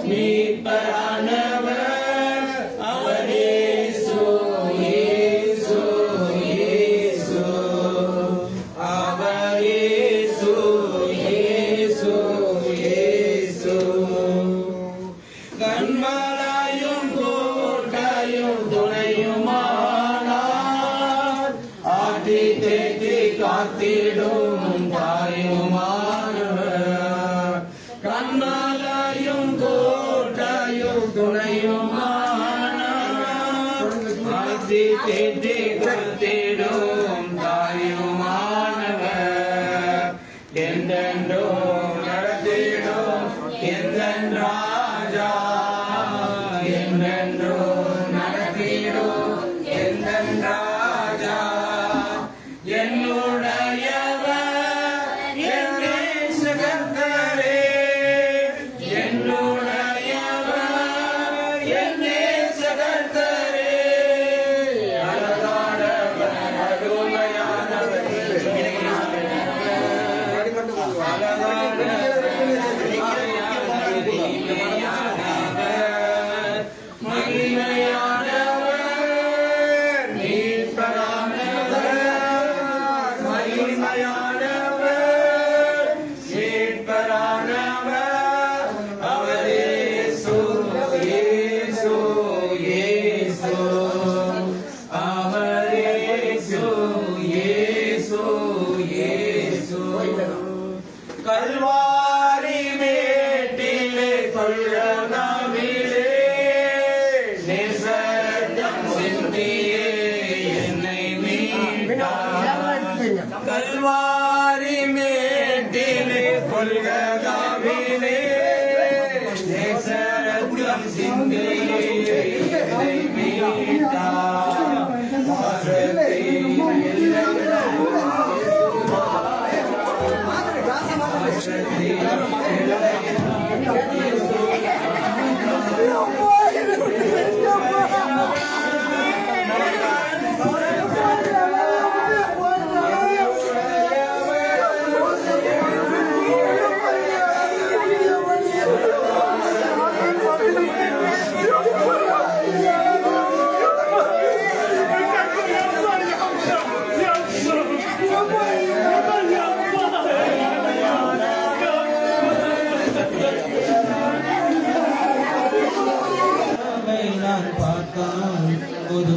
மீட்பரானவர் அவர் இயேசு இயேசு இயேசு அவர் இயேசு இயேசு இயேசு கண்மலையும் கோட்டையும் துணையுமானார் ஆட்டி தேற்றி காத்திடும் தாயுமானவர் கண்மலையும் கோட்டையும் துணையுமானார் ஆட்டி தேற்றி காத்திடும் தாயுமானவர் என்றென்றும் நடத்திடும் எந்தன் ராஜா என்றென்றும் நடத்திடும் எந்தன் ராஜா என்னுடையவர் என் நேசகர்த்தரே என்னுடையவர் என் நேசகர்த்தரே அழகானவர் அருமையானவர் மகிமையானவர் மீட்பரானவர் மகிமையானவர் மீட்பரானவர் அவர் இயேசு இயேசு இயேசு அவர் இயேசு இயேசு இயேசு கல்வாரி மேட்டிலே கொள்ளனாவிலே நேசரத்தம் சிந்தியே என்னை மீட்டார் கல்வாரி மேட்டிலே கொள்கதாவிலே நேசரத்தம் சிந்தியே என்னை மீட்டார் வாசத்தை அவரை நான் பார்த்தான் புது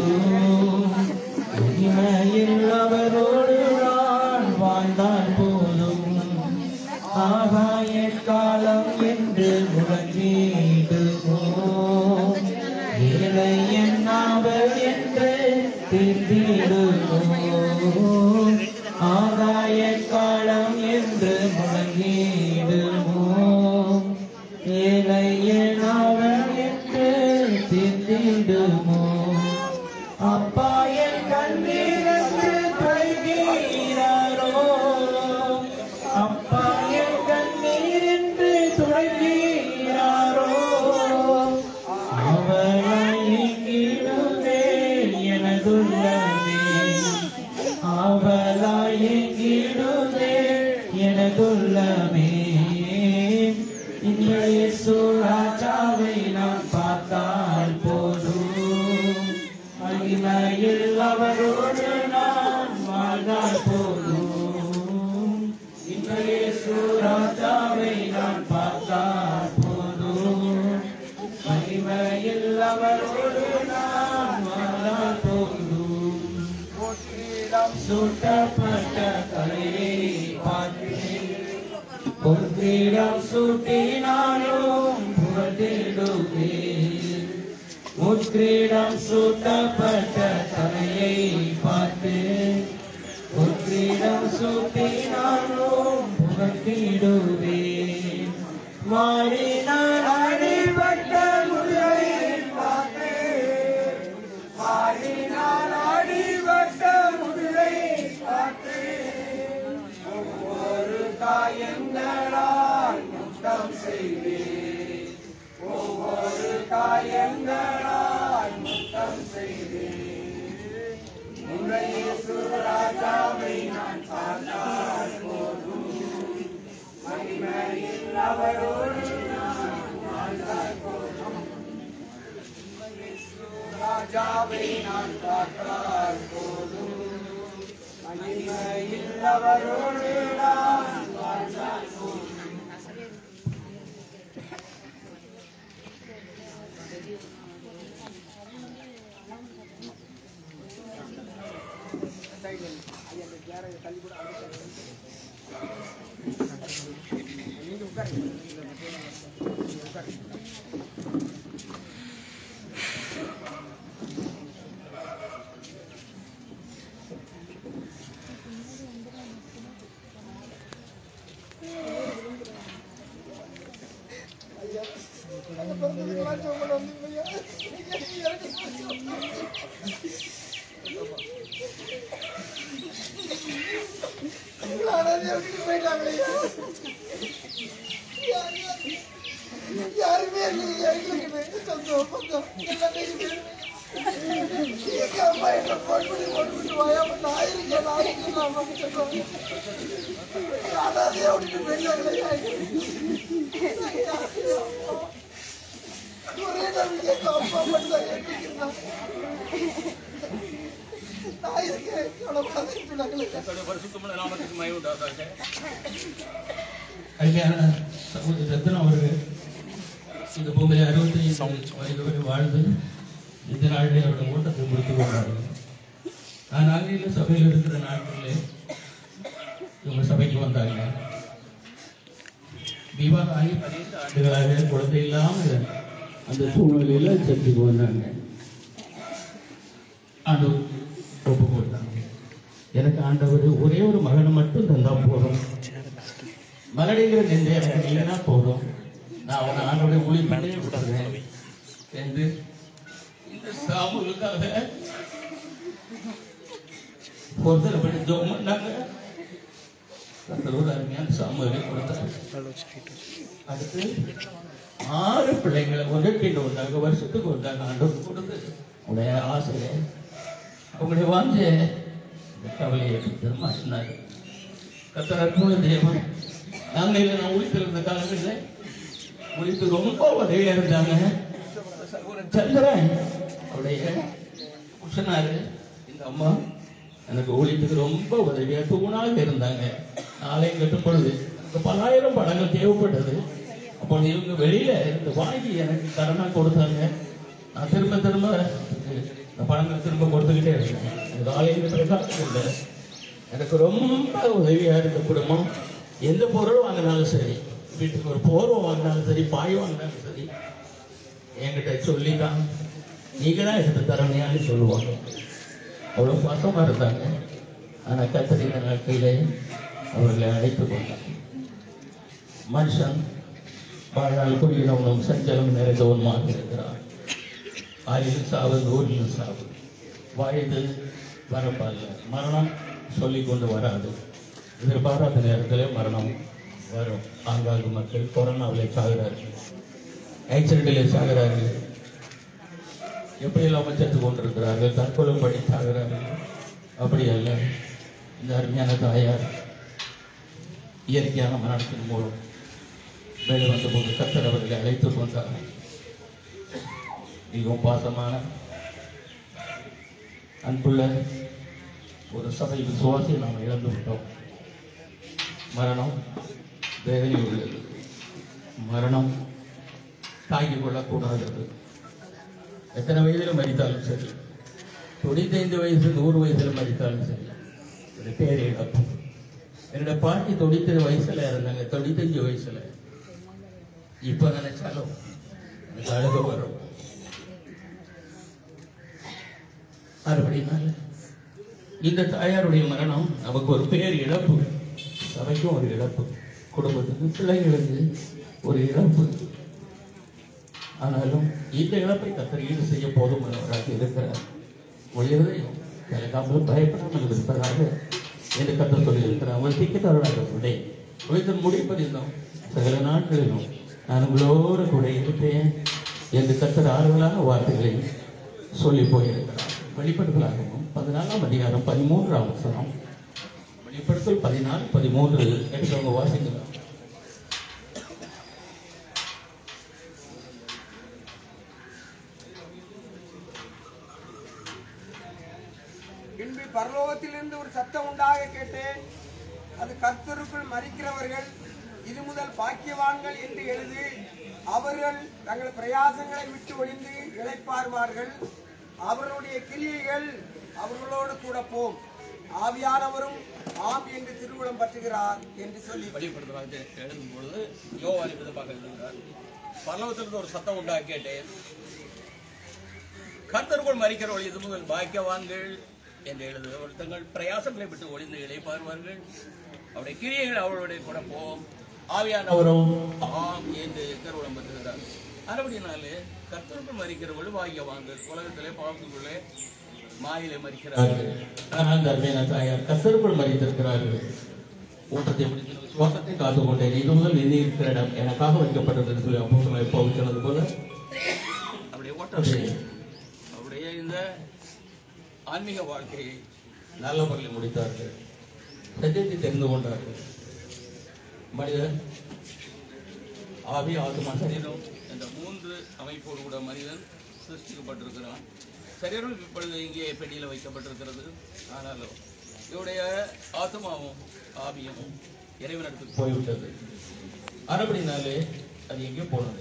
மகிமையில் அவரோடு நான் வாழ்ந்தான் போதும் ஆகாய காலம் என்று முழங்கிடுமோ ஏழை என்னாவர் என்று தெரிந்திடுமோ ஆகாய காலம் என்று முழங்கிடுமோ ஏழை என்னாவர் என்று தெரிந்திடுமோ அப்பா என் கண்ணீரன்று துளைகிறாரோ அப்பா என் கண்ணீர் என்று துளைகிறாரோ அவளாய் எங்கிடுதே எனதுள்ளமே அவளாய் எங்கிடுதே எனதுள்ளமே இயேசு ராஜாவை நான் பார்த்தால் போதும் மகிமையில் அவரோடு நான் வாழ்ந்தால் போதும் இயேசு ராஜாவை நான் பார்த்தால் போதும் மகிமையில் அவரோடு நான் வாழ்ந்தால் போதும் சுட்டப்பட்ட தலையை பார்த்தேன் பொற்கிடம் சூட்டினாலும் புகழ்ந்திடுவேன் முற்றிடம் சூட்டப்பட்ட தலையை பார்த்து முற்றிடம் சூட்டினாலும் புகழ்ந்திடுவேன் மாறினால் அடிபட்ட முறை பார்த்து மாறினால் அடிபட்ட முறை பார்த்து ஒவ்வொரு காயங்களால் முத்தம் செய்வேன் ஒவ்வொரு காயங்களால் முத்தம் செய்வேன் முறையே சுராஜாவை நான் பார்த்தால் போதும் மகிமையில் அவரோடு நான் ராஜாவை நான் பார்த்தால் போதும் மகிமையில் அவரோடு நான் வாழ்ந்தால் போதும் யாருமே இல்லைங்க எங்களுக்கு சொந்தம் பந்தம் எல்லாமே இருக்கு. எங்க அம்மா என்ன போன் பண்ணி போன் பண்ணி வாயா நான் இருக்கேன் நான் இருக்கேன் அம்மா சொல்லுவாங்க அனாதையா விட்டுட்டு போயிட்டாங்களே ஒரே நம்பிக்கை எங்க அப்பா மட்டும் தான் எங்களுக்கு இருந்தான். நான் இருக்கேன் எவ்வளவு சொன்னாங்களே அருமையான சகோதரி ரத்னம் அவர்கள் இந்த பூமியில் அறுபத்தி வயது வரை வாழ்ந்து இந்த நாளிலே அவருடைய ஓட்டத்தை முடித்துக் கொண்டார்கள் நான் ஆங்கில சபையில் இருக்கிற நாட்களிலே இவங்க சபைக்கு வந்தாங்க விவாதம் ஆகி பதினைந்து ஆண்டுகளாக குழந்தை இல்லாமல் அந்த சூழ்நிலையில் சர்ச்சுக்கு வந்தாங்க ஆண்டவர் ஒப்பு கொடுத்தாங்க எனக்கு ஆண்டவர் ஒரே ஒரு மகனை மட்டும் தந்தா போதும் மலடிங்கிற நின்று எனக்கு நீங்கன்னா போதும் நான் அவனை ஆண்டோட ஒளி பண்ணி விட்டுறேன் என்று இந்த சாமுலுக்காக ஒருத்தர் பண்ணி ஜோம் பண்ணாங்க கர்த்தர் ஒரு அருமையான சாமுவை கொடுத்தார் அடுத்து ஆறு பிள்ளைங்களை ஒன்றுக்கு ஒன்றாக வருஷத்துக்கு ஒன்றாக ஆண்டவர் கொடுத்து உடைய ஆசையை அவங்களுடைய வாஞ்ச இந்த கவலையை திரும்ப சொன்னார் கர்த்தர் அற்புத தேவன் நாங்கள் இல்லை நான் உளித்திருந்த காலங்களில் உளித்து ரொம்ப உதவியா இருந்தாங்க சந்திரன் அவருடைய புருஷனாரு இந்த அம்மா எனக்கு ஊழியத்துக்கு ரொம்ப உதவியா தூணாக இருந்தாங்க ஆலயம் கட்டும் பொழுது எனக்கு பல்லாயிரம் படங்கள் தேவைப்பட்டது அப்பொழுது இவங்க வெளியில இருந்து வாங்கி எனக்கு கடனா கொடுத்தாங்க நான் திரும்ப திரும்ப இந்த பணங்களை திரும்ப கொடுத்துக்கிட்டே இருக்கேன் எனக்கு ஆலயம் கட்டுறதுக்காக இல்லை எனக்கு ரொம்ப உதவியா இருந்த குடும்பம் எந்த பொருள் வாங்கினாலும் சரி வீட்டுக்கு ஒரு போர்வை வாங்கினாலும் சரி பாய் வாங்கினாலும் சரி என்கிட்ட சொல்லி தான் நீங்க தான் எடுத்து தரணையான்னு சொல்லுவாங்க அவ்வளோ பாசமா இருந்தாங்க ஆனால் கத்தரிந்த நாட்களிலே அவர்களை அழைத்து கொண்டாங்க மனுஷன் வாழ்நாள் குடியிலும் சஞ்சலம் நிறைந்தவனுமாக இருக்கிறான் ஆயிலும் சாவு நூறிலும் சாவு வயது வரப்பல்ல மரணம் சொல்லிக் கொண்டு வராது எதிர்பாராத நேரத்தில் மரணம் வரும் ஆங்காங்கு மக்கள் கொரோனாவில் சாகிறார்கள் ஆக்சிடென்டில் சாகிறார்கள் எப்படி இல்லாமல் செத்து கொண்டிருக்கிறார்கள் தற்கொலை பண்ணி சாகிறார்கள் அப்படி அல்ல இந்த அருமையான தாயார் இயற்கையான மரணத்தின் மூலம் மேலே வந்தபோது கத்தர் அவர்களை அழைத்துக் கொண்டார் மிகவும் பாசமான அன்புள்ள ஒரு சபை விசுவாசியை நாம் இழந்து விட்டோம் மரணம் வேதனை உள்ளது மரணம் தாங்கிக் கொள்ளக்கூடாதது எத்தனை வயதில் மறித்தாலும் சரி தொண்ணூத்தைந்து வயசு நூறு வயசில் மறித்தாலும் சரி ஒரு பேர் இழப்பு என்னோட பாட்டி தொண்ணூத்தஞ்சு வயசுல இருந்தாங்க தொண்ணூத்தஞ்சு வயசுல இப்ப நினைச்சாலும் எனக்கு அழுக வரும் அப்படினால இந்த தாயாருடைய மரணம் நமக்கு ஒரு பேர் இழப்பு சபைக்கும் ஒரு இழப்பு குடும்பத்துக்கு பிள்ளைகளுக்கு ஒரு இழப்பு ஆனாலும் இந்த இழப்பை கத்தர் ஈடு செய்ய போதுமானவராக இருக்கிறார் உயர்வையும் கலக்காமல் பயப்படாமல் இருப்பதாக என்று கத்தர் சொல்லியிருக்கிறார் அவர் திக்கத்தவராக சொல்லி உழைத்து முடிப்பதிலும் சகல நாட்களிலும் நான் உங்களோடு கூட இருப்பேன் என்று கத்தர் ஆறுதலான வார்த்தைகளை சொல்லி போயிருக்கிறார் வெளிப்படுத்தலாகவும் பதினாலாம் அதிகாரம் பதிமூன்றாம் வசனம் வெளிப்படுத்தல் பதினாலு பதிமூன்று எடுத்தவங்க வாசிக்கலாம் பின்பு பரலோகத்திலிருந்து ஒரு சத்தம் உண்டாக கேட்டேன் அது கர்த்தருக்குள் மறிக்கிறவர்கள் இது முதல் பாக்கியவான்கள் என்று எழுதி அவர்கள் தங்கள் பிரயாசங்களை விட்டு ஒழிந்து இளைப்பாறுவார்கள் அவர்களுடைய கிரியைகள் அவர்களோடு கூட போம் ஆவியானவரும் ஆம் என்று திருவுளம் பற்றுகிறார் என்று சொல்லி வெளிப்படுத்துறாங்க எழுதும் பொழுது யோவான் இப்படி பார்க்க எழுதுகிறார் பரலோகத்திலிருந்து ஒரு சத்தம் உண்டா கேட்டேன் கர்த்தருக்குள் மறிக்கிறவர்கள் இது முதல் பாக்கியவான்கள் என்று எழுதுகிறவர்கள் தங்கள் பிரயாசங்களை விட்டு ஒளிந்து இளைப்பாருவார்கள் அவருடைய கிரியைகள் அவர்களுடைய கூட போம் ஆவியானவரும் ஆம் என்று கருவளம் பெற்றுகிறார் அதுபடினாலே கர்த்தருக்குள் மறிக்கிறவர்கள் பாக்கியவான்கள் உலகத்திலே பாவத்துக்குள்ளே மாயிலே மறிக்கிறார்கள் ஆனால் தர்மேன தாயார் கசருக்குள் மறித்திருக்கிறார்கள் ஊட்டத்தை முடித்து சுவாசத்தை காத்து கொண்டேன் இது முதல் எண்ணி இருக்கிற இடம் எனக்காக வைக்கப்பட்டது என்று சொல்லி அப்போ சொன்ன எப்போ சொன்னது போல அவருடைய ஓட்டத்தை அவருடைய இந்த ஆன்மீக வாழ்க்கையை நல்ல முறையில் முடித்தார்கள் சத்தியத்தை தெரிந்து கொண்டார்கள் மனிதன் ஆவி ஆத்மா சரீரம் என்ற மூன்று அமைப்போடு கூட மனிதன் சிருஷ்டிக்கப்பட்டிருக்கிறான் சரீரம் இப்பொழுது இங்கே பெட்டியில் வைக்கப்பட்டிருக்கிறது ஆனாலும் இவருடைய ஆத்மாவும் ஆவியும் இறைவனிடத்துக்கு போய்விட்டது அதுபடினாலே அது எங்கே போனது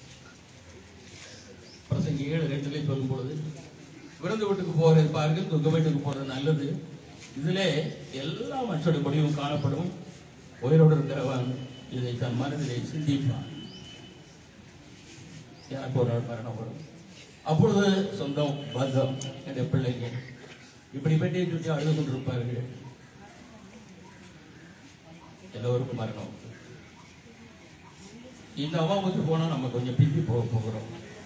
பிரசங்க ஏழு ரெண்டுலேயும் சொல்லும் பொழுது விருந்து வீட்டுக்கு போறது பாருங்க துக்க வீட்டுக்கு போறது நல்லது இதிலே எல்லா மற்றொரு முடிவும் காணப்படும் உயிரோடு இருக்கிறவன் இதை தன் மனதிலே சிந்திப்பான் எனக்கு ஒரு நாள் மரணம் வரும் அப்பொழுது சொந்தம் பந்தம் என்ற பிள்ளைங்க இப்படி பெட்டியை சுற்றி அழுது கொண்டிருப்பார்கள் எல்லோருக்கும் மரணம் உண்டு. இந்த அமாவாசை போனா நம்ம கொஞ்சம் பிந்தி போக போகிறோம்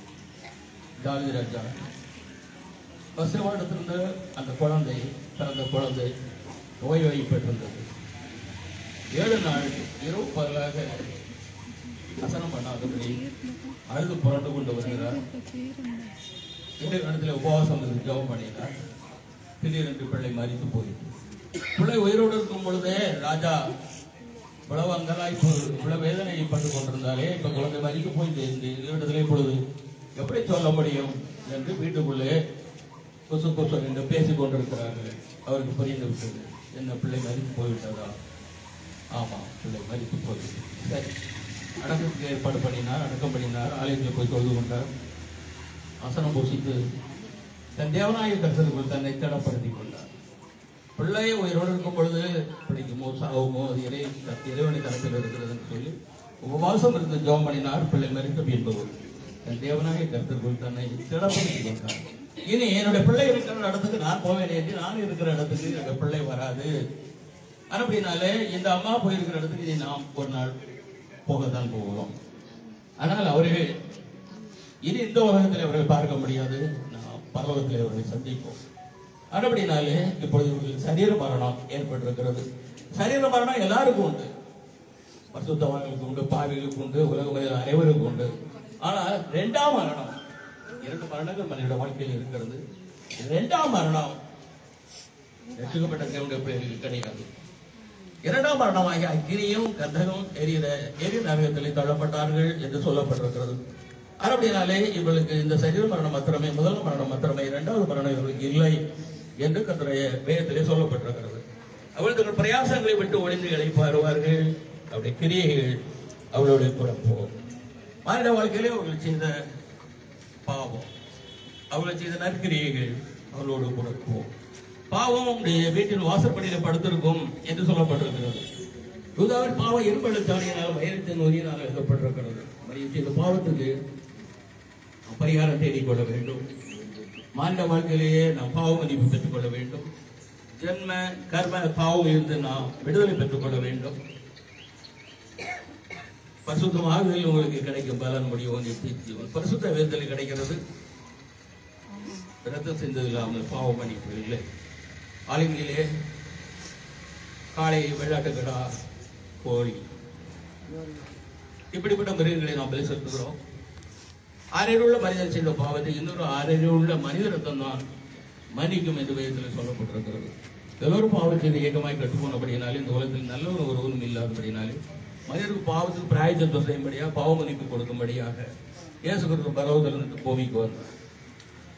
தாவித ராஜா பசுவாடத்திலிருந்த அந்த குழந்தை பிறந்த குழந்தை நோய்வாய்ப்பட்டிருந்தது ஏழு நாள் இரவு பகலாக அசனம் பண்ணாதபடி அழுது புரண்டு கொண்டு வருகிறார் ஏழு இடத்துல உபவாசம் இருந்து ஜெபம் பண்ணினார் திடீரென்று பிள்ளை மறித்து போயிட்டு பிள்ளை உயிரோடு இருக்கும் பொழுதே ராஜா இவ்வளவு அங்கெல்லாம் இப்போ இவ்வளவு வேதனைப்பட்டு கொண்டிருந்தாலே இப்ப குழந்தை மறிக்க போயிட்டு இந்த இடத்துல இப்பொழுது எப்படி சொல்ல முடியும் என்று வீட்டுக்குள்ளே கொசு கொசு என்று பேசிக் கொண்டிருக்கிறார்கள் அவருக்கு புரிந்து விட்டது என்ன பிள்ளை மறித்து போய்விட்டதா ஆமா பிள்ளை மறித்து போய்விட்டது சரி அடக்கத்துக்கு ஏற்பாடு பண்ணினார் அடக்கம் பண்ணினார் ஆலயத்தில் போய் தொழுது கொண்டார் அசனம் பூசித்து தன் தேவநாயக கருத்தருக்குள் தன்னை திடப்படுத்திக் கொண்டார் பிள்ளை உயிரோடு இருக்கும் பொழுது பிடிக்குமோ சாவுமோ அது இறை இறைவனை கருத்தில் இருக்கிறதுன்னு சொல்லி உபவாசம் இருந்து ஜெபம் பண்ணினார் பிள்ளை மறித்தம் என்பவர் தன் தேவனாக கருத்திற்குள் தன்னை திடப்படுத்திக் கொண்டார் இனி என்னுடைய பிள்ளை இருக்கிற இடத்துக்கு நான் போவேன் என்று நான் இருக்கிற இடத்துக்கு என்னுடைய பிள்ளை வராது அப்படினாலே இந்த அம்மா போயிருக்கிற இடத்துக்கு இனி நாம் ஒரு நாள் போகத்தான் போகிறோம் ஆனால் அவர்கள் இனி இந்த உலகத்தில் அவர்கள் பார்க்க முடியாது நாம் பரலோகத்தில் அவர்களை சந்திப்போம் அதுபடினாலே இப்பொழுது இவர்களுக்கு சரீர மரணம் ஏற்பட்டிருக்கிறது சரீர மரணம் எல்லாருக்கும் உண்டு பரிசுத்தவான்களுக்கு உண்டு பாவிகளுக்கு உண்டு உலக மனிதர் அனைவருக்கும் உண்டு ஆனால் இரண்டாம் மரணம் இரண்டு மரணங்கள் மனித வாழ்க்கையில் இருக்கிறது இரண்டாம் மரணம் ரட்சிக்கப்பட்ட தேவனுடைய பேருக்கு கிடையாது இரண்டாம் மரணமாகிய அக்கினியும் கந்தகம் எரிகிற எரி நரகத்திலே தள்ளப்பட்டார்கள் என்று சொல்லப்பட்டிருக்கிறது அப்படினாலே இவர்களுக்கு இந்த சரீர மரணம் மாத்திரமே முதல் மரணம் மாத்திரமே இரண்டாவது மரணம் இவர்களுக்கு இல்லை என்று கத்துடைய வேதத்திலே சொல்லப்பட்டிருக்கிறது அவர்கள் தங்கள் பிரயாசங்களை விட்டு ஒளிந்து இழைப்பாருவார்கள் அவருடைய கிரியைகள் அவர்களுடைய குழப்பம் மானிட வாழ்க்கையிலே அவர்கள் செய்த பாவம் அவர்கள் செய்த நற்கிரியைகள் அவர்களோடு குழப்பம் பாவம் உடைய வீட்டில் வாசற்படியில் படுத்திருக்கும் என்று சொல்லப்பட்டிருக்கிறது யூதாவின் பாவம் இரும்பெழுத்தாடியினால் வைரத்தின் நோயினால் எழுதப்பட்டிருக்கிறது மரியம் செய்த பாவத்துக்கு நாம் பரிகாரம் தேடிக்கொள்ள வேண்டும் மாநில வாழ்க்கையிலேயே நாம் பாவ மதிப்பு பெற்றுக்கொள்ள வேண்டும் ஜென்ம கர்ம பாவம் இருந்து நாம் விடுதலை பெற்றுக்கொள்ள வேண்டும் பரிசுத்தமாகுதல் உங்களுக்கு கிடைக்கும் பலன் முடியும் நித்தியம் பரிசுத்த வேதத்தில் கிடைக்கிறது ரத்தம் சிந்தது இல்லாமல் பாவ மன்னிப்பு இல்லை ஆலயங்களிலே காளை வெள்ளாட்டுக்கடா கோழி இப்படிப்பட்ட மிருகங்களை நாம் பலி செலுத்துகிறோம் ஆறிலுள்ள மனிதன் செய்த பாவத்தை இன்னொரு ஆறிலுள்ள மனித ரத்தம் தான் மன்னிக்கும் என்று வேதத்தில் சொல்லப்பட்டிருக்கிறது எல்லோரும் பாவம் செய்து ஏகமாய் கட்டுப்போனபடினாலே இந்த உலகத்தில் நல்லவரும் ஒருவரும் இல்லாதபடினாலே மனிதருக்கு பாவத்துக்கு பிராயச்சத்துவம் செய்யும்படியாக பாவ மன்னிப்பு கொடுக்கும்படியாக இயேசு கிறிஸ்து பரவத்திலிருந்து பூமிக்கு வந்தார்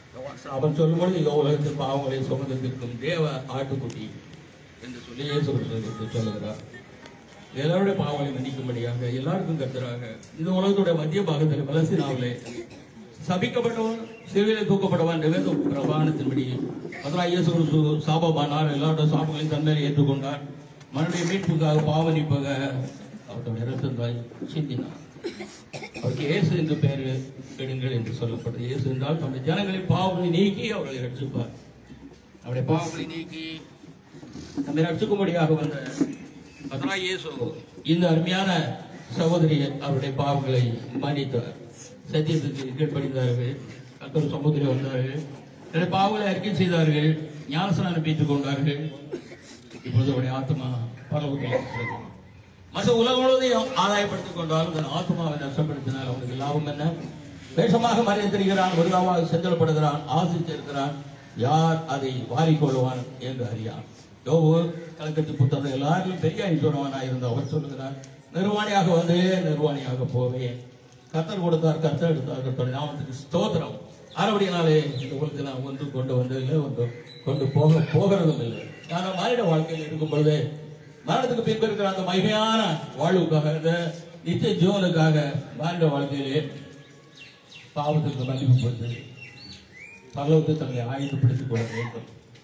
அவன் சொல்லும்பொழுது இதோ உலகத்தில் பாவங்களை சுமந்து நிற்கும் தேவ ஆட்டுக்குட்டி என்று சொல்லி இயேசு கிறிஸ்து என்று சொல்லுகிறார் எல்லாருடைய பாவங்களை மன்னிக்கும்படியாக எல்லாருக்கும் கத்தராக இந்த உலகத்துடைய மத்திய பாகத்தில் பலசினாவிலே சபிக்கப்பட்டவன் சிறுவிலே தூக்கப்பட்டவன் என்ற வேத பிரமாணத்தின்படி அதனால் இயேசு கிறிஸ்து சாபமானார் எல்லாருடைய சாபங்களையும் தன்மையை ஏற்றுக்கொண்டார் மனுடைய மீட்புக்காக பாவனிப்பாக அவருடைய இரத்தத்தை சிந்தினார் அவருக்கு இயேசு என்று பெயர் எடுங்கள் என்று சொல்லப்பட்டது இயேசு என்றால் தம்முடைய ஜனங்களின் பாவங்களை நீக்கி அவர்களை ரட்சிப்பார் அவருடைய பாவங்களை நீக்கி நம்மை ரட்சிக்கும்படியாக வந்த அதனால் இயேசு இந்த அருமையான சகோதரி அவருடைய பாவங்களை மன்னித்தார் சத்தியத்துக்கு கீழ்ப்படிந்தார்கள் கத்தர் சமூகத்தில் வந்தார்கள் தன்னுடைய பாவங்களை அறிக்கை செய்தார்கள் ஞானசனான பெற்றுக் கொண்டார்கள் இப்பொழுது அவருடைய ஆத்மா பரலோகத்தில் இருக்கிறது மற்ற உலகம் முழுவதையும் ஆதாயப்படுத்திக் கொண்டாலும் தன் ஆத்மாவை நஷ்டப்படுத்தினால் அவனுக்கு லாபம் என்ன வேஷமாக மறைய தெரிகிறான் ஒருகாவாக செஞ்சலப்படுகிறான் ஆசித்திருக்கிறான் யார் அதை வாரிக்கொள்வான் என்று அறியான் யோபு கலக்கத்து புத்தகம் எல்லாரிலும் பெரிய ஐஸ்வரவானாக இருந்த அவர் சொல்லுகிறார் நிர்வாணியாக வந்து நிர்வாணியாக போவேன் கத்தர் கொடுத்தார் கத்தர் எடுத்தார் கத்தர் நாமத்துக்கு ஸ்தோத்திரம் அறுபடினாலே இந்த உலகத்தில் நான் ஒன்று கொண்டு வந்ததில்லை ஒன்று கொண்டு போக போகிறதும் இல்லை ஆனால் மானிட வாழ்க்கையில் இருக்கும் பொழுது மரணத்துக்கு பின்பு இருக்கிற அந்த மகிமையான வாழ்வுக்காக இந்த நித்திய ஜீவனுக்காக மானிட வாழ்க்கையிலே பாவத்துக்கு மதிப்பு கொடுத்து பரலோகத்தை தங்களை ஆயுதப்படுத்திக் கொள்ள வேண்டும்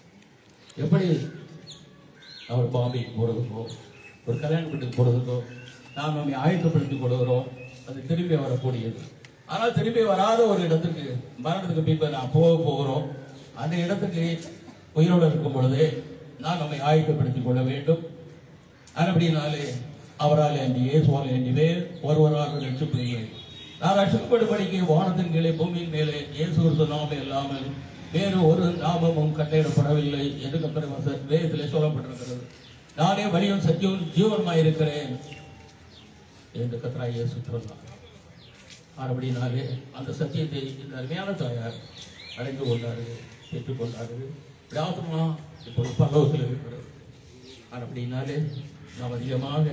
எப்படி அவர் பாம்பேக்கு போறதுக்கோ ஒரு கல்யாண வீட்டுக்கு போறதுக்கோ நாம் நம்மை ஆயத்தப்படுத்திக் கொள்கிறோம் அது திரும்பி வரக்கூடியது ஆனால் திரும்பி வராத ஒரு இடத்துக்கு மரணத்துக்கு பின்பு நாம் போக போகிறோம் அந்த இடத்துக்கு உயிரோடு இருக்கும் பொழுது நாம் நம்மை ஆயத்தப்படுத்திக் கொள்ள வேண்டும் அப்படினாலே அவரால் அன்றி இயேசுவால் அன்றி வேறு ஒருவராக ரட்சிப்பதில்லை நான் ரட்சிக்கப்படும்படிக்கு வானத்தின் கீழே பூமியின் மேலே இயேசு கிறிஸ்து நாமம் இல்லாமல் வேறு ஒரு நாமமும் கட்டளையிடப்படவில்லை என்று கத்தரை வச- வேதத்திலே சொல்லப்பட்டிருக்கிறது நானே வழியும் சத்தியம் ஜீவனமாய் இருக்கிறேன் என்று கத்தரா இயேசு சொன்னார் அப்படினாலே அந்த சத்தியத்தை இந்த அருமையான தாயார் அடைந்து கொண்டார்கள் பெற்றுக்கொண்டார்கள் விடாதமா இப்பொழுது பல்லவத்தில் இருக்கிறது அப்படினாலே நாம் அதிகமாக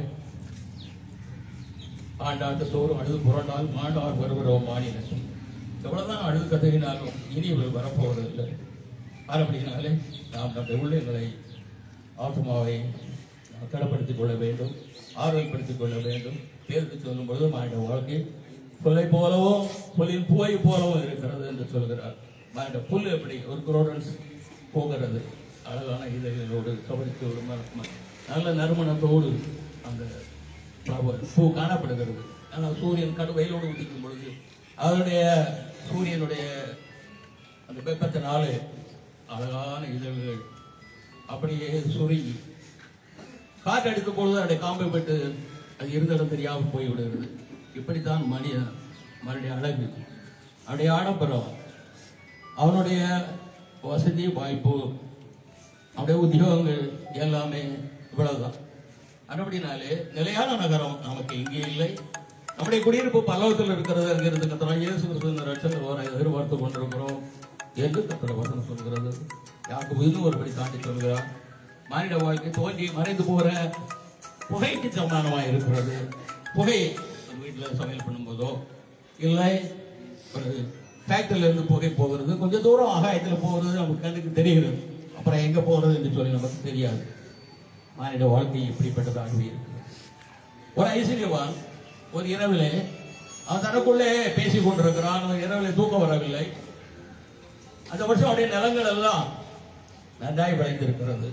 ஆண்டாண்டு தோறும் அழுது புரண்டால் மாண்டார் வருகிறோம் மாநிலம் எவ்வளவுதான் அழுது கதறினாலும் இனி இவர்கள் வரப்போவதில்லை அப்படினாலே நாம் நம்முடைய உள்ளங்களை ஆத்மாவை தடப்படுத்திக் கொள்ள வேண்டும் ஆர்வப்படுத்திக் கொள்ள வேண்டும் பேருக்கு சொல்லும் பொழுது மாநில வாழ்க்கை புல்லை போலவும் புல்லின் பூவை போலவும் இருக்கிறது என்று சொல்கிறார் மாநில புல் எப்படி ஒரு குரோடன்ஸ் போகிறது அழகான இதழ்களோடு கவனித்தோடு ம- நல்ல நறுமணத்தோடு அந்த flower, பூ காணப்படுகிறது ஆனால் சூரியன் கடு வெயிலோடு உதிக்கும் பொழுது அதனுடைய சூரியனுடைய அந்த வெப்பத்தினாலே அழகான இதழ்கள் அப்படியே சுருங்கி காற்று அடிக்கும் பொழுது அதனுடைய காம்பை விட்டு அது இருந்த இடம் தெரியாமல் போய்விடுகிறது இப்படித்தான் மனிதன் மனுடைய அழகு அவனுடைய ஆடம்பரம் அவனுடைய வசதி வாய்ப்பு அவனுடைய உத்தியோகங்கள் எல்லாமே இவ்வளவுதான் அதுபடினாலே நிலையான நகரம் நமக்கு இங்கே இல்லை நம்முடைய குடியிருப்பு பல்லவத்தில் இருக்கிறது அங்கிருந்து கத்திரம் இயேசு கிறிஸ்து ரட்சகர் வர எதிர்பார்த்து கொண்டிருக்கிறோம் என்று கத்திர வசனம் சொல்கிறது யாருக்கு இன்னும் ஒருபடி தாண்டி சொல்கிறார் மானிட வாழ்க்கை தோன்றி மறைந்து போற புகைக்கு சமானமாக இருக்கிறது புகை நம்ம வீட்டில் சமையல் பண்ணும்போதோ இல்லை ஒரு ஃபேக்டரியில இருந்து புகை போகிறது கொஞ்சம் தூரம் ஆகாயத்தில் போகிறது நமக்கு கண்ணுக்கு தெரிகிறது அப்புறம் எங்க போகிறது என்று சொல்லி நமக்கு தெரியாது மானிட வாழ்க்கை இப்படிப்பட்டதாகவே இருக்கு ஒரு ஐஸ்வர்யவான் ஒரு இரவிலே அவன் தனக்குள்ளே பேசிக் கொண்டிருக்கிறான் அவன் இரவிலே தூக்கம் வரவில்லை அந்த வருஷம் அவருடைய நிலங்கள் எல்லாம் நன்றாய் விளைந்திருக்கிறது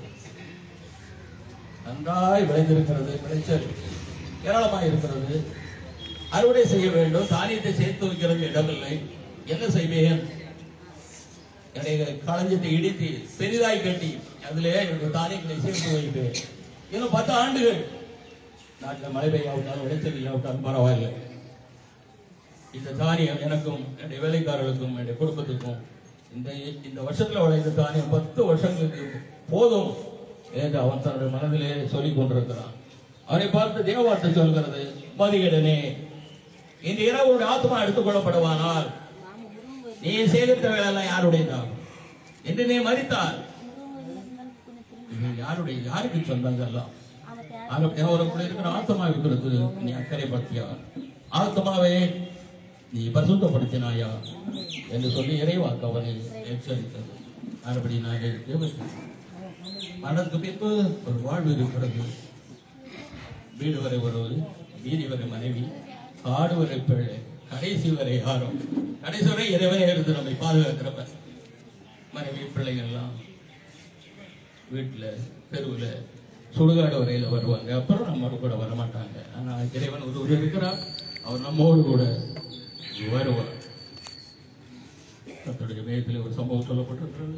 நன்றாய் விளைந்திருக்கிறது விளைச்சல் ஏராளமாய் இருக்கிறது அறுவடை செய்ய வேண்டும் தானியத்தை சேர்த்து வைக்கிறது இடமில்லை என்ன செய்வேன் என்னுடைய களஞ்சத்தை இடித்து பெரிதாய் கட்டி அதிலே என்னுடைய தானியங்களை சேர்த்து வைப்பேன் இன்னும் பத்து ஆண்டுகள் நாட்டில் மழை பெய்யாவிட்டாலும் விளைச்சல் இல்லாவிட்டாலும் பரவாயில்லை இந்த தானியம் எனக்கும் என்னுடைய வேலைக்காரர்களுக்கும் என்னுடைய குடும்பத்துக்கும் இந்த இந்த வருஷத்துல விளைந்த தானியம் பத்து வருஷங்களுக்கு போதும் என்று அவன் தன்னுடைய மனதிலே சொல்லிக் கொண்டிருக்கிறான் அவரை பார்த்து தேவவார்த்தை சொல்கிறது மதிகடனே இன்று இரவு உன்னுடைய ஆத்மா எடுத்துக் கொள்ளப்படுவானால் நீ சேகரித்த வேலையெல்லாம் யாருடையதான் என்று நீ மறித்தால் இது யாருடைய யாருக்கு சொந்தங்க எல்லாம் அவருக்குள்ள இருக்கிற ஆத்மா இருக்கிறது நீ அக்கறை பற்றியா ஆத்மாவே நீ பரிசுத்தப்படுத்தினாயா என்று சொல்லி இறைவாக்கு அவனை எச்சரித்தது மறுபடி நான் மரணத்துக்கு பின்பு ஒரு வாழ்வு இருக்கிறது வீடு வரை வருவது வீதி வரை மனைவி காடு வரை பிள்ளை கடைசி வரை யாரும் கடைசி வரை இறைவனே இருந்து நம்மை பாதுகாக்கிறப்ப மனைவி பிள்ளைகள்லாம் வீட்டுல தெருவுல சுடுகாடு வரையில வருவாங்க அப்புறம் நம்ம கூட வர மாட்டாங்க ஆனா இறைவன் ஒருவர் இருக்கிறார் அவர் நம்மோடு கூட வருவார் கர்த்தருடைய வேதத்தில் ஒரு சம்பவம் சொல்லப்பட்டிருக்கிறது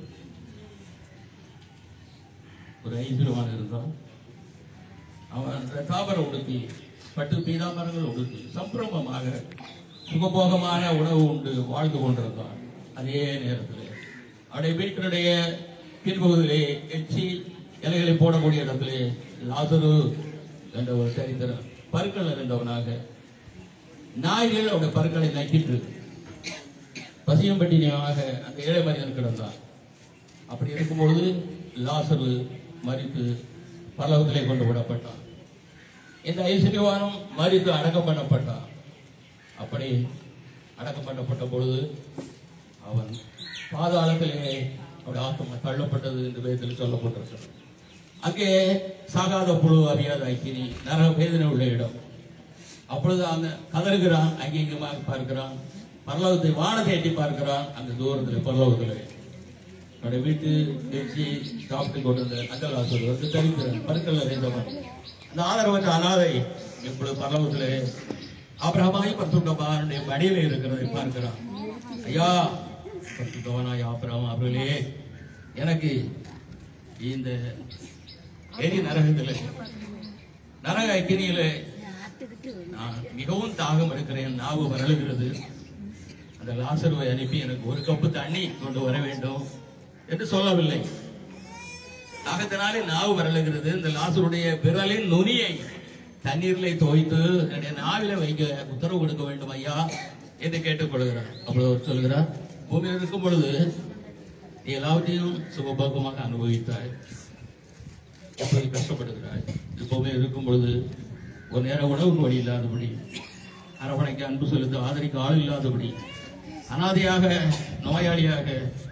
ஒரு ஐஸ்வர்யவான் இருந்தான் அவன் தாமர உடுத்தி பட்டு பீதாமரங்கள் உடுத்தி சம்பிரமமாக சுகபோகமான உணவு உண்டு வாழ்ந்து கொண்டிருந்தான் அதே நேரத்தில் அவருடைய வீட்டினுடைய பின்பகுதியிலே எச்சி இலைகளை போடக்கூடிய இடத்திலே லாசரு என்ற ஒரு சரித்திரம் பருக்கள் இருந்தவனாக நாய்கள் அவருடைய பருக்களை நக்கிட்டு பசியம் பட்டினியாக அந்த ஏழை மனிதன் கிடந்தான் அப்படி இருக்கும்பொழுது லாசரு மறித்து பல்லவத்திலே கொண்டு விடப்பட்டான் இந்த ஐஸ்வர்யவானும் மறித்து அடக்கம் பண்ணப்பட்டான் அப்படி அடக்கம் பண்ணப்பட்ட பொழுது அவன் பாதாளத்திலே அவருடைய ஆத்மா தள்ளப்பட்டது என்று வேதத்தில் சொல்லப்பட்டிருக்கிறது அங்கே சாகாத புழு அறியாத அக்கினி நரக வேதனை உள்ள இடம் அப்பொழுது அந்த கதறுகிறான் அங்கேயுமாக பார்க்கிறான் பரலோகத்தை வானத்தை எட்டி பார்க்கிறான் அந்த தூரத்தில் பரலோகத்தில் அவருடைய வீட்டு வச்சு சாப்பிட்டு கொண்டு வந்த அங்கலாசர் வந்து தரித்திரன் பருக்கல் நிறைந்தவன் அந்த ஆதரவற்ற அனாதை இப்பொழுது பரலோகத்திலே ஆபிரகமாய் பரிசுத்தவானுடைய மடியில இருக்கிறதை பார்க்கிறான் ஐயா பரிசுத்தவனாய் ஆபிரகம் அவர்களே எனக்கு இந்த எரி நரகத்திலே நரக அக்கினியிலே நான் மிகவும் தாகம் எடுக்கிறேன் நாவு வரலுகிறது அந்த லாசருவை அனுப்பி எனக்கு ஒரு கப்பு தண்ணி கொண்டு வர வேண்டும் என்று சொல்லவில்லை தாகத்தினாலே நாவு வரலுகிறது இந்த லாசருடைய விரலின் நுனியை தண்ணீரிலே தோய்த்து என்னுடைய நாவில வைக்க உத்தரவு கொடுக்க வேண்டும் ஐயா என்று கேட்டுக்கொள்கிறார் அப்பொழுது அவர் சொல்கிறார் பூமியில் இருக்கும் பொழுது நீ எல்லாவற்றையும் சுகபோகமாக அனுபவித்தாய் எப்போது கஷ்டப்படுகிறாய் இப்போவே இருக்கும் பொழுது ஒரு நேரம் உணவுக்கு வழி இல்லாதபடி அரவணைக்கு அன்பு செலுத்த ஆதரிக்க ஆள் இல்லாதபடி அனாதையாக நோயாளியாக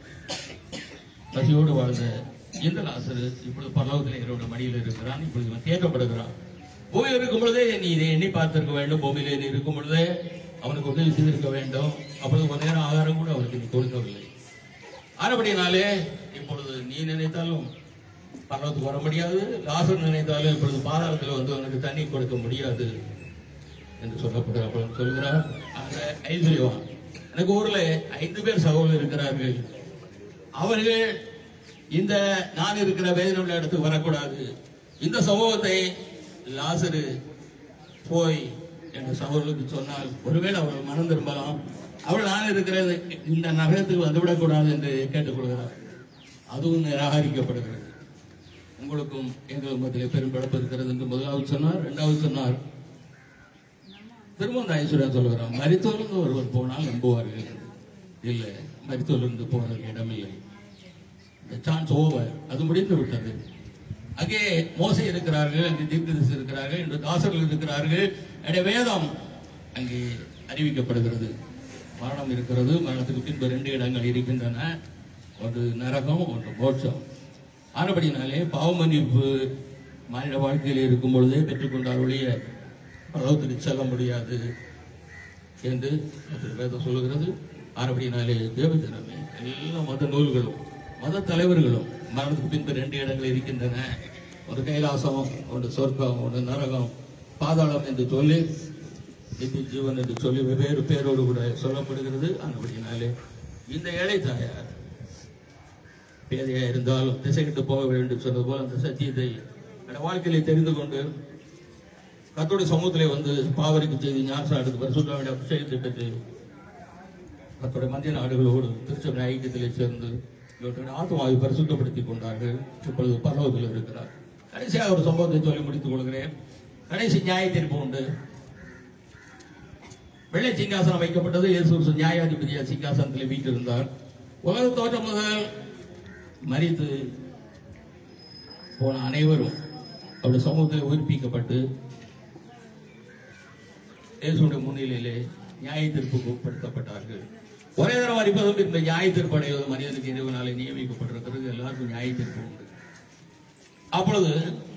பசியோடு வாழ்ந்த இந்த லாசரு இப்பொழுது பரலோகத்தில் இவரோட மடியில் இருக்கிறான் இப்பொழுது இவன் தேக்கப்படுகிறான் பூமியில் இருக்கும் பொழுதே நீ இதை எண்ணி பார்த்திருக்க வேண்டும் பூமியிலே நீ இருக்கும் பொழுதே அவனுக்கு உதவி செய்திருக்க வேண்டும் அப்பொழுது ஒரு நேரம் ஆகாரம் கூட அவருக்கு நீ கொடுக்கவில்லை ஆனபடினாலே இப்பொழுது நீ நினைத்தாலும் பரலோகத்துக்கு வர முடியாது லாசர் நினைத்தாலும் இப்பொழுது பாதாளத்தில் வந்து அவனுக்கு தண்ணி கொடுக்க முடியாது என்று சொல்லப்படுற அப்பொழுது சொல்கிறார் அந்த ஐஸ்வர்யவான் எனக்கு ஊர்ல ஐந்து பேர் சகோதரர் இருக்கிறார்கள் அவர்கள் இந்த நான் இருக்கிற வேதனை உள்ள இடத்துக்கு வரக்கூடாது இந்த சம்பவத்தை லாசரு போய் என்ற சகோதரருக்கு சொன்னால் ஒருவேளை அவர்கள் மனம் திரும்பலாம் அவள் நான் இருக்கிற இந்த நகரத்துக்கு வந்துவிடக்கூடாது என்று கேட்டுக்கொள்கிறார் அதுவும் நிராகரிக்கப்படுகிறது உங்களுக்கும் எங்கள் மத்தியிலே பெரும் பிழப்பு இருக்கிறது என்று முதலாவது சொன்னார் இரண்டாவது சொன்னார் திரும்ப அந்த ஐஸ்வர்யா சொல்கிறான் மரித்தோர்ந்து ஒருவர் போனால் நம்புவார்கள் இல்லை மரித்தோர்ந்து போறதுக்கு இடமில்லை சான்ஸ் ஓவர் அது முடிந்து விட்டது அங்கே மோசை இருக்கிறார்கள் அங்கே தீர்க்கதரிசி இருக்கிறார்கள் இன்று தாசர்கள் இருக்கிறார்கள் என்னுடைய வேதம் அங்கே அறிவிக்கப்படுகிறது மரணம் இருக்கிறது மரணத்துக்கு பின்பு ரெண்டு இடங்கள் இருக்கின்றன ஒன்று நரகம் ஒன்று மோட்சம் ஆனபடினாலே பாவ மன்னிப்பு மனித வாழ்க்கையில் இருக்கும் பொழுதே பெற்றுக்கொண்டால் ஒழிய பரலோகத்துக்கு செல்ல முடியாது என்று அது வேதம் சொல்லுகிறது ஆனபடினாலே தேவஜனமே எல்லா மத நூல்களும் மத தலைவர்களும் மரணத்துக்கு பின்பு ரெண்டு இடங்கள் இருக்கின்றன ஒரு கைலாசம் ஒன்று சொர்க்கம் ஒன்று நரகம் பாதாளம் என்று சொல்லி நித்திய ஜீவன் என்று சொல்லி வெவ்வேறு பேரோடு கூட சொல்லப்படுகிறது ஆனபடினாலே இந்த ஏழை தாயார் பேதையா இருந்தாலும் திசைக்கிட்டு போக வேண்டும் சொன்னது போல அந்த சத்தியத்தை என்னோட வாழ்க்கையிலே தெரிந்து கொண்டு கத்தோடைய சமூகத்திலே வந்து பாவரிக்கு செய்தி ஞானசா எடுத்து பரிசுத்தாவுடைய அபிஷேக திட்டத்தை கத்தோடைய மந்திய நாடுகளோடு திருச்சபை ஐக்கியத்திலே சேர்ந்து இவர்களுடைய ஆத்மாவை பரிசுத்தப்படுத்திக் கொண்டார்கள் இப்பொழுது பரலோகத்தில் இருக்கிறார் கடைசியாக ஒரு சம்பவத்தை சொல்லி முடித்துக் கொள்கிறேன் கடைசி நியாய தீர்ப்பு உண்டு வெள்ளை சிங்காசனம் வைக்கப்பட்டது இயேசு கிறிஸ்து நியாயாதிபதியா சிங்காசனத்தில் வீட்டிருந்தார் உலக தோற்றம் முதல் மறித்து போன அனைவரும் அவருடைய சமூகத்தில் உயிர்ப்பிக்கப்பட்டு இயேசுடைய முன்னிலையிலே நியாய தீர்ப்புக்கு உட்படுத்தப்பட்டார்கள் ஒரே தரம் அறிப்பதும் இந்த நியாய தீர்ப்பு அடைவது மனிதனுக்கு இறைவனாலே நியமிக்கப்பட்டிருக்கிறது எல்லாருக்கும் நியாய தீர்ப்பு உண்டு அப்பொழுது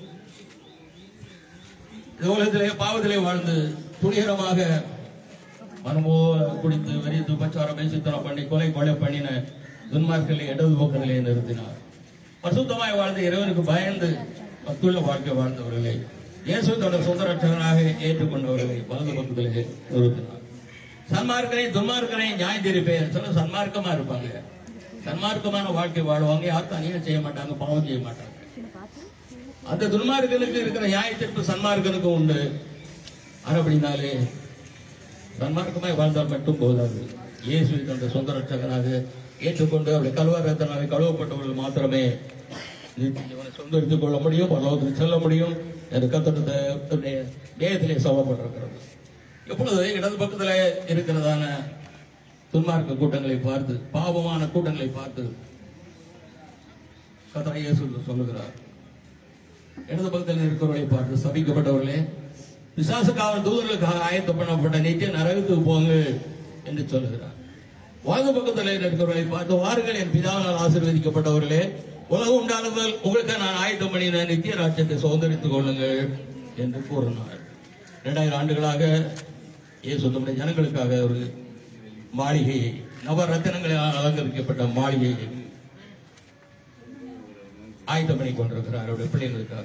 இந்த உலகத்திலே பாவத்திலே வாழ்ந்து துணிகரமாக மனமோ குடித்து வெறித்து பச்சாரம் பேசித்தனம் பண்ணி கொலை கொலை பண்ணின துன்மார்க்களை இடது பக்கத்திலே நிறுத்தினார் பசுத்தமாய் வாழ்ந்து இறைவனுக்கு பயந்து பத்துள்ள வாழ்க்கை வாழ்ந்தவர்களை இயேசு தன்னோட சொந்த ரட்சகனாக ஏற்றுக்கொண்டவர்களை வலது பக்கத்திலே நிறுத்தினார் சன்மார்க்கனை துன்மார்க்கனை நியாய தீர்ப்பேன் சொல்ல சன்மார்க்கமா இருப்பாங்க சன்மார்க்கமான வாழ்க்கை வாழ்வாங்க யாருக்கும் அநியாயம் செய்ய மாட்டாங்க பாவம் செய்ய மாட்டாங்க அந்த துன்மார்க்கனுக்கு இருக்கிற நியாய தீர்ப்பு சன்மார்க்கனுக்கு உண்டு ஆனா அப்படின்னாலே சன்மார்க்கமாய் வாழ்ந்தால் மட்டும் போதாது இயேசு தந்த சொந்த ரட்சகனாக ஏற்றுக்கொண்டு அவருடைய கல்வாரத்தினாலே கழுவப்பட்டவர்கள் மாத்திரமே இவனை சொந்தரித்துக் கொள்ள முடியும் பரலோகத்தில் செல்ல முடியும் என்று கத்தடைய தேயத்திலே சொல்லப்பட்டிருக்கிறது எப்பொழுது இடது பக்கத்தில் இருக்கிறதான துன்மார்க்க கூட்டங்களை பார்த்து பாவமான கூட்டங்களை பார்த்து கத்தரை இயேசு சொல்லுகிறார் இடது பக்கத்தில் இருக்கிறவர்களை பார்த்து சபிக்கப்பட்டவர்களே பிசாசு காவல் தூதர்களுக்காக ஆயத்தம் பண்ணப்பட்ட நித்திய நரகத்துக்கு போங்க என்று சொல்லுகிறார் வலது பக்கத்தில் இருக்கிறவர்களை பார்த்து வாருங்கள் என் பிதாவினால் ஆசீர்வதிக்கப்பட்டவர்களே உலகம் உண்டான முதல் உங்களுக்கு நான் ஆயத்தம் பண்ணின நித்திய ராஜ்யத்தை சுதந்திரித்துக் கொள்ளுங்கள் என்று கூறினார் இரண்டாயிரம் ஆண்டுகளாக இயேசு தம்முடைய ஜனங்களுக்காக ஒரு மாளிகையை நவரத்தினங்களால் அலங்கரிக்கப்பட்ட மாளிகையை ஆயத்தம் பண்ணி கொண்டிருக்கிறார் அவருடைய பிள்ளைகளுக்காக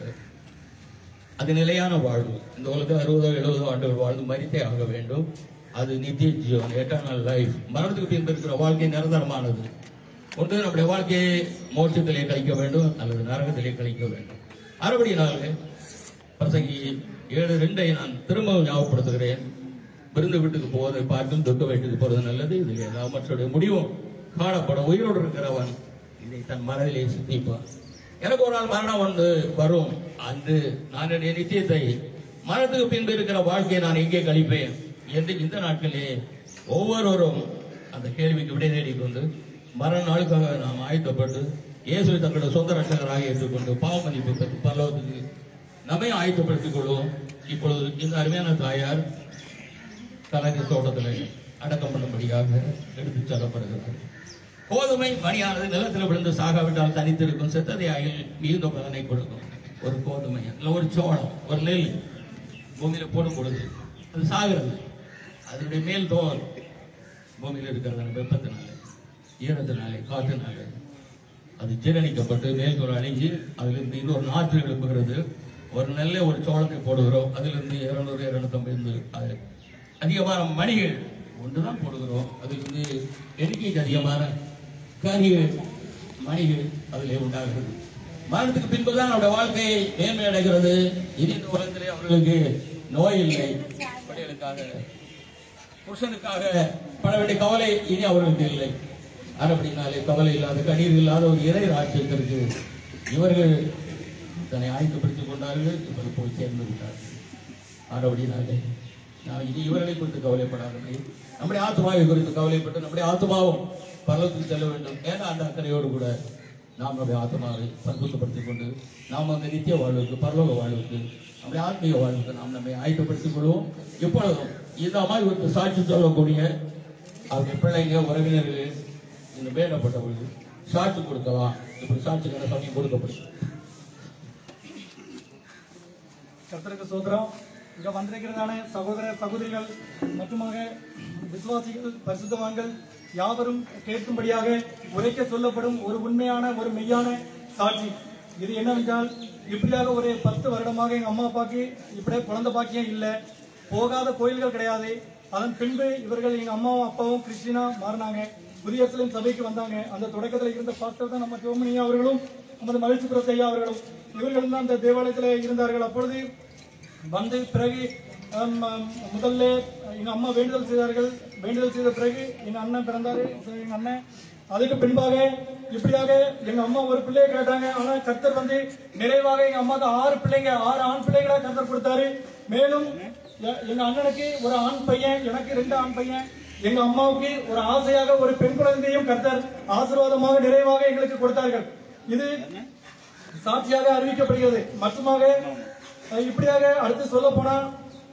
அது நிலையான வாழ்வு இந்த உலகத்தில் அறுபதோ எழுபதோ ஆண்டுகள் வாழ்ந்து மறித்தே ஆக வேண்டும் அது நித்திய ஜீவன் எட்டர்னல் லைஃப் மரணத்துக்கு பின்பு இருக்கிற வாழ்க்கை நிரந்தரமானது ஒன்று நம்முடைய வாழ்க்கையை மோட்சத்திலே கழிக்க வேண்டும் அல்லது நரகத்திலே கழிக்க வேண்டும் அறுபடினாலே பிரசங்கி ஏழு ரெண்டை நான் திரும்பவும் ஞாபகப்படுத்துகிறேன் விருந்து வீட்டுக்கு போவதை பார்க்கும் துக்க வீட்டுக்கு போறது நல்லது இதில் எல்லாவற்றுடைய முடிவும் காணப்படும் உயிரோடு இருக்கிறவன் இதை தன் மனதிலே சிந்திப்பான் எனக்கு ஒரு நாள் மரணம் வந்து வரும் அன்று நான் என்னுடைய நித்தியத்தை மரணத்துக்கு பின்பு இருக்கிற வாழ்க்கையை நான் எங்கே கழிப்பேன் என்று இந்த நாட்களிலே ஒவ்வொருவரும் அந்த கேள்விக்கு விடை தேடிக்கொண்டு மரண நாளுக்காக நாம் ஆயத்தப்பட்டு இயேசுவை தங்களுடைய சொந்த ரட்சகராக ஏற்றுக்கொண்டு பாவ மன்னிப்பு பெற்று பரலோகத்துக்கு நம்மை ஆயத்தப்படுத்திக் கொள்வோம் இப்பொழுது இந்த அருமையான தாயார் கலைஞர் தோட்டத்தில் அடக்கம் பண்ணும்படியாக எடுத்துச் செல்லப்படுகிறது கோதுமை மணியானது நிலத்தில் விழுந்து சாகாவிட்டால் தனித்திருக்கும் செத்ததையாயில் மிகுந்த பலனை கொடுக்கும் ஒரு கோதுமை இல்லை ஒரு சோளம் ஒரு நெல் பூமியில போடும் பொழுது அது சாகிறது அதனுடைய மேல் தோல் பூமியில் இருக்கிறதான வெப்பத்தினாலே ஈரத்தினாலே காற்றினாலே அது ஜீரணிக்கப்பட்டு மேல் தோல் அணிஞ்சு அதிலிருந்து இன்னொரு நாற்று எழுப்புகிறது ஒரு நெல்லை ஒரு சோளத்தை போடுகிறோம் அதிலிருந்து இருநூறு இருநூத்தம்பது அது அதிகமான மணிகள் ஒன்றுதான் போடுகிறோம் அதிலிருந்து எண்ணிக்கைக்கு அதிகமான கனிகள் மணிகள் அதிலே உண்டாகிறது மரணத்துக்கு பின்புதான் அவருடைய வாழ்க்கை மேன்மை அடைகிறது இனி இந்த உலகத்திலே அவர்களுக்கு நோய் இல்லை பிள்ளைகளுக்காக புருஷனுக்காக பட வேண்டிய கவலை இனி அவர்களுக்கு இல்லை அப்படினாலே கவலை இல்லாத கண்ணீர் இல்லாத ஒரு இறை ராஜ்யத்திற்கு இவர்கள் தன்னை ஆயத்தப்படுத்திக் கொண்டார்கள் இவர்கள் போய் சேர்ந்து விட்டார்கள் ஆனபடினாலே நாம் இனி இவர்களை குறித்து கவலைப்படாதபடி நம்முடைய ஆத்மாவை குறித்து கவலைப்பட்டு நம்முடைய ஆத்மாவும் பரலத்துக்கு செல்ல வேண்டும் ஏன்னா அந்த அக்கறையோடு கூட நாம் நம்முடைய ஆத்மாவை பரிசுத்தப்படுத்திக் கொண்டு நாம் அந்த நித்திய வாழ்வுக்கு பரலோக வாழ்வுக்கு நம்முடைய ஆத்மீக வாழ்வுக்கு நாம் நம்மை ஆயத்தப்படுத்திக் கொள்வோம் இப்பொழுதும் இந்த மாதிரி ஒரு சாட்சி சொல்லக்கூடிய அவங்க பிள்ளைங்க உறவினர்கள் இந்த வேண்டப்பட்டவர்கள் சாட்சி கொடுக்கலாம் இப்படி சாட்சிக்கான சமயம் கொடுக்கப்படும் கர்த்தருக்கு சோதரம் இங்க வந்திருக்கிறதான சகோதர சகோதரிகள் மட்டுமாக விசுவாசிகள் பரிசுத்தவான்கள் யாவரும் கேட்கும்படியாக உரைக்க சொல்லப்படும் ஒரு உண்மையான ஒரு மெய்யான சாட்சி இது என்னவென்றால் இப்படியாக ஒரு பத்து வருடமாக எங்க அம்மா அப்பாக்கு இப்படியே குழந்தை பாக்கியம் இல்லை போகாத கோயில்கள் கிடையாது அதன் பின்பு இவர்கள் எங்க அம்மாவும் அப்பாவும் கிறிஸ்டினா மாறினாங்க புதிய எருசலேம் சபைக்கு வந்தாங்க அந்த தொடக்கத்தில் இருந்த பாஸ்டர் தான் நம்ம ஜோமனியா அவர்களும் நமது மகிழ்ச்சி பிரசையா அவர்களும் இவர்களும் தான் அந்த தேவாலயத்தில் இருந்தார்கள் அப்பொழுது வந்து பிறகு ஹம், ஹம், முதல்ல எங்க அம்மா வேண்டுதல் செய்தார்கள் வேண்டுதல் செய்த பிறகு எங்க அண்ணன் பிறந்தாரு சரி, எங்க அண்ணன் அதுக்கு பின்பாக இப்படியாக எங்க அம்மா ஒரு பிள்ளையை கேட்டாங்க ஆனா கர்த்தர் வந்து நிறைவாக எங்க அம்மாக்கு ஆறு பிள்ளைங்க ஆறு ஆண் பிள்ளைகளை கர்த்தர் கொடுத்தாரு மேலும் எ- எங்க அண்ணனுக்கு ஒரு ஆண் பையன் எனக்கு ரெண்டு ஆண் பையன் எங்க அம்மாவுக்கு ஒரு ஆசையாக ஒரு பெண் குழந்தையும் கர்த்தர் ஆசீர்வாதமாக நிறைவாக எங்களுக்கு கொடுத்தார்கள் இது சாட்சியாக அறிவிக்கப்படுகிறது மற்றுமாக அஹ், இப்படியாக அடுத்து சொல்ல போனா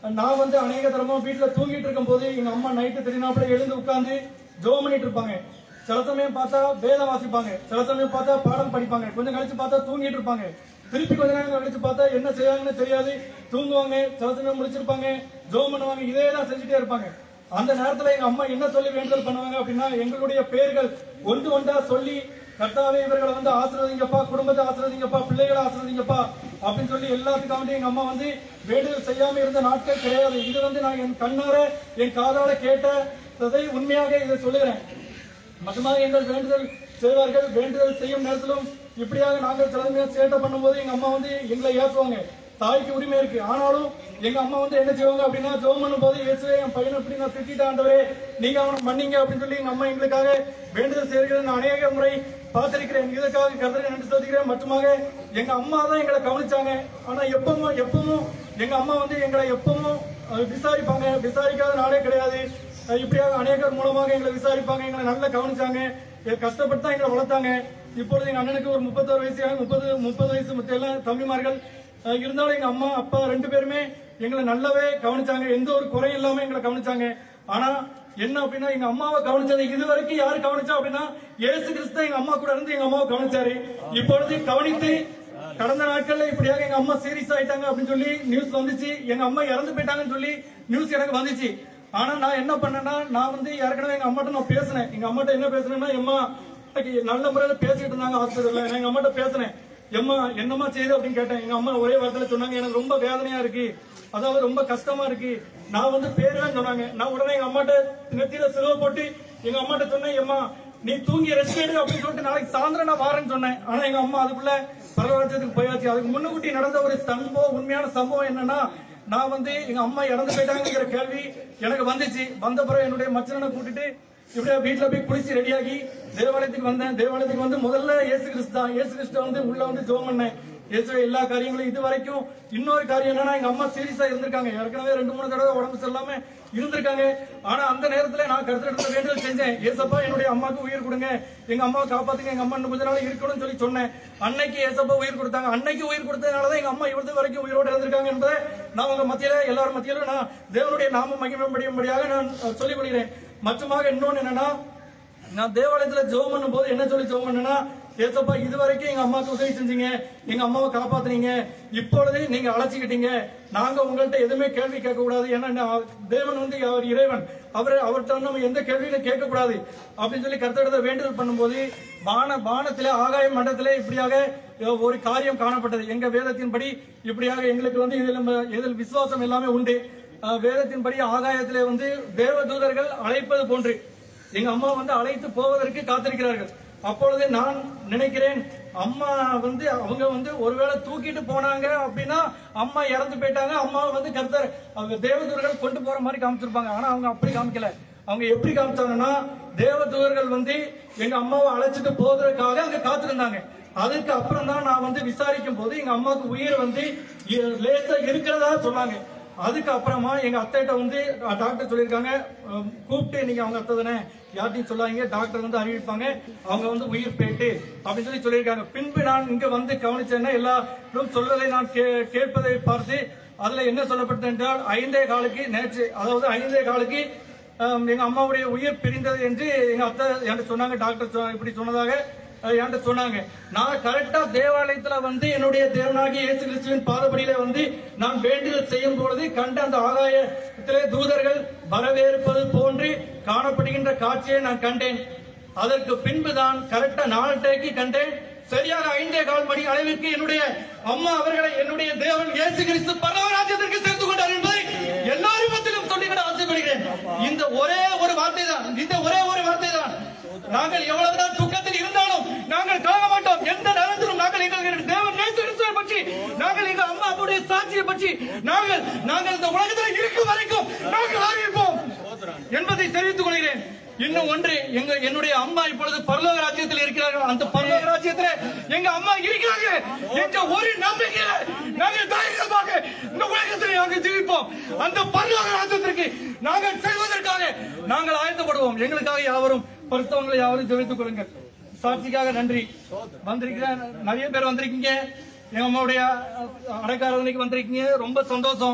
நான் வந்து அநேக தரமா வீட்டுல தூங்கிட்டு இருக்கும் போது எங்க அம்மா நைட்டு தெரியினாப்புல எழுந்து உட்கார்ந்து ஜோம் பண்ணிட்டு இருப்பாங்க சில சமயம் பார்த்தா வேதம் வாசிப்பாங்க சில சமயம் பார்த்தா பாடம் படிப்பாங்க கொஞ்சம் கழிச்சு பார்த்தா தூங்கிட்டு இருப்பாங்க திருப்பி கொஞ்ச நேரம் கழிச்சு பார்த்தா என்ன செய்வாங்கன்னு தெரியாது தூங்குவாங்க சில சமயம் முடிச்சிருப்பாங்க ஜோம் பண்ணுவாங்க இதே தான் செஞ்சுட்டே இருப்பாங்க அந்த நேரத்துல எங்க அம்மா என்ன சொல்லி வேண்டுதல் பண்ணுவாங்க அப்படின்னா எங்களுடைய பேர்கள் ஒன்று ஒன்றா சொல்லி கர்த்தாவே இவர்களை வந்து ஆசிர்வதிங்கப்பா குடும்பத்தை ஆசிர்வதிங்கப்பா பிள்ளைகளை ஆசிர்வதிங்கப்பா அப்படின்னு சொல்லி எல்லாத்துக்கும் வந்து எங்க அம்மா வந்து வேண்டுதல் செய்யாம இருந்த நாட்கள் கிடையாது இது வந்து நான் என் கண்ணார என் காதால கேட்டதை உண்மையாக இதை சொல்லுகிறேன் மட்டுமாக எங்கள் வேண்டுதல் செய்வார்கள் வேண்டுதல் செய்யும் நேரத்திலும் இப்படியாக நாங்கள் சில சேட்டை பண்ணும்போது எங்க அம்மா வந்து எங்களை ஏற்றுவாங்க தாய்க்கு உரிமை இருக்கு ஆனாலும் எங்க அம்மா வந்து என்ன செய்வாங்க அப்படின்னா ஜோம் பண்ணும்போது இயேசுவே என் பையனை இப்படி நான் திட்டிட்டு ஆண்டவரே நீங்க அவனை மன்னிங்க அப்படின்னு சொல்லி எங்க அம்மா எங்களுக்காக வேண்டுதல் செய்கிறேன் நான் அநேக முறை பார்த்திருக்கிறேன் இதற்காக கருத்தரை நன்றி சொல்லிக்கிறேன் மட்டுமாக எங்க அம்மா தான் எங்களை கவனிச்சாங்க ஆனா எப்பவும் எப்பவும் எங்க அம்மா வந்து எங்களை எப்பவும் அஹ், விசாரிப்பாங்க விசாரிக்காத நாளே கிடையாது அஹ் இப்படியாக அநேகர் மூலமாக எங்களை விசாரிப்பாங்க எங்களை நல்லா கவனிச்சாங்க எ- கஷ்டப்பட்டு தான் எங்களை வளர்த்தாங்க இப்பொழுது எங்க அண்ணனுக்கு ஒரு முப்பத்தோரு வயசு முப்பது முப்பது வயசு மத்த எல்லாம் தம்பிமார்கள் அஹ் இருந்தாலும் எங்க அம்மா அப்பா ரெண்டு பேருமே எங்களை நல்லாவே கவனிச்சாங்க எந்த ஒரு குறையும் இல்லாம எங்களை கவனிச்சாங்க ஆனா என்ன அப்படின்னா எங்க அம்மாவை கவனிச்சது இது வரைக்கும் யாரு கவனிச்சா அப்படின்னா இயேசு கிறிஸ்து எங்க அம்மா கூட இருந்து எங்க அம்மாவை கவனிச்சாரு இப்பொழுது கவனித்து கடந்த நாட்கள்ல இப்படியாக எங்க அம்மா சீரியஸ் ஆயிட்டாங்க அப்படின்னு சொல்லி நியூஸ் வந்துச்சு எங்க அம்மா இறந்து போயிட்டாங்கன்னு சொல்லி நியூஸ் எனக்கு வந்துச்சு ஆனா நான் என்ன பண்ணேன்னா நான் வந்து ஏற்கனவே எங்க அம்மாட்ட நான் பேசினேன் எங்க அம்மாட்ட என்ன பேசுனேன்னா எம்மா இன்னைக்கு நல்ல முறையில பேசிட்டு இருந்தாங்க ஹாஸ்பிட்டல்ல நான் எங்க அம்மாட்ட பேசினேன் எம்மா என்னம்மா செய்யுது அப்படின்னு கேட்டேன் எங்க அம்மா ஒரே வார்த்தையில சொன்னாங்க எனக்கு ரொம்ப வேதனையா இருக்கு அதாவது ரொம்ப கஷ்டமா இருக்கு நான் வந்து பேருவேன்னு சொன்னாங்க நான் உடனே எங்க அம்மாட்ட நெத்தியில சிலுவை போட்டு எங்க அம்மாட்ட சொன்னேன் எம்மா நீ தூங்கி ரெஸ்ட் எடு அப்படின்னு சொல்லிட்டு நாளைக்கு சாயந்தரம் நான் வாரேன்னு சொன்னேன் ஆனா எங்க அம்மா அதுக்குள்ள பரவாயில்லத்துக்கு போயாச்சு அதுக்கு முன்னுக்கூட்டி நடந்த ஒரு சம்பவம் உண்மையான சம்பவம் என்னன்னா நான் வந்து எங்க அம்மா இறந்து போயிட்டாங்கிற கேள்வி எனக்கு வந்துச்சு வந்த பிறகு என்னுடைய மச்சனை கூட்டிட்டு இப்படியே வீட்டுல போய் குளிச்சு ரெடியாகி தேவாலயத்துக்கு வந்தேன் தேவாலயத்துக்கு வந்து முதல்ல இயேசு கிறிஸ்து தான் இயேசு கிறிஸ்து வந்து உள்ள வந்து ஜோம் பண்ணேன் இயேசுவே எல்லா காரியங்களும் இது வரைக்கும் இன்னொரு காரியம் என்னன்னா எங்க அம்மா சீரியஸா இருந்திருக்காங்க ஏற்கனவே ரெண்டு மூணு தடவை உடம்பு சரியில்லாம இருந்திருக்காங்க ஆனா அந்த நேரத்துல நான் கருத்து வேண்டுதல் செஞ்சேன் ஏசப்பா என்னுடைய அம்மாவுக்கு உயிர் கொடுங்க எங்க அம்மாவை காப்பாத்துங்க எங்க அம்மா இன்னும் கொஞ்ச நாள் இருக்கணும்னு சொல்லி சொன்னேன் அன்னைக்கு ஏசப்பா உயிர் கொடுத்தாங்க அன்னைக்கு உயிர் கொடுத்ததுனாலதான் எங்க அம்மா இவ்வளவு வரைக்கும் உயிரோடு இருந்திருக்காங்க என்பதை நான் உங்க மத்தியில எல்லாரும் மத்தியில நான் தேவனுடைய நாம மகிமைப்படியும்படியாக நான் அஹ், சொல்லிக் கொள்கிறேன் மற்றமாக இன்னொன்னு என்னன்னா நான் தேவாலயத்துல ஜெபம் பண்ணும் போது என்ன சொல்லி ஜெபம் பண்ணேன்னா ஏசப்பா இது வரைக்கும் எங்க அம்மாவுக்கு உதவி செஞ்சீங்க எங்க அம்மாவை காப்பாத்துனீங்க இப்பொழுது நீங்க அழைச்சிக்கிட்டீங்க நாங்க உங்கள்ட்ட எதுவுமே கேள்வி கேட்க கூடாது ஏன்னா நான் தேவன் வந்து அவர் இறைவன் அவர் அவர்கிட்ட வந்து நம்ம எந்த கேள்வியும் கேட்க கூடாது அப்படின்னு சொல்லி கருத்தெடுத்த வேண்டுதல் பண்ணும்போது வான வானத்திலே ஆகாய மண்டலத்திலே இப்படியாக ஒரு காரியம் காணப்பட்டது எங்க வேதத்தின்படி இப்படியாக எங்களுக்கு வந்து இதில் நம்ம- இதில் விசுவாசம் எல்லாமே உண்டு அஹ் வேதத்தின்படி ஆகாயத்திலே வந்து தேவதூதர்கள் அழைப்பது போன்று எங்க அம்மா வந்து அழைத்து போவதற்கு காத்திருக்கிறார்கள் அப்பொழுது நான் நினைக்கிறேன் அம்மா வந்து அவங்க வந்து ஒருவேளை தூக்கிட்டு போனாங்க அப்படின்னா அம்மா இறந்து போயிட்டாங்க அம்மா வந்து கர்த்தர் அவங்க தேவதூதர்கள் கொண்டு போற மாதிரி காமிச்சிருப்பாங்க ஆனா அவங்க அப்படி காமிக்கல அவங்க எப்படி காமிச்சாங்கன்னா தேவதூதர்கள் வந்து எங்க அம்மாவை அழைச்சிட்டு போவதற்காக அங்க காத்திருந்தாங்க அதுக்கு அப்புறம் தான் நான் வந்து விசாரிக்கும் போது எங்க அம்மாவுக்கு உயிர் வந்து இ- லேசா இருக்கிறதா சொன்னாங்க அதுக்கு அப்புறமா எங்க அத்தைகிட்ட வந்து அஹ், டாக்டர் சொல்லியிருக்காங்க அஹ், கூப்பிட்டு நீங்க அவங்க அத்தை தானே யார்ட்டையும் சொல்லாதீங்க டாக்டர் வந்து அறிவிப்பாங்க அவங்க வந்து உயிர் போயிட்டு அப்படின்னு சொல்லி சொல்லியிருக்காங்க பின்பு நான் இங்க வந்து கவனிச்சேன்னா எல்லாரும் சொல்லதை நான் கே- கேட்பதை பார்த்து அதுல என்ன சொல்லப்பட்டது என்றால் ஐந்தே காலுக்கு நேற்று அதாவது ஐந்தே காலுக்கு அஹ், எங்க அம்மாவுடைய உயிர் பிரிந்தது என்று எங்க அத்தை என்கிட்ட சொன்னாங்க டாக்டர் சொ- இப்படி சொன்னதாக அஹ் என்கிட்ட சொன்னாங்க நான் கரெக்டா தேவாலயத்துல வந்து என்னுடைய தேவனாகிய இயேசு கிறிஸ்துவின் பாதபடியில வந்து நான் வேண்டுதல் செய்யும் பொழுது கண்ட அந்த ஆகாயத்திலே தூதர்கள் வரவேற்பது போன்று காணப்படுகின்ற காட்சியை நான் கண்டேன் அதற்கு பின்புதான் கரெக்டா நாலு டேக்கு கண்டேன் சரியாக ஐந்தே கால் மணி அளவிற்கு என்னுடைய அம்மா அவர்களை என்னுடைய தேவன் இயேசு கிறிஸ்து பரவராஜ்யத்திற்கு சேர்த்து கொண்டார் என்பதை எல்லாரும் மத்தியிலும் சொல்லிவிட ஆசைப்படுகிறேன் இந்த ஒரே ஒரு வார்த்தை தான் இந்த ஒரே ஒரு வார்த்தை தான் நாங்கள் எவ்வளவுதான் துக்கத்தில் இருந்தாலும் நாங்கள் கலங்க மாட்டோம் எந்த நேரத்திலும் நாங்கள் எங்கள் தேவன் நேச கிறிஸ்துவை பற்றி நாங்கள் எங்கள் அம்மா அப்பாவுடைய சாட்சியை பற்றி நாங்கள் நாங்கள் இந்த உலகத்தில் இருக்கும் வரைக்கும் நாங்கள் அறிவிப்போம் என்பதை தெரிவித்துக் கொள்கிறேன் இன்னும் ஒன்று எங்க என்னுடைய அம்மா இப்பொழுது பரலோக ராஜ்யத்தில் இருக்கிறார்கள் அந்த பரலோக ராஜ்யத்தில் எங்க அம்மா இருக்கிறாங்க என்ற ஒரு நம்பிக்கையில நாங்கள் தைரியமாக இந்த உலகத்தில் நாங்கள் ஜீவிப்போம் அந்த பரலோக ராஜ்யத்திற்கு நாங்கள் செல்வதற்காக நாங்கள் ஆயத்தப்படுவோம் எங்களுக்காக யாவரும் பரிசுத்தவங்களை யாவரும் ஜெபித்துக் கொள்ளுங்கள் சாட்சிக்காக நன்றி வந்திருக்கிற நிறைய பேர் வந்திருக்கீங்க எங்க அம்மாவுடைய அடைக்காரதனைக்கு வந்திருக்கீங்க ரொம்ப சந்தோஷம்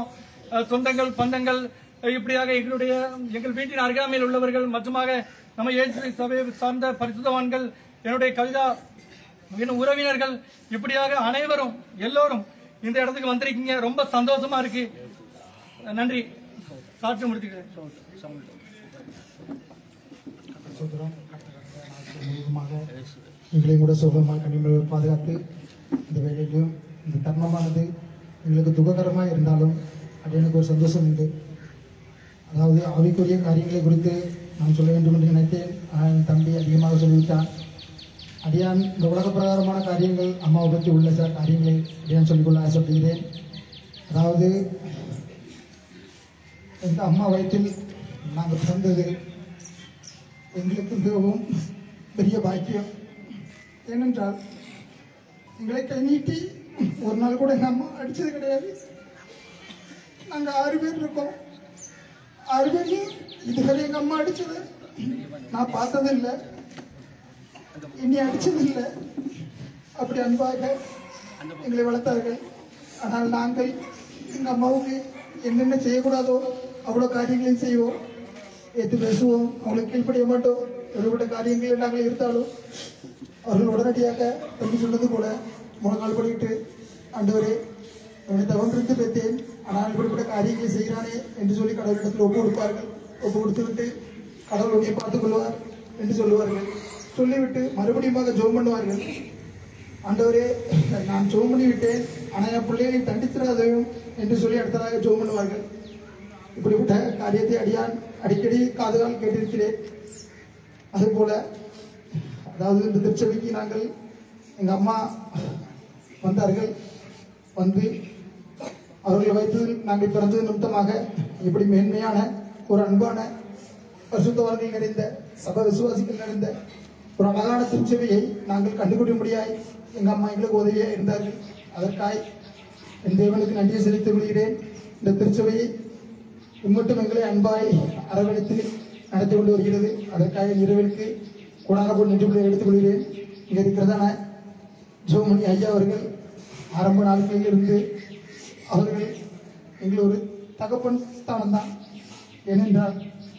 அஹ், சொந்தங்கள் பந்தங்கள் அஹ், இப்படியாக எங்களுடைய எங்கள் வீட்டின் அருகாமையில் உள்ளவர்கள் மற்றுமாக நம்ம இயேசு சபையை சார்ந்த பரிசுத்தவான்கள் என்னுடைய கவிதா இன்னும் உறவினர்கள் இப்படியாக அனைவரும் எல்லோரும் இந்த இடத்துக்கு வந்திருக்கீங்க ரொம்ப சந்தோஷமா இருக்கு நன்றி சாட்சி முடிச்சுக்கிறேன் சோதரம் முழுவதுமாக எங்களையும் கூட சுகமாக கனிமொழி பாதுகாத்து இந்த வேலையிலும் இந்த தர்மமானது எங்களுக்கு துக்ககரமாக இருந்தாலும் அது எனக்கு ஒரு சந்தோஷம் உண்டு அதாவது ஆவிக்குரிய காரியங்களை குறித்து நான் சொல்ல வேண்டும் என்று நினைத்தேன் ஆனால் என் தம்பி அதிகமாக சொல்லிவிட்டான் அடியான் இந்த உலக பிரகாரமான காரியங்கள் அம்மாவை பற்றி உள்ள சில காரியங்களை அடியான் சொல்லிக்கொள்ள ஆசைப்படுகிறேன் அதாவது எங்கள் அம்மா வயிற்றில் நாங்கள் பிறந்தது எங்களுக்கு மிகவும் பெரிய பாக்கியம் ஏனென்றால் எங்களை கை நீட்டி ஒரு நாள் கூட எங்கள் அம்மா அடித்தது கிடையாது நாங்கள் ஆறு பேர் இருக்கோம் ஆறு பேரையும் இதுவரை எங்கள் அம்மா அடித்தது நான் பார்த்ததில்லை இனி அடிச்சதில்லை அப்படி அன்பாக எங்களை வளர்த்தார்கள் ஆனால் நாங்கள் எங்கள் அம்மாவுக்கு என்னென்ன செய்யக்கூடாதோ அவ்வளோ காரியங்களையும் செய்வோம் ஏற்று பேசுவோம் அவங்களுக்கு கீழ்ப்படிய மாட்டோம் ஒருபட்ட காரியங்கள் நாங்கள் இருந்தாலும் அவர்கள் உடனடியாக தம்பி சொன்னது போல முழங்கால் படிக்கிட்டு ஆண்டவரே அவனை தவன்றிருந்து பெற்றேன் ஆனால் இப்படிப்பட்ட காரியங்களை செய்கிறானே என்று சொல்லி கடவுளிடத்தில் ஒப்பு கொடுப்பார்கள் ஒப்பு கொடுத்துவிட்டு கடவுள் உன்னை பார்த்துக் கொள்வார் என்று சொல்லுவார்கள் சொல்லிவிட்டு மறுபடியும் ஜோம் பண்ணுவார்கள் ஆண்டவரே நான் ஜோம் பண்ணி விட்டேன் ஆனால் என் பிள்ளைகளை தண்டித்திராதையும் என்று சொல்லி அடுத்ததாக ஜோம் பண்ணுவார்கள் இப்படிப்பட்ட காரியத்தை அடியான் அடிக்கடி காதுகால் கேட்டிருக்கிறேன் அதுபோல அதாவது இந்த திருச்சபைக்கு நாங்கள் எங்கள் அம்மா வந்தார்கள் வந்து அவர்களை வைத்து நாங்கள் பிறந்தது நிமித்தமாக இப்படி மேன்மையான ஒரு அன்பான பரிசுத்தவான்கள் நிறைந்த சபை விசுவாசிகள் நிறைந்த ஒரு அழகான திருச்சபையை நாங்கள் கண்டுபிடிக்கும்படியாய் எங்கள் அம்மா எங்களுக்கு உதவியாக இருந்தார்கள் அதற்காய் என் தேவனுக்கு நன்றியை செலுத்திக் கொள்கிறேன் இந்த திருச்சபையை இம்மட்டும் எங்களை அன்பாய் அரவணைத்து நடத்தி கொண்டு வருகிறது அதற்காக இரவிற்கு கூடாக போல் நின்று எடுத்துக் கொள்கிறேன் இங்கே இருக்கிறதான ஜோமணி ஐயா அவர்கள் ஆரம்ப நாட்களில் இருந்து அவர்கள் எங்கள் ஒரு தகப்பன் ஸ்தானம் தான் ஏனென்றால்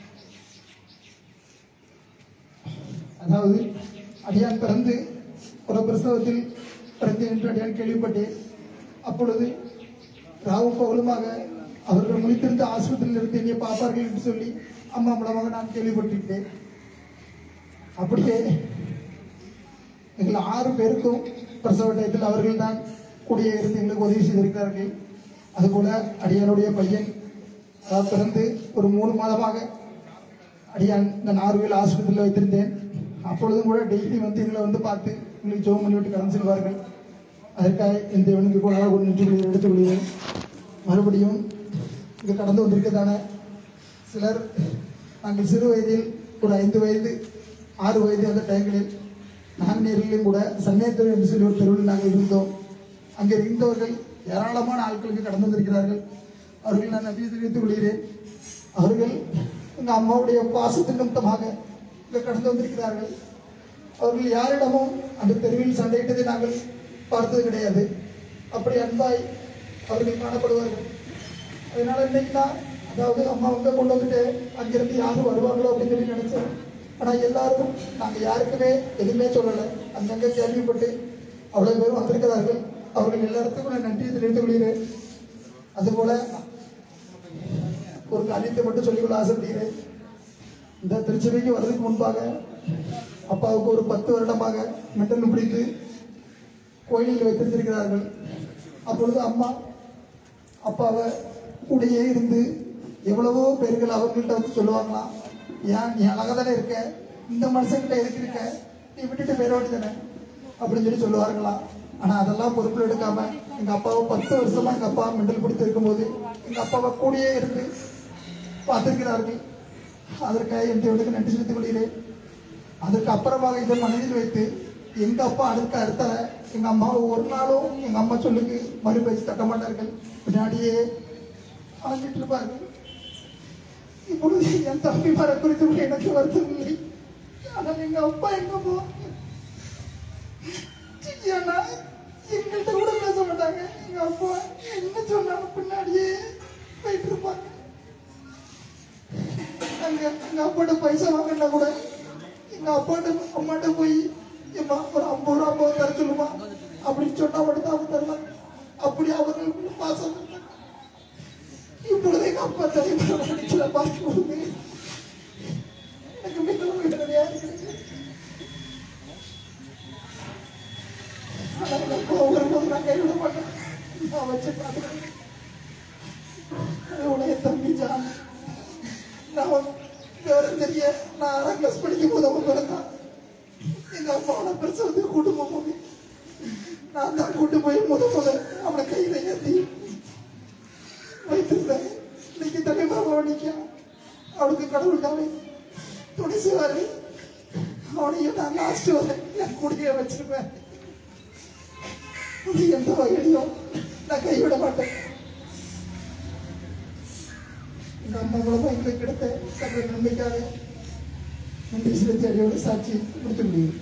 அதாவது அடியான் பிறந்து ஒரு பிரசவத்தில் பிறந்தேன் என்று அடியான் கேள்விப்பட்டேன் அப்பொழுது ராவும் பகலுமாக அவர்கள் முழித்திருந்த ஆஸ்பத்திரியில் இருந்து என்னை பார்ப்பார்கள் என்று சொல்லி அம்மா மூலமாக நான் கேள்விப்பட்டிருக்கிறேன் அப்படியே எங்கள் ஆறு பேருக்கும் பிரசவ டயத்தில் அவர்கள் தான் கூடிய இருந்து எங்களுக்கு உதவி செய்திருக்கிறார்கள் அதுபோல அடியானுடைய பையன் அஹ், பிறந்து ஒரு மூணு மாதமாக அடியான் இந்த நார்வேல் ஆஸ்பத்திரியில் வைத்திருந்தேன் அப்பொழுதும் கூட டெய்லி வந்து எங்களை வந்து பார்த்து எங்களுக்கு ஜோம் பண்ணி விட்டு கடந்து செல்வார்கள் அதற்காக இந்த தேவனுக்கு கூட ஒரு நின்று எடுத்துக் கொள்கிறேன் மறுபடியும் இங்கே கடந்து வந்திருக்கிறதான சிலர் நாங்கள் சிறு வயதில் ஒரு ஐந்து வயது ஆறு வயது அந்த டைம்களில் நாங்குநேரிலும் கூட சன்னியத்துறை என்று சொல்லி ஒரு தெருவில் நாங்கள் இருந்தோம் அங்கே இருந்தவர்கள் ஏராளமான ஆட்களுக்கு கடந்து வந்திருக்கிறார்கள் அவர்கள் நான் நன்றி தெரிவித்துக் கொள்கிறேன் அவர்கள் எங்கள் அம்மாவுடைய பாசத்தின் நிமித்தமாக இங்கே கடந்து வந்திருக்கிறார்கள் அவர்கள் யாரிடமும் அந்த தெருவில் சண்டையிட்டதை நாங்கள் பார்த்தது கிடையாது அப்படி அன்பாய் அவர்கள் காணப்படுவார்கள் அதனால இன்னைக்கு நான் அதாவது அம்மா வந்து கொண்டு வந்துட்டு அங்கிருந்து யாரும் வருவாங்களோ அப்படின்னு சொல்லி நினைச்சேன் ஆனா எல்லாருக்கும் நாங்க யாருக்குமே எதுவுமே சொல்லலை அங்கங்க கேள்விப்பட்டு அவ்வளவு பேரும் வந்திருக்கிறார்கள் அவர்கள் எல்லாத்துக்கும் நான் நன்றி தெரிவித்துக் கொள்கிறேன் அதுபோல ஒரு காரியத்தை மட்டும் சொல்லிக்கொள்ள ஆசைப்படுகிறேன் இந்த திருச்சபைக்கு வர்றதுக்கு முன்பாக அப்பாவுக்கு ஒரு பத்து வருடமாக மெட்டல் பிடித்து கோயிலில் வைத்திருந்திருக்கிறார்கள் அப்பொழுது அம்மா அப்பாவை கூடயே இருந்து எவ்வளவோ பேர்கள் அவர்கள்ட்ட வந்து சொல்லுவாங்களாம் ஏன் நீ அழகா தானே இருக்க இந்த மனுஷன்கிட்ட எதுக்கு இருக்க நீ விட்டுட்டு பேர தானே அப்படின்னு சொல்லி சொல்லுவார்களாம் ஆனா அதெல்லாம் பொறுப்பில் எடுக்காம எங்க அப்பாவை பத்து வருஷமா எங்க அப்பா மெண்டல் பிடித்து இருக்கும்போது எங்க அப்பாவை கூடயே இருந்து பார்த்திருக்கிறார்கள் அதற்காக என் தேவனுக்கு நன்றி செலுத்திக் கொள்கிறேன் அதற்கு அப்புறமாக இதை மனதில் வைத்து எங்க அப்பா அடுத்த அடுத்த எங்க அம்மாவை ஒரு நாளும் எங்க அம்மா சொல்லுக்கு மறு பேச்சு தட்ட மாட்டார்கள் பின்னாடியே அழைஞ்சிட்டு இருப்பார்கள் இப்பொழுது என் தம்பி மர குறித்து கூட எனக்கு வருத்தம் இல்லை ஆனால் எங்க அப்பா எங்க போ ஏன்னா எங்கள்கிட்ட கூட பேச மாட்டாங்க எங்க அப்பா என்ன சொன்னாலும் பின்னாடியே போயிட்டு இருப்பாங்க அங்க எங்க அப்பாட்ட பைசா வாங்கினா கூட எங்க அப்பாட்ட அம்மாட்ட போய் ஏம்மா ஒரு ஐம்பது ரூபா ஐம்பது தர சொல்லுமா அப்படின்னு சொன்னா மட்டும் தான் அவங்க தரலாம் அப்படி அவர்களுக்குள்ள பாசம் இருந்தாங்க. இப்பொழுது எங்க அப்பா தலைமுறை பார்க்கும்போது எனக்கு மிகவும் வேதனையா இருக்குது ஆனா எங்க அப்பா வரும்போது நான் கைவிட மாட்டேன் நான் வச்சு பார்த்துக்கிறேன் உடைய தம்பி ஜான் நான் வந்து விவரம் தெரிய நான் ஆறாம் கிளாஸ் படிக்கும் போது அவன் பிறந்தான் எங்க அம்மாவோட பிரசவத்துக்கு கூட்டு போகும்போது நான் தான் கூட்டு போய் முத முத அவனை கையில ஏற்றி வைத்திருந்தேன் இன்னைக்கு தலைமுறை நிற்க அவனுக்கு கடவுள் தானே துணை செய்வாரு அவனையும் நான் லாஸ்ட் வரை என் கூடயே வச்சிருப்பேன் அது எந்த வகையிலையும் நான் கைவிட மாட்டேன் இந்த அம்மா மூலமா எங்களுக்கு கிடைத்த சகல நன்மைக்காக நன்றி செலுத்தி அடியோட சாட்சி கொடுத்து முடியும்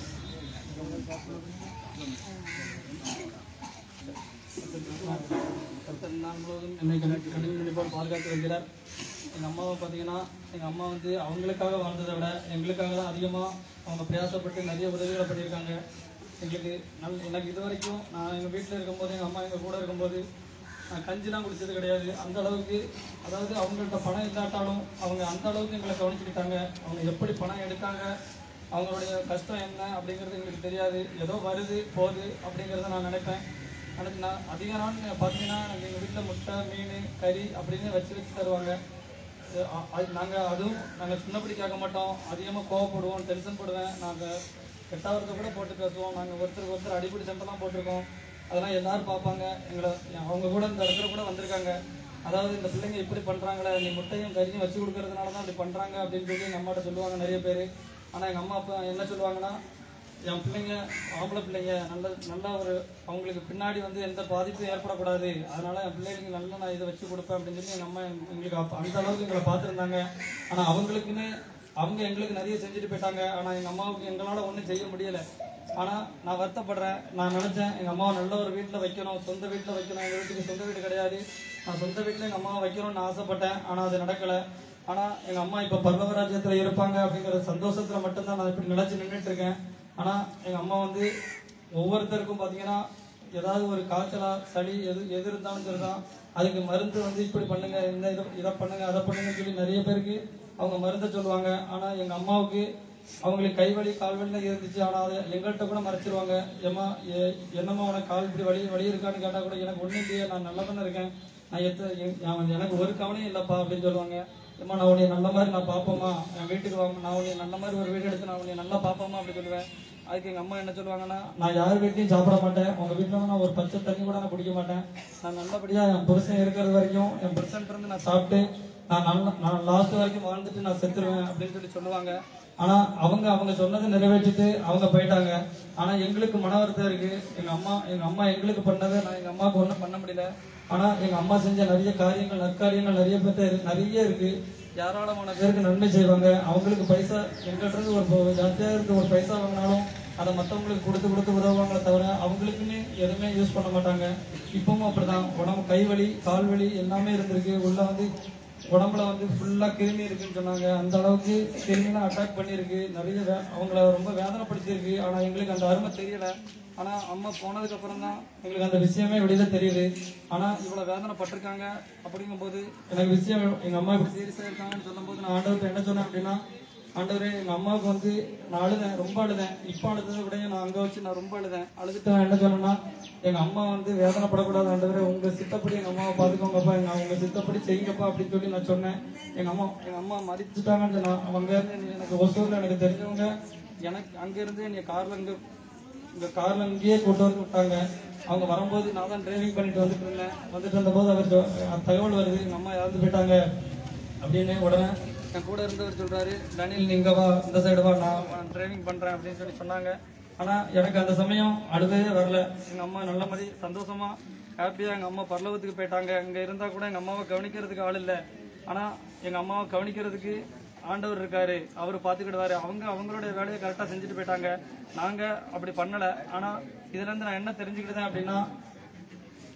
கர்த்தர் நாள் முழுவதும் என்னை கணக்கு கடின நினைப்பால் பாதுகாத்து வருகிறார் எங்கள் அம்மாவை பார்த்தீங்கன்னா எங்கள் அம்மா வந்து அவங்களுக்காக வாழ்ந்ததை விட எங்களுக்காக தான் அதிகமாக அவங்க பிரயாசப்பட்டு நிறைய உதவிகளை பண்ணியிருக்காங்க எங்களுக்கு நல் எனக்கு இது வரைக்கும் நான் எங்கள் வீட்டில் இருக்கும்போது எங்கள் அம்மா எங்கள் கூட இருக்கும்போது நான் கஞ்சிலாம் குடிச்சது கிடையாது அந்த அளவுக்கு அதாவது அவங்கள்ட்ட பணம் இல்லாட்டாலும் அவங்க அந்த அளவுக்கு எங்களை கவனிச்சுக்கிட்டாங்க அவங்க எப்படி பணம் எடுக்காங்க அவங்களுடைய கஷ்டம் என்ன அப்படிங்கிறது எங்களுக்கு தெரியாது ஏதோ வருது போகுது அப்படிங்கிறத நான் நினைப்பேன் எனக்கு நான் அதிக நாள் பார்த்தீங்கன்னா எனக்கு எங்கள் வீட்டில் முட்டை மீன் கறி அப்படின்னு வச்சு வச்சு தருவாங்க அது- அ- அது நாங்கள் அதுவும் நாங்கள் சின்னப்படி கேட்க மாட்டோம் அதிகமாக கோவப்படுவோம் டென்ஷன் போடுவேன் நாங்கள் கெட்டாவரத்தை கூட போட்டு பேசுவோம் நாங்கள் ஒருத்தருக்கு ஒருத்தர் அடிப்படை சண்டைலாம் போட்டிருக்கோம் அதெல்லாம் எல்லாரும் பார்ப்பாங்க எங்களை அவங்க கூட இந்த இடத்துல கூட வந்திருக்காங்க அதாவது இந்த பிள்ளைங்க இப்படி பண்ணுறாங்களே நீ முட்டையும் கறியும் வச்சு கொடுக்கறதுனால தான் இப்படி பண்ணுறாங்க அப்படின்னு சொல்லி எங்கள் அம்மாட்ட சொல்லுவாங்க நிறைய பேர் ஆனால் எங்கள் அம்மா அப்பா என்ன சொல்லுவாங்கன்னா என் பிள்ளைங்க ஆம்பளை பிள்ளைங்க நல்ல நல்லா ஒரு அவங்களுக்கு பின்னாடி வந்து எந்த பாதிப்பும் ஏற்படக்கூடாது அதனால என் பிள்ளைங்களுக்கு நல்லா நான் இதை வச்சு கொடுப்பேன் அப்படின்னு சொல்லி எங்கள் அம்மா எங்களுக்கு அப்ப- அந்த அளவுக்கு எங்களை பார்த்துருந்தாங்க ஆனால் அவங்களுக்குன்னு அவங்க எங்களுக்கு நிறைய செஞ்சுட்டு போயிட்டாங்க ஆனால் எங்கள் அம்மாவுக்கு எங்களால் ஒன்றும் செய்ய முடியலை ஆனால் நான் வருத்தப்படுறேன் நான் நினச்சேன் எங்கள் அம்மாவை நல்ல ஒரு வீட்டில் வைக்கணும் சொந்த வீட்டில் வைக்கணும் எங்கள் வீட்டுக்கு சொந்த வீடு கிடையாது நான் சொந்த வீட்டில் எங்கள் அம்மாவை வைக்கணும்னு ஆசைப்பட்டேன் ஆனால் அது நடக்கலை ஆனால் எங்கள் அம்மா இப்போ பல்லவ ராஜ்யத்தில் இருப்பாங்க அப்படிங்கிற சந்தோஷத்தில் மட்டும்தான் நான் இப்படி நினச்சி நின்றுட்டு இருக்கேன் ஆனால் எங்கள் அம்மா வந்து ஒவ்வொருத்தருக்கும் பார்த்தீங்கன்னா ஏதாவது ஒரு காய்ச்சலா சளி எது எது இருந்தாலும் சரிதான் அதுக்கு மருந்து வந்து இப்படி பண்ணுங்க இந்த இதை இதை பண்ணுங்க அதை பண்ணுங்கன்னு சொல்லி நிறைய பேருக்கு அவங்க மருந்தை சொல்லுவாங்க ஆனால் எங்கள் அம்மாவுக்கு அவங்களுக்கு கை வலி கால் வலிலாம் இருந்துச்சு ஆனால் அதை எங்கள்கிட்ட கூட மறைச்சிருவாங்க ஏம்மா எ- என்னம்மா உனக்கு கால் இப்படி வலி வலி இருக்கான்னு கேட்டால் கூட எனக்கு ஒன்றும் இல்லையே நான் நல்லா தானே இருக்கேன் நான் எத்த எ- நான் எனக்கு ஒரு கவனையும் இல்லைப்பா அப்படின்னு சொல்லுவாங்க ஏம்மா நான் உன்னை நல்ல மாதிரி நான் பார்ப்போமா என் வீட்டுக்கு வாங்க நான் உன்னை நல்ல மாதிரி ஒரு வீடு எடுத்து நான் உன்னை நல்லா பார்ப்போமா அப்படி சொல்லுவேன் அதுக்கு எங்கள் அம்மா என்ன சொல்லுவாங்கன்னா நான் யார் வீட்லையும் சாப்பிட மாட்டேன் உங்கள் வீட்டில் நான் ஒரு பச்சை தண்ணி கூட நான் குடிக்க மாட்டேன் நான் நல்லபடியாக என் புருஷன் இருக்கிறது வரைக்கும் என் புருஷன்ட்டு இருந்து நான் சாப்பிட்டு நான் நல்ல நான் லாஸ்ட் வரைக்கும் வாழ்ந்துட்டு நான் செத்துருவேன் அப்படின்னு சொல்லி சொல்லுவாங்க ஆனா அவங்க அவங்க சொன்னதை நிறைவேற்றிட்டு அவங்க போயிட்டாங்க ஆனா எங்களுக்கு மன வருத்தம் இருக்கு எங்க அம்மா எங்க அம்மா எங்களுக்கு பண்ணதை நான் எங்க அம்மாவுக்கு ஒன்றும் பண்ண முடியல ஆனா எங்க அம்மா செஞ்ச நிறைய காரியங்கள் நற்காரியங்கள் நிறைய பேர்ட்ட இருக்கு- நிறைய இருக்கு யாராளமான பேருக்கு நன்மை செய்வாங்க அவங்களுக்கு பைசா எங்கள்கிட்ட இருந்து ஒரு ப- ஜாஸ்தியா இருந்து ஒரு பைசா வாங்கினாலும் அதை மற்றவங்களுக்கு கொடுத்து கொடுத்து உதவுவாங்களே தவிர அவங்களுக்குன்னு எதுவுமே யூஸ் பண்ண மாட்டாங்க இப்பவும் அப்படிதான் உடம்பு கை வலி கால் வலி எல்லாமே இருந்திருக்கு உள்ள வந்து உடம்புல வந்து ஃபுல்லா கிருமி இருக்குன்னு சொன்னாங்க அந்த அளவுக்கு கிருமிலாம் அட்டாக் பண்ணியிருக்கு நிறைய வே- அவங்கள ரொம்ப வேதனைப்படுத்தியிருக்கு ஆனா எங்களுக்கு அந்த அருமை தெரியல ஆனா அம்மா போனதுக்கு அப்புறம் தான் எங்களுக்கு அந்த விஷயமே வெளியில தெரியுது ஆனா இவ்வளவு வேதனைப்பட்டிருக்காங்க அப்படிங்கும்போது எனக்கு விஷயம் எங்க அம்மா இப்படி சீரியஸா இருக்காங்கன்னு சொல்லும்போது நான் ஆண்டவர்கிட்ட என்ன சொன்னேன் அப்படின்னா ஆண்டவரே எங்க அம்மாவுக்கு வந்து நான் அழுதேன் ரொம்ப அழுதேன் இப்ப அழுததை விட நான் அங்க வச்சு நான் ரொம்ப அழுதேன் அழுதுட்டு நான் என்ன சொன்னேன்னா எங்க அம்மா வந்து வேதனைப்படக்கூடாது ஆண்டவரே உங்க சித்தப்படி எங்க அம்மாவை பாத்துக்கோங்கப்பா எங்க உங்க சித்தப்படி செய்யுங்கப்பா அப்படின்னு சொல்லி நான் சொன்னேன் எங்க அம்மா எங்க அம்மா மதிச்சுட்டாங்கன்னு சொன்னா அவங்க இருந்து எனக்கு ஒசூர்ல எனக்கு தெரிஞ்சவங்க எனக்கு அங்க இருந்து என்னை கார்ல இங்க இந்த கார்ல இங்கேயே கொண்டு வந்து விட்டாங்க அவங்க வரும்போது நான் தான் டிரைவிங் பண்ணிட்டு வந்துட்டு இருந்தேன் வந்துட்டு இருந்தபோது அவர் சொ- தகவல் வருது எங்க அம்மா இறந்து போயிட்டாங்க அப்படின்னு உடனே என் கூட இருந்தவர் சொல்றாரு டனில் நீங்க வா இந்த சைடு வா நான் டிரைவிங் பண்றேன் அப்படின்னு சொல்லி சொன்னாங்க ஆனா எனக்கு அந்த சமயம் அழுதே வரல எங்க அம்மா நல்ல மாதிரி சந்தோஷமா ஹாப்பியா எங்க அம்மா பரலவத்துக்கு போயிட்டாங்க அங்க இருந்தா கூட எங்க அம்மாவை கவனிக்கிறதுக்கு ஆள் இல்ல ஆனா எங்க அம்மாவை கவனிக்கிறதுக்கு ஆண்டவர் இருக்காரு அவர் பாத்துக்கிடுவாரு அவங்க அவங்களுடைய வேலையை கரெக்டா செஞ்சுட்டு போயிட்டாங்க நாங்க அப்படி பண்ணல ஆனா இதுல இருந்து நான் என்ன தெரிஞ்சுக்கிட்டேன் அப்படின்னா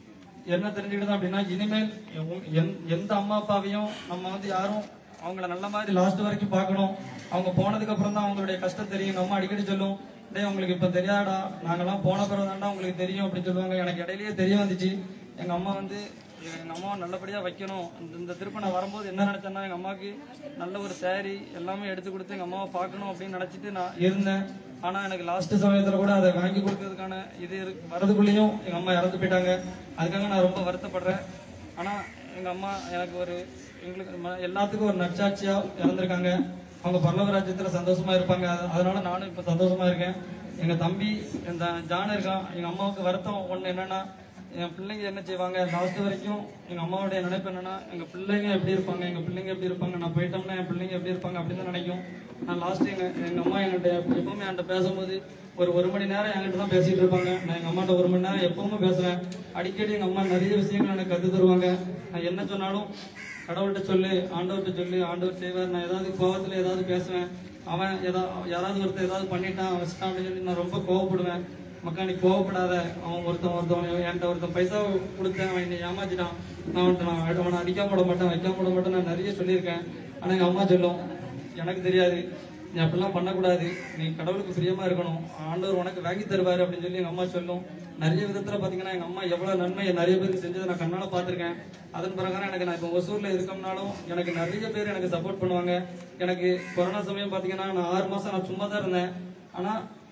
என்ன தெரிஞ்சுக்கிட்டது அப்படின்னா இனிமேல் உ- எந்- எந்த அம்மா அப்பாவையும் நம்ம வந்து யாரும் அவங்கள நல்ல மாதிரி லாஸ்ட் வரைக்கும் பார்க்கணும் அவங்க போனதுக்கு அப்புறம் தான் அவங்களுடைய கஷ்டம் தெரியும் எங்க அம்மா அடிக்கடி சொல்லும் டேய் உங்களுக்கு இப்ப தெரியாதா நாங்கெல்லாம் போன பிறகு தாண்டா உங்களுக்கு தெரியும் அப்படின்னு சொல்லுவாங்க எனக்கு இடையிலேயே தெரிய வந்துச்சு எங்க அம்மா வந்து எங்க அம்மாவை நல்லபடியா வைக்கணும் இந்த- இந்த திருப்ப நான் வரும்போது என்ன நினைச்சேன்னா எங்க அம்மாவுக்கு நல்ல ஒரு saree எல்லாமே எடுத்து கொடுத்து எங்க அம்மாவை பார்க்கணும் அப்படின்னு நினைச்சிட்டு நான் இருந்தேன் ஆனா எனக்கு லாஸ்ட் சமயத்துல கூட அதை வாங்கி கொடுக்கறதுக்கான இது இருக்கு- வரதுக்குள்ளேயும் எங்க அம்மா இறந்து போயிட்டாங்க அதுக்காக நான் ரொம்ப வருத்தப்படுறேன் ஆனா எங்க அம்மா எனக்கு ஒரு எங்களுக்கு ம- எல்லாத்துக்கும் ஒரு நற்சாட்சியா இறந்திருக்காங்க அவங்க பல்லவ ராஜ்யத்துல சந்தோஷமா இருப்பாங்க அது- அதனால நானும் இப்ப சந்தோஷமா இருக்கேன் எங்க தம்பி இந்த ஜான் இருக்கான் எங்க அம்மாவுக்கு வருத்தம் ஒண்ணு என்னன்னா என் பிள்ளைங்க என்ன செய்வாங்க லாஸ்ட் வரைக்கும் எங்க அம்மாவுடைய நினைப்பு என்னன்னா எங்க பிள்ளைங்க எப்படி இருப்பாங்க எங்க பிள்ளைங்க எப்படி இருப்பாங்க நான் போயிட்டோம்னா என் பிள்ளைங்க எப்படி இருப்பாங்க அப்படின்னு தான் நினைக்கும் நான் லாஸ்ட் எங்க எங்க அம்மா என்கிட்ட எப்பவுமே என்கிட்ட பேசும்போது ஒரு ஒரு மணி நேரம் என்கிட்ட தான் பேசிட்டு இருப்பாங்க நான் எங்க அம்மாட்ட ஒரு மணி நேரம் எப்பவுமே பேசுவேன் அடிக்கடி எங்க அம்மா நிறைய விஷயங்கள் எனக்கு கத்து தருவாங்க நான் என்ன சொன்னாலும் கடவுள்கிட்ட சொல்லு ஆண்டவர்கிட்ட சொல்லு ஆண்டவர் செய்வார் நான் ஏதாவது கோவத்துல ஏதாவது பேசுவேன் அவன் ஏதாவது யாராவது ஒருத்தர் ஏதாவது பண்ணிட்டான் அவன் வச்சுட்டான் அப்படின்னு சொல்லி நான் ரொம்ப கோவப்படுவேன் மக்கா நீ கோவப்படாத அவன் ஒருத்தன் ஒருத்தன் என்கிட்ட ஒருத்தன் பைசா கொடுத்தேன் அவன் என்னை ஏமாத்திட்டான் நான் அவன்கிட்ட நான் அவனை அடிக்காம விட மாட்டேன் வைக்காம விட மாட்டேன் நான் நிறைய சொல்லியிருக்கேன் ஆனா எங்க அம்மா சொல்லும் எனக்கு தெரியாது நீ அப்படிலாம் பண்ணக்கூடாது நீ கடவுளுக்கு பிரியமா இருக்கணும் ஆண்டவர் உனக்கு வாங்கி தருவாரு அப்படின்னு சொல்லி எங்க அம்மா சொல்லும் நிறைய விதத்துல பாத்தீங்கன்னா எங்க அம்மா எவ்வளவு நன்மை நிறைய பேருக்கு செஞ்சதை நான் கண்ணால பாத்திருக்கேன் அதன் பிரகாரம் எனக்கு நான் இப்போ ஒசூர்ல இருக்கோம்னாலும் எனக்கு நிறைய பேர் எனக்கு சப்போர்ட் பண்ணுவாங்க எனக்கு கொரோனா சமயம் பாத்தீங்கன்னா நான் ஆறு மாசம் நான் சும்மா தான் இருந்தேன் ஆனா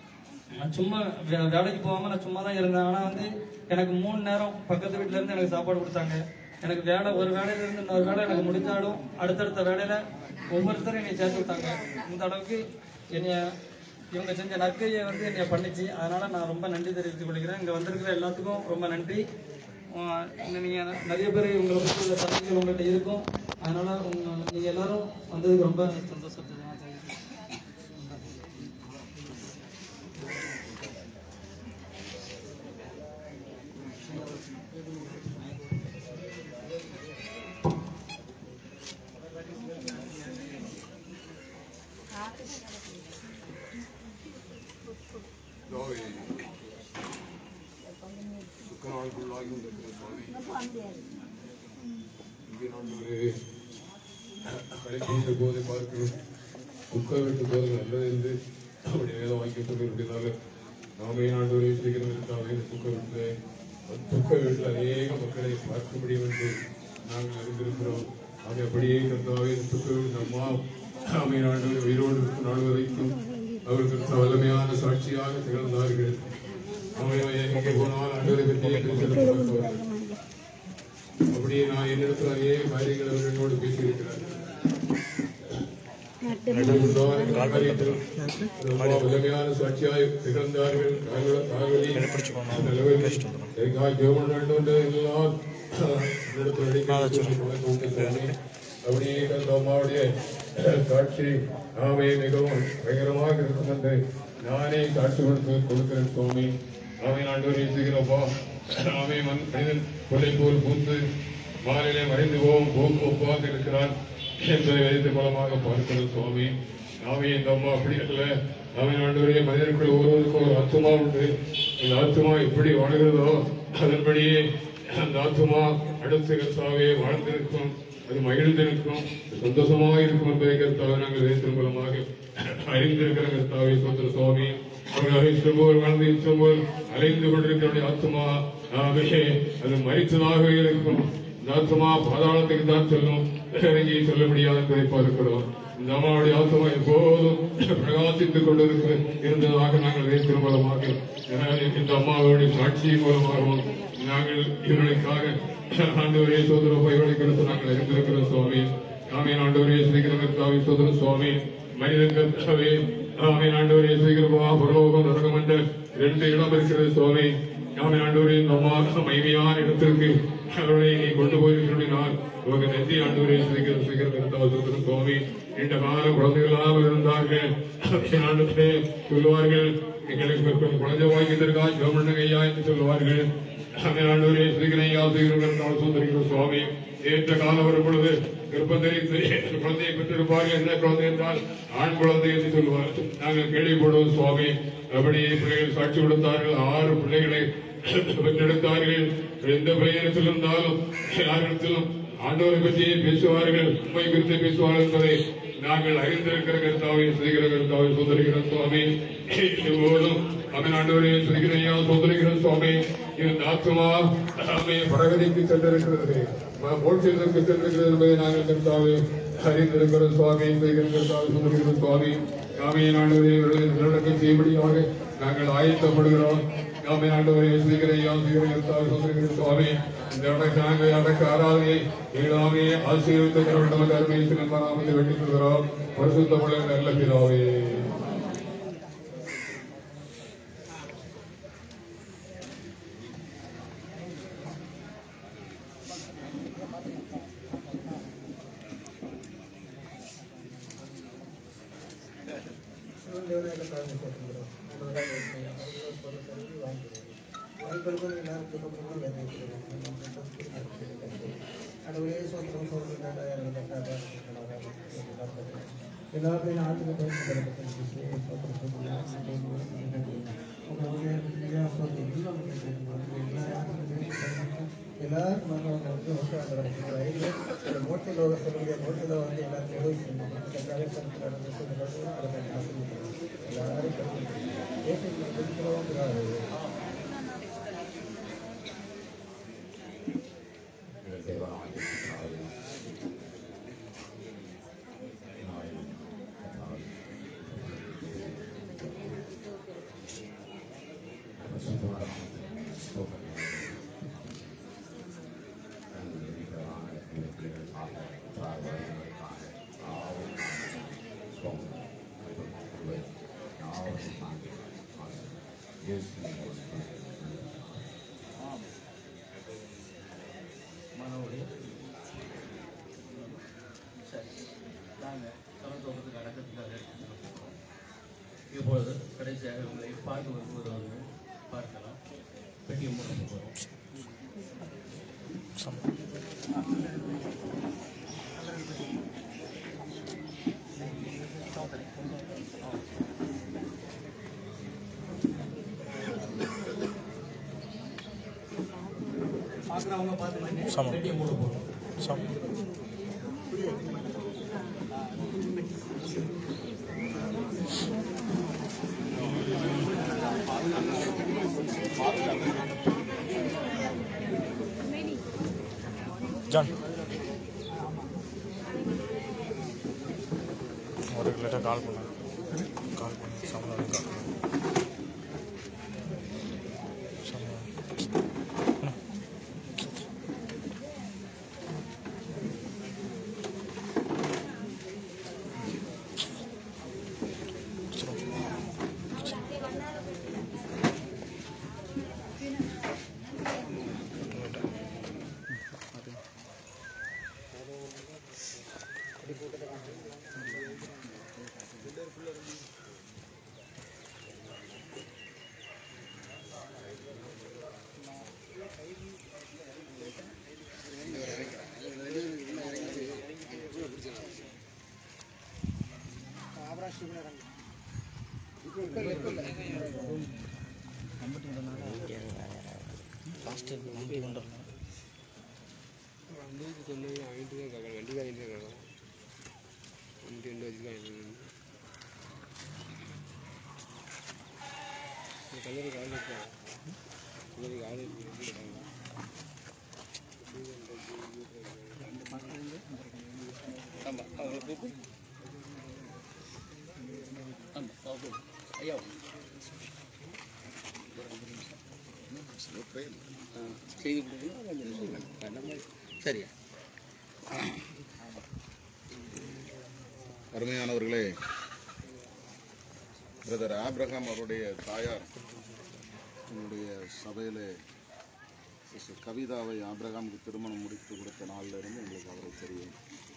நான் சும்மா வே- வேலைக்கு போகாம நான் சும்மா தான் இருந்தேன் ஆனா வந்து எனக்கு மூணு நேரம் பக்கத்து வீட்டுல இருந்து எனக்கு சாப்பாடு கொடுத்தாங்க எனக்கு வேலை ஒரு வேலையில இருந்து இன்னொரு வேலை எனக்கு முடிஞ்சாலும் அடுத்தடுத்த வேலையில ஒவ்வொருத்தரும் என்னை சேர்த்து விட்டாங்க இந்த அளவுக்கு என்னைய இவங்க செஞ்ச நற்கையை வந்து என்னைய பண்ணிச்சு அதனால நான் ரொம்ப நன்றி தெரிவித்துக் கொள்கிறேன் இங்க வந்திருக்கிற எல்லாத்துக்கும் ரொம்ப நன்றி ஆஹ் நீங்க நிறைய பேர் உங்களை பற்றி உள்ள சந்தேகங்கள் உங்கள்கிட்ட இருக்கும் அதனால உங்க நீங்க எல்லாரும் வந்ததுக்கு ரொம்ப சந்தோஷத்தை நான் தெரிவிக்கிறேன். தாவே சுக்கராளுக்குள்ளாகி வந்திருக்கிற சுவாமி இங்கே நான் ஒரு கடைபிடித்த போதை பார்க்கிறோம் துக்க விட்டு போது நல்லது என்று அப்படி வேதம் வாங்கிட்டு அப்படினால நாமே நாட்டு ஒரு சீக்கிரம் இருந்தாவே இந்த துக்க விட்டு துக்க வீட்டில் அநேக மக்களை பார்க்க முடியும் என்று நாங்கள் அறிந்திருக்கிறோம் ஆக அப்படியே கர்த்தாவே இந்த துக்க வீட்டு அம்மா ஆமை நாடு உயிரோடு இருக்கும் நாள் வரைக்கும் அவர்களுக்கு வல்லமையான சாட்சியாக திகழ்ந்தார்கள் அவன் எங்கே போனால் ஆண்டவரை பற்றியே பேசுகிறார்கள் அப்படியே நான் என்னிடத்தில் அநேக காரியங்கள் அவர் என்னோடு பேசியிருக்கிறார்கள் வல்லமையான சாட்சியாய் திகழ்ந்தார்கள் கால்கள- கால்களில் நிலவில் எனக்காக ஜெபம் வேண்டும் என்று எல்லாம் என்னிடத்தில் அடிக்கடி வழங்க உண்டு சுவாமி. அப்படியே அந்த அம்மாவுடைய சாட்சி நாமே மிகவும் பயங்கரமாக இருக்கும் என்று நானே சாட்சி கொடுத்து கொடுக்கிறேன் சுவாமி நாமே ஆண்டவர் இயேசுகிறப்பா நாமே மன்- மனிதன் கொலை போல் பூந்து மாலையிலே மறைந்து போகும் போக்கு ஒப்பாக இருக்கிறான் என்பதை வைத்து மூலமாக பார்க்கிறோம் சுவாமி நாமே இந்த அம்மா அப்படி அல்ல நாமே ஆண்டவரே மனிதனுக்குள் ஒவ்வொருவருக்கும் ஒரு ஆத்மா உண்டு இந்த ஆத்மா எப்படி வாழ்கிறதோ அதன்படியே அந்த ஆத்மா அடுத்த கர்த்தாவே வாழ்ந்திருக்கும் அது மகிழ்ந்திருக்கும் சந்தோஷமாக இருக்கும் என்பதை கர்த்தாவை நாங்கள் வைத்தின் மூலமாக அறிந்திருக்கிற கர்த்தாவை சொந்த சுவாமி அவர்கள் இஷ்டம்போல் வாழ்ந்து இஷ்டம்போல் அலைந்து கொண்டிருக்கிற ஆத்மா ஆகவே அது மறித்ததாக இருக்கும் இந்த ஆத்மா பாதாளத்துக்கு தான் செல்லும் இறங்கி சொல்ல முடியாது என்பதை பார்க்கிறோம் இந்த அம்மாவுடைய ஆத்மா எப்போதும் பிரகாசித்துக் கொண்டிருக்க இருந்ததாக நாங்கள் வைத்தின் மூலமாக எனவே இந்த அம்மாவுடைய சாட்சியின் மூலமாகவும் நாங்கள் இவர்களுக்காக ஆண்டவரே சோதர பயிர்களை கொடுத்து நாங்கள் அறிந்திருக்கிறோம் சுவாமி ஆமீன் ஆண்டவரே ஸ்ரீகிரம் கர்த்தாவே சோதர சுவாமி மனிதன் கர்த்தாவே ஆமீன் ஆண்டவரே ஸ்ரீகிரமா பரலோகம் நரகம் என்ற ரெண்டு இடம் இருக்கிறது சுவாமி ஆமீன் ஆண்டவரே இந்த அம்மா மைமையான இடத்திற்கு அவர்களை நீ கொண்டு போயிருக்கிறோம் உங்க நன்றி ஆண்டவரே ஸ்ரீகிரம் ஸ்ரீகிரம் கர்த்தாவே சோதர சுவாமி நீண்ட கால குழந்தைகளாக இருந்தார்கள் ஆண்டவரே சொல்லுவார்கள் எங்களுக்கு கொஞ்சம் குழந்தை வாங்கியதற்காக ஜோமண்ண ஐயா என்று சொல்லுவார்கள் ஆண்டவரே ஸ்ரீகரையா ஸ்ரீகரம் சுந்தரிக்கிற சுவாமி ஏற்ற காலம் வரும் பொழுது கர்ப்பத்தை குழந்தையை பெற்றிருப்பார்கள் என்ன குழந்தை என்றால் ஆண் குழந்தை என்று சொல்வார் நாங்கள் கேள்விப்படுவோம் சுவாமி அப்படியே பிள்ளைகள் சாட்சி கொடுத்தார்கள் ஆறு பிள்ளைகளை பெற்றெடுத்தார்கள் எந்த பயணத்தில் இருந்தாலும் யாரிடத்திலும் ஆண்டவரை பற்றியே பேசுவார்கள் உண்மை குறித்து பேசுவார்கள் என்பதை நாங்கள் அறிந்திருக்கிற கருத்தாவை செய்கிற கருத்தாவை சுந்தரிக்கிற சுவாமி இதுபோதும் அவன் ஆண்டவரை செய்கிறையா சுந்தரிக்கிற சுவாமி இந்த ஆத்மா அம்மே பரகதிக்கு சென்றிருக்கிறது மோட்சத்திற்கு சென்றிருக்கிறது என்பதை நாங்கள் கருத்தாவை அறிந்திருக்கிற சுவாமி செய்கிற கருத்தாவை சுந்தரிக்கிற சுவாமி நாமே ஆண்டவரை நல்லடக்கம் செய்யும்படியாக நாங்கள் ஆயத்தப்படுகிறோம் நாமே ஆண்டவரை செய்கிறையா செய்கிற கருத்தாவை சுந்தரிக்கிற சுவாமி இந்த அடக்க நாங்கள் அடக்க ஆராதனை நீளாமே ஆசீர்வித்த நமக்கு அருமை சிலம்பராமத்தை வெட்டி சொல்கிறோம் பரிசுத்தமுள்ள நல்ல பிதாவே சரி நாங்கள் சமத்துவத்துக்கு அடக்கத்துக்காக எடுத்துக்கிறோம் இப்பொழுது கடைசியாக உங்களை பாட்டு வருவதாக பார்க்கலாம் பெட்டியை மூட போகிறோம் பார்க்குறவங்க பார்த்து பெட்டியை மூட போகிறோம் ஜான் ஒரு கிலோட்ட கால் பண்ண கால் பண்ண சம்பளம் கால் ஆமாம் அவங்களை கூப்பிடு ஆமாம் ஓகே ஐயா ஆ, செய்தி கொடுங்க சரியா அருமையானவர்களே பிரதர் ஆப்ரஹாம் அவருடைய தாயார் என்னுடைய சபையிலே சிஸ்டர் கவிதாவை ஆப்ரஹாமுக்கு திருமணம் முடித்து கொடுத்த நாள்ல இருந்து எங்களுக்கு அவரை தெரியும்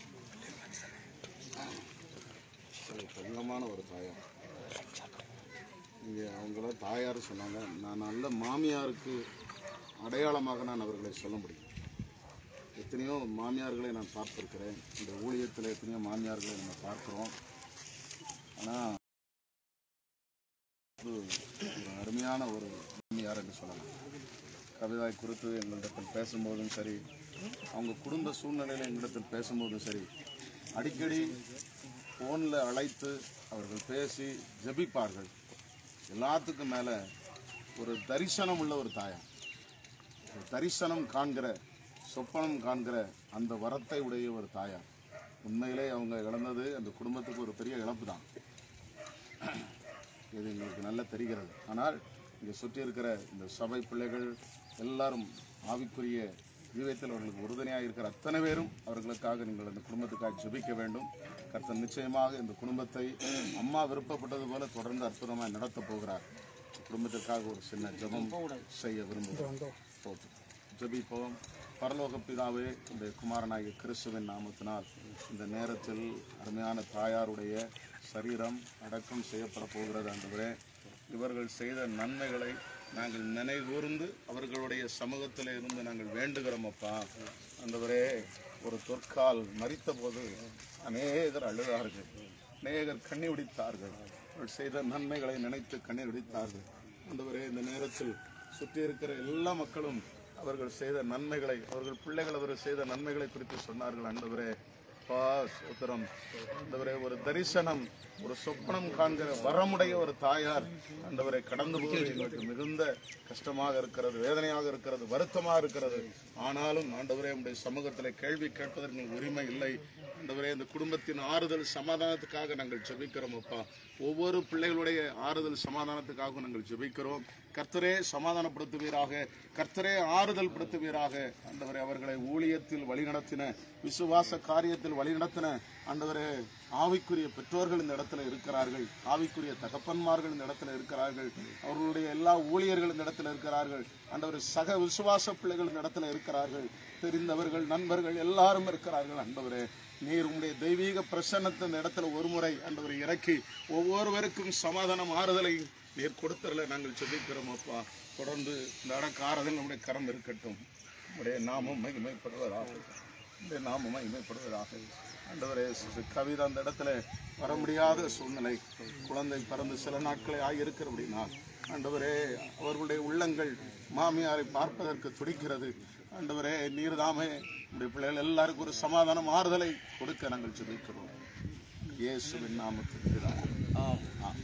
ஒரு தங்கமான ஒரு தாயார் இங்கே அவங்கள தாயார் சொன்னாங்க நான் நல்ல மாமியாருக்கு அடையாளமாக நான் அவர்களை சொல்ல முடியும் எத்தனையோ மாமியார்களை நான் பார்த்திருக்கிறேன் இந்த ஊழியத்தில் எத்தனையோ மாமியார்களை நம்ம பார்க்குறோம் ஆனால் ஒரு அருமையான ஒரு யார் என்று சொல்லலாம் கவிதாய் குறித்து எங்களிடத்தில் பேசும்போதும் சரி அவங்க குடும்ப சூழ்நிலையில் எங்களிடத்தில் பேசும்போதும் சரி அடிக்கடி ஃபோனில் அழைத்து அவர்கள் பேசி ஜெபிப்பார்கள் எல்லாத்துக்கும் மேலே ஒரு தரிசனம் உள்ள ஒரு தாயம் ஒரு தரிசனம் காண்கிற சொப்பனம் காண்கிற அந்த வரத்தை உடைய ஒரு தாயார் உண்மையிலே அவங்க இழந்தது அந்த குடும்பத்துக்கு ஒரு பெரிய இழப்பு தான் இது எங்களுக்கு நல்லா தெரிகிறது ஆனால் இங்கே சுற்றி இருக்கிற இந்த சபை பிள்ளைகள் எல்லாரும் ஆவிக்குரிய ஜீவியத்தில் அவர்களுக்கு உறுதுணையாக இருக்கிற அத்தனை பேரும் அவர்களுக்காக நீங்கள் அந்த குடும்பத்துக்காக ஜெபிக்க வேண்டும் கர்த்தர் நிச்சயமாக இந்த குடும்பத்தை அம்மா விருப்பப்பட்டது போல தொடர்ந்து அற்புதமாக நடத்தப் போகிறார் குடும்பத்திற்காக ஒரு சின்ன ஜெபம் செய்ய விரும்புகிறோம் போதும். ஜெபிப்போம் பரலோக பிதாவே இந்த குமாரனாகிய கிறிஸ்துவின் நாமத்தினால் இந்த நேரத்தில் அருமையான தாயாருடைய சரீரம் அடக்கம் செய்யப்பட போகிறது ஆண்டவரே இவர்கள் செய்த நன்மைகளை நாங்கள் நினைகூர்ந்து அவர்களுடைய சமூகத்தில் இருந்து நாங்கள் வேண்டுகிறோம் அப்பா ஆண்டவரே ஒரு தொற்கால் மறித்த போது அநேகர் அழுதார்கள் அநேகர் கண்ணி உடித்தார்கள் அவர்கள் செய்த நன்மைகளை நினைத்து கண்ணீர் உடித்தார்கள் ஆண்டவரே இந்த நேரத்தில் சுற்றி இருக்கிற எல்லா மக்களும் அவர்கள் செய்த நன்மைகளை அவர்கள் பிள்ளைகள் அவர்கள் செய்த நன்மைகளை குறித்து சொன்னார்கள் ஆண்டவரே பா சோத்திரம் ஆண்டவரே ஒரு தரிசனம் ஒரு சொப்பனம் காண்கிற வரமுடைய ஒரு தாயார் ஆண்டவரை கடந்து போவது எங்களுக்கு மிகுந்த கஷ்டமாக இருக்கிறது வேதனையாக இருக்கிறது வருத்தமாக இருக்கிறது ஆனாலும் ஆண்டவரே உடைய சமூகத்தில் கேள்வி கேட்பதற்கு எங்களுக்கு உரிமை இல்லை ஆண்டவரே இந்த குடும்பத்தின் ஆறுதல் சமாதானத்துக்காக நாங்கள் ஜெபிக்கிறோம் அப்பா ஒவ்வொரு பிள்ளைகளுடைய ஆறுதல் சமாதானத்துக்காக நாங்கள் ஜெபிக்கிறோம் கர்த்தரே சமாதானப்படுத்துவீராக கர்த்தரே ஆறுதல் படுத்துவீராக ஆண்டவரே அவர்களை ஊழியத்தில் வழிநடத்தின விசுவாச காரியத்தில் வழிநடத்தின ஆண்டவரே ஆவிக்குரிய பெற்றோர்கள் இந்த இடத்துல இருக்கிறார்கள் ஆவிக்குரிய தகப்பன்மார்கள் இந்த இடத்துல இருக்கிறார்கள் அவர்களுடைய எல்லா ஊழியர்கள் இந்த இடத்துல இருக்கிறார்கள் ஆண்டவர் சக விசுவாச பிள்ளைகள் இந்த இடத்துல இருக்கிறார்கள் தெரிந்தவர்கள் நண்பர்கள் எல்லாரும் இருக்கிறார்கள் ஆண்டவரே நீர் உங்களுடைய தெய்வீக பிரசன்னத்தை இந்த இடத்துல ஒரு முறை ஆண்டவரை இறக்கி ஒவ்வொருவருக்கும் சமாதானம் ஆறுதலை நீர் கொடுத்தரல நாங்கள் செபிக்கிறோம் அப்பா தொடர்ந்து இந்த அடக்க ஆறுதல் நம்முடைய கரம் இருக்கட்டும் உடைய நாமம் மகிமைப்படுவதாக உடைய நாமம் மகிமைப்படுவதாக ஆண்டவரே சி- கவிதா அந்த இடத்துல வர முடியாத சூழ்நிலை குழந்தை பிறந்து சில நாட்களே ஆகியிருக்கிறபடினா ஆண்டவரே அவர்களுடைய உள்ளங்கள் மாமியாரை பார்ப்பதற்கு துடிக்கிறது ஆண்டவரே நீர்தாமே உடைய பிள்ளைகள் எல்லாருக்கும் ஒரு சமாதானம் ஆறுதலை கொடுக்க நாங்கள் ஜெபிக்கிறோம் இயேசுவின் நாமத்தில் பிதாவே. ஆமென்.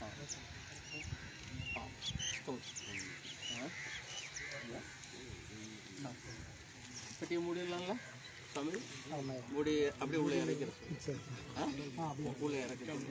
பெட்டியை மூடிடலாம்ல சாமி மூடி அப்படியே உள்ளே இறக்கிறோம் ஆ? உள்ளே இறக்கிறோம்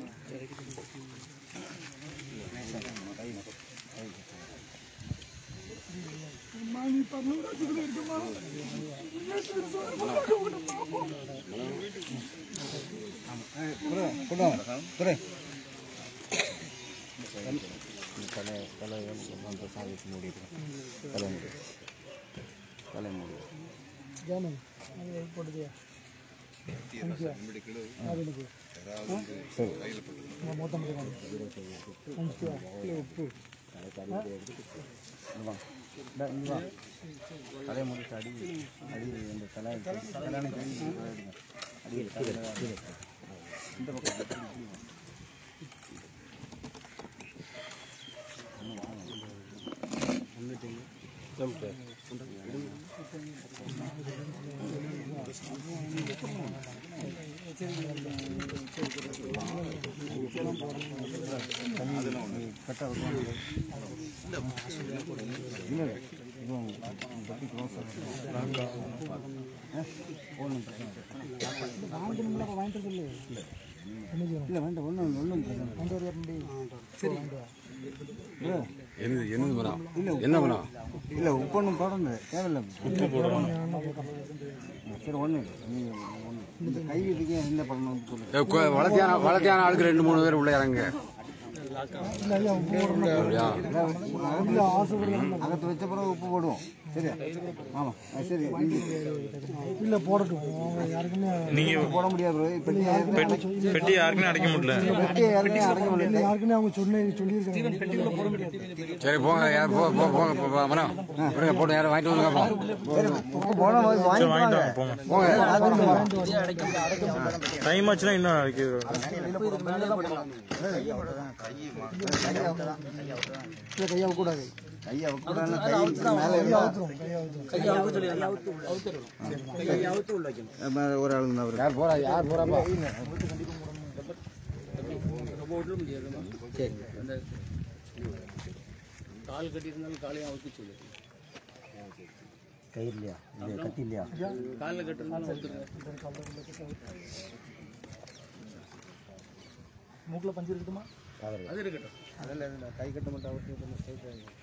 என்னது என்னது மரம் என்ன மரம் இல்லை உப்பு ஒன்றும் போடணும் தேவையில்லை உப்பு போடணும் சரி ஒன்று நீங்கள் ஒன்று இந்த கை இதுக்கு என்ன பண்ணணும் சொல்லுங்கள் வளர்த்தியான வளர்த்தியான ஆளுக்கு ரெண்டு மூணு பேர் உள்ள இறங்க அப்படியா அகத்து வச்ச பிறகு உப்பு போடுவோம் சரியா ஆமாம் சரி இல்லை போடட்டும் அவங்க யாருக்குமே நீங்க போட முடியாது bro. பெட்டி ஏற்கனவே பெட்டி யாருக்குமே அடைக்க முடியல பெட்டி ஏற்கனவே அடைக்க முடியல யாருக்குமே அவங்க சொன்ன சொல்லியிருக்காங்க சரி போங்க யார் போ போ போங்க போ, போ, மரம் விடுங்க போட்டு யாரும் வாங்கிட்டு வந்துங்க அப்புறம் சரி உப்பு போனா வாங்கி சரி, வாங்கிட்டு வாங்கிட்டு வாங்க, போங்க போங்க டைம் ஆச்சுன்னா இன்னும் அடைக்க இல்லை கையாக கூடாது கையை அவுக்கூடாது கை மேலே இருந்தா மேலே ஒரு ஆளுங்க அவர் யார் போறா யார் போறாப்பா சரி அந்த கால் கட்டியிருந்தாலும் காலையும் அவுத்து சொல்லு கை இல்லையா இது கட்டி இல்லையா காலில் கட்டிருந்தாலும் அவுத்துருங்க மூக்கில் பஞ்சு இருக்குமா அது இருக்கட்டும் அதில் அதில் கை கட்ட மட்டும் அவுத்து ஸ்ட்ரைட்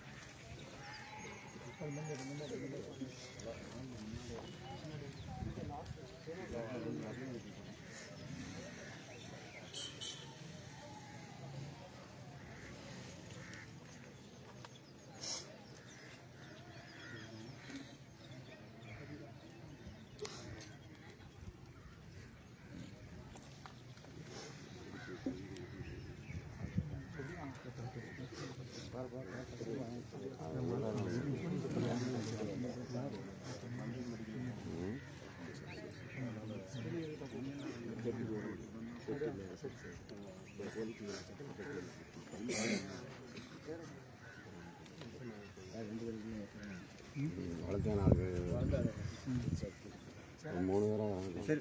வளர்த்தேன் அது ஒரு மூணு பேரும் சரி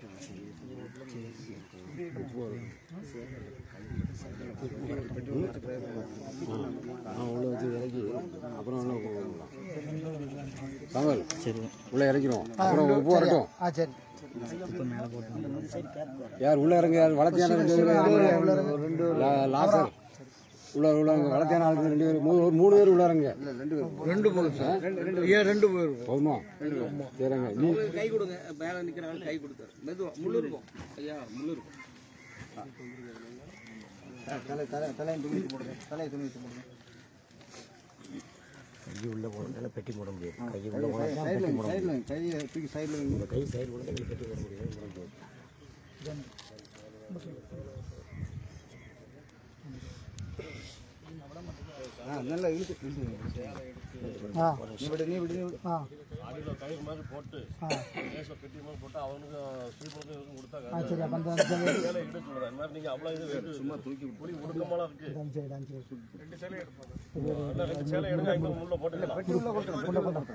நான் உள்ள வச்சு இறக்கி அப்புறம் உள்ள போகலாம் சாமல் சரி உள்ள இறக்கிறோம் அப்புறம் உப்பு வரட்டும் ஆ சரி யார் உள்ள இறங்க யார் வளர்த்தியான ரெண்டு பேர் லாசர் உள்ள உள்ளவங்க வளர்த்தியான ஆளுக்கு ரெண்டு பேர் மூணு ஒரு மூணு பேர் உள்ள இறங்க ரெண்டு பேர் ரெண்டு போதும் ஏன் ரெண்டு பேர் போதுமா சரிங்க நீ உங்களுக்கு கை கொடுங்க மேலே நிற்கிற ஆள் கை கொடுத்தாரு மெதுவா முள்ளு இருக்கும் ஐயா முள்ளு இருக்கும் தலை தலை தலையை துணி வச்சு போடுங்க தலையை துணி வச்சு போடுங்க கை உள்ள போகிறதால பெட்டி போட முடியாது கை உள்ள சைடில் போனால் பெட்டி போட முடியாது சைடில் கையை தூக்கி சைடில் வைங்க கை சைடு உள்ள கை பெட்டி போட முடியாது ஆ நல்லா இழுத்து இழுத்து ஆ நீ விடு நீ விடு நீ விடு ஆ அடியில் கை மாதிரி போட்டு ஆ லேசாக கெட்டி மாதிரி போட்டு அவனுக்கு ஸ்வீப்பனுக்கு இதுக்கும் கொடுத்தாங்க ஆ சரி அப்போ அந்த அந்த சைடு வேலை எடுக்க சொல்கிறேன் இந்த மாதிரி நீங்கள் அவ்வளோ இது வெயிட் சும்மா தூக்கி புளி ஒடுக்கமாலாம் இருக்கு அந்த சைடு அந்த சைடு ரெண்டு சேலை எடுப்பாங்க ரெண்டு சேலை எடுங்க இங்கே முள்ள போட்டுக்கலாம் பெட்டி உள்ள கொண்டு உள்ள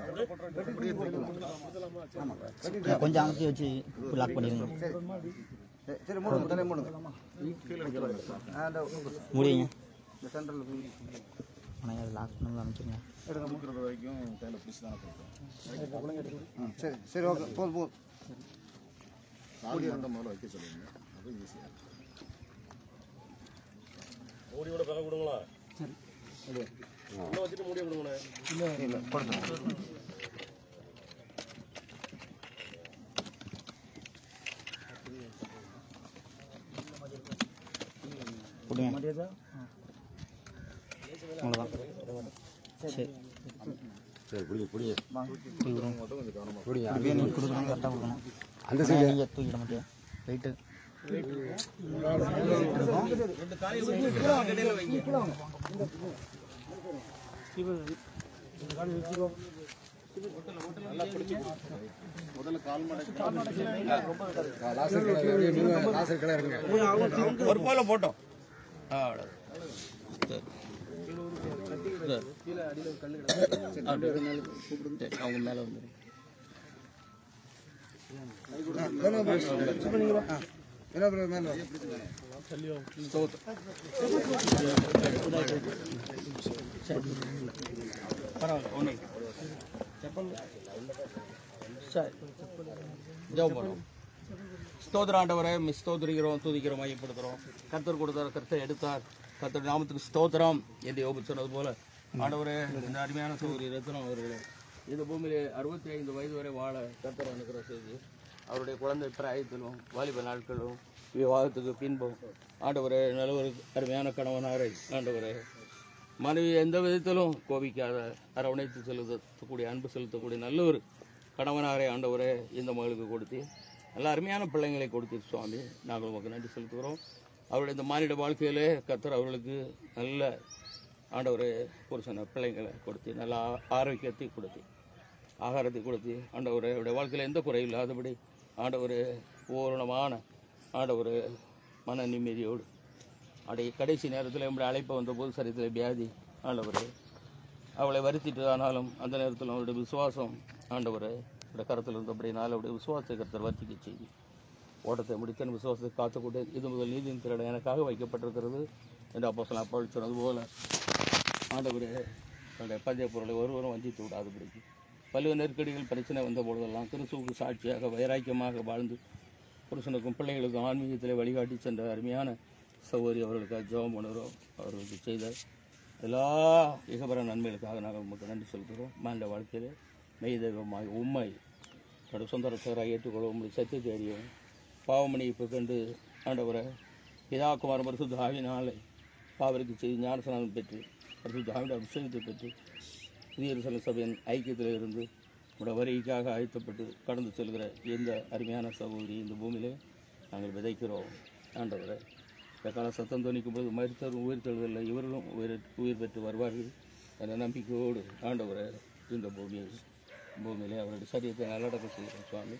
கொண்டு கொஞ்சம் அமுத்தி வச்சு லாக் பண்ணிடுங்க சரி சரி மூடுங்க தலையை மூடுங்க ஆ இந்த முடியுங்க இந்த சென்டரில் ஆனால் அதை லாக் பண்ணி அனுப்பிச்சுங்க எடுங்க மூடுறது வரைக்கும் கையில் பிடிச்சி தானே கொடுப்போம் சரி சரி ஓகே போதும் போதும் கால் மட்டும் முதல்ல வைக்க சொல்லுங்க அது ஈஸியாக மூடியோட பிறகு கொடுங்களா சரி உள்ள வச்சுட்டு மூடியை கொடுங்களேன் இல்லை இல்லை கொடுத்துருங்க கொடுங்க அவ்வளோதான் சரி சரி பிடிங்க பிடிங்க கொடுக்குறோம் பிடிங்க அப்படியே நீங்கள் கொடுக்கணும் கரெக்டாக கொடுக்கணும் அந்த side. நீங்கள் தூக்கிட மாட்டியா வெயிட்டு ரெண்டு காலையை வச்சு கடையில் வைங்க முதல்ல கால் மடக்கு லாசர் கிளை நீங்க லாசர் கிளை இருங்க ஒரு போல போட்டோம் ஆ, அவ்வளவுதான். சரி. சரி. சரி, அவங்க மேல வந்து என்ன ப்ரோ மேலே பரவாயில்ல ஒன்று சரி ஜெபம் பண்ணுவோம் ஸ்தோத்திர ஆண்டவரை மிஸ் ஸ்தோத்திரிக்கிறோம் துதிக்கிறோம் மையப்படுத்துகிறோம் கர்த்தர் கொடுத்தார் கர்த்தர் எடுத்தார் கர்த்தர் நாமத்துக்கு ஸ்தோத்திரம் என்று யோபு சொன்னது போல ஆண்டவரே இந்த அருமையான சௌகரி ரத்னம் அவர்களே இந்த பூமியிலே அறுபத்தி ஐந்து வயது வரை வாழ கர்த்தர் அனுக்கிற செய்து அவருடைய குழந்தை பிராயத்திலும் வாலிப நாட்களும் விவாதத்துக்கு பின்பும் ஆண்டவரே நல்ல ஒரு அருமையான கணவனாரை ஆண்டவரே மனைவி எந்த விதத்திலும் கோபிக்காத அரவணைத்து செலுத்தக்கூடிய அன்பு செலுத்தக்கூடிய நல்ல ஒரு கணவனாரை ஆண்டவரே இந்த மகளுக்கு கொடுத்து நல்ல அருமையான பிள்ளைங்களை கொடுத்து சுவாமி நாங்கள் உமக்கு நன்றி செலுத்துகிறோம் அவருடைய இந்த மானிட வாழ்க்கையிலே கர்த்தர் அவர்களுக்கு நல்ல ஆண்டவரே புருஷனை பிள்ளைங்களை கொடுத்து நல்ல ஆ- ஆரோக்கியத்தை கொடுத்து ஆகாரத்தை கொடுத்து ஆண்டவரே அவருடைய வாழ்க்கையில் எந்த குறையும் இல்லாதபடி ஆண்டவரே பூரணமான ஆண்டவரே மன நிம்மதியோடு அடைய கடைசி நேரத்தில் நம்முடைய அழைப்பு வந்தபோது சரித்தில் வியாதி ஆண்டவரே அவளை வருத்திட்டு ஆனாலும் அந்த நேரத்தில் அவருடைய விசுவாசம் ஆண்டவரை அவருடைய கரத்தில் இருந்தபடினால் அவருடைய விசுவாசத்தை கருத்தர் வர்த்திக்க செய்து ஓட்டத்தை முடித்தன் விசுவாசத்தை காத்துக்கொண்டு இது முதல் நீதியின் திரட எனக்காக வைக்கப்பட்டிருக்கிறது என்று அப்போ சொல்ல அப்பா சொன்னது போல ஆண்டவரே தன்னுடைய பஞ்ச பொருளை ஒருவரும் வஞ்சித்து விடாதபடிக்கு பல்வேறு நெருக்கடிகள் பிரச்சனை வந்த பொழுதெல்லாம் கிறிஸ்துவுக்கு சாட்சியாக வைராக்கியமாக வாழ்ந்து புருஷனுக்கும் பிள்ளைகளுக்கும் ஆன்மீகத்திலே வழிகாட்டி சென்ற அருமையான சௌகரி அவர்களுக்காக ஜெபம் பண்ணுகிறோம் அவர்களுக்கு செய்த எல்லா இகபர நன்மைகளுக்காக நாங்கள் உங்களுக்கு நன்றி செலுத்துகிறோம் மாண்ட வாழ்க்கையிலே மெய் தெய்வமாய் உண்மை தன்னுடைய சொந்த ரசகராக ஏற்றுக்கொள்ள உங்களுடைய சத்தியத்தை அறியும் பாவமணியை கண்டு ஆண்டவரை பிதாக்குமார் பரிசுத்த ஆவினாலே பாவருக்கு செய்து ஞானசனம் பெற்று பரிசுத்த ஆவிட அபிஷேகத்தை பெற்று புதிய எருசலேம் சபையின் ஐக்கியத்தில் இருந்து உடைய வருகைக்காக அழைத்தப்பட்டு கடந்து செல்கிற இந்த அருமையான சகோதரி இந்த பூமியிலே நாங்கள் விதைக்கிறோம் ஆண்டவரை இந்த கால சத்தம் துணிக்கும் பொழுது மருத்துவர் உயிர் தெழுதலில் இவர்களும் உயிர் உயிர் பெற்று வருவார்கள் என்ற நம்பிக்கையோடு ஆண்டவரை இந்த பூமியை பூமியிலே அவருடைய சரியத்தை நல்லடக்கம் செய்கிறோம் சுவாமி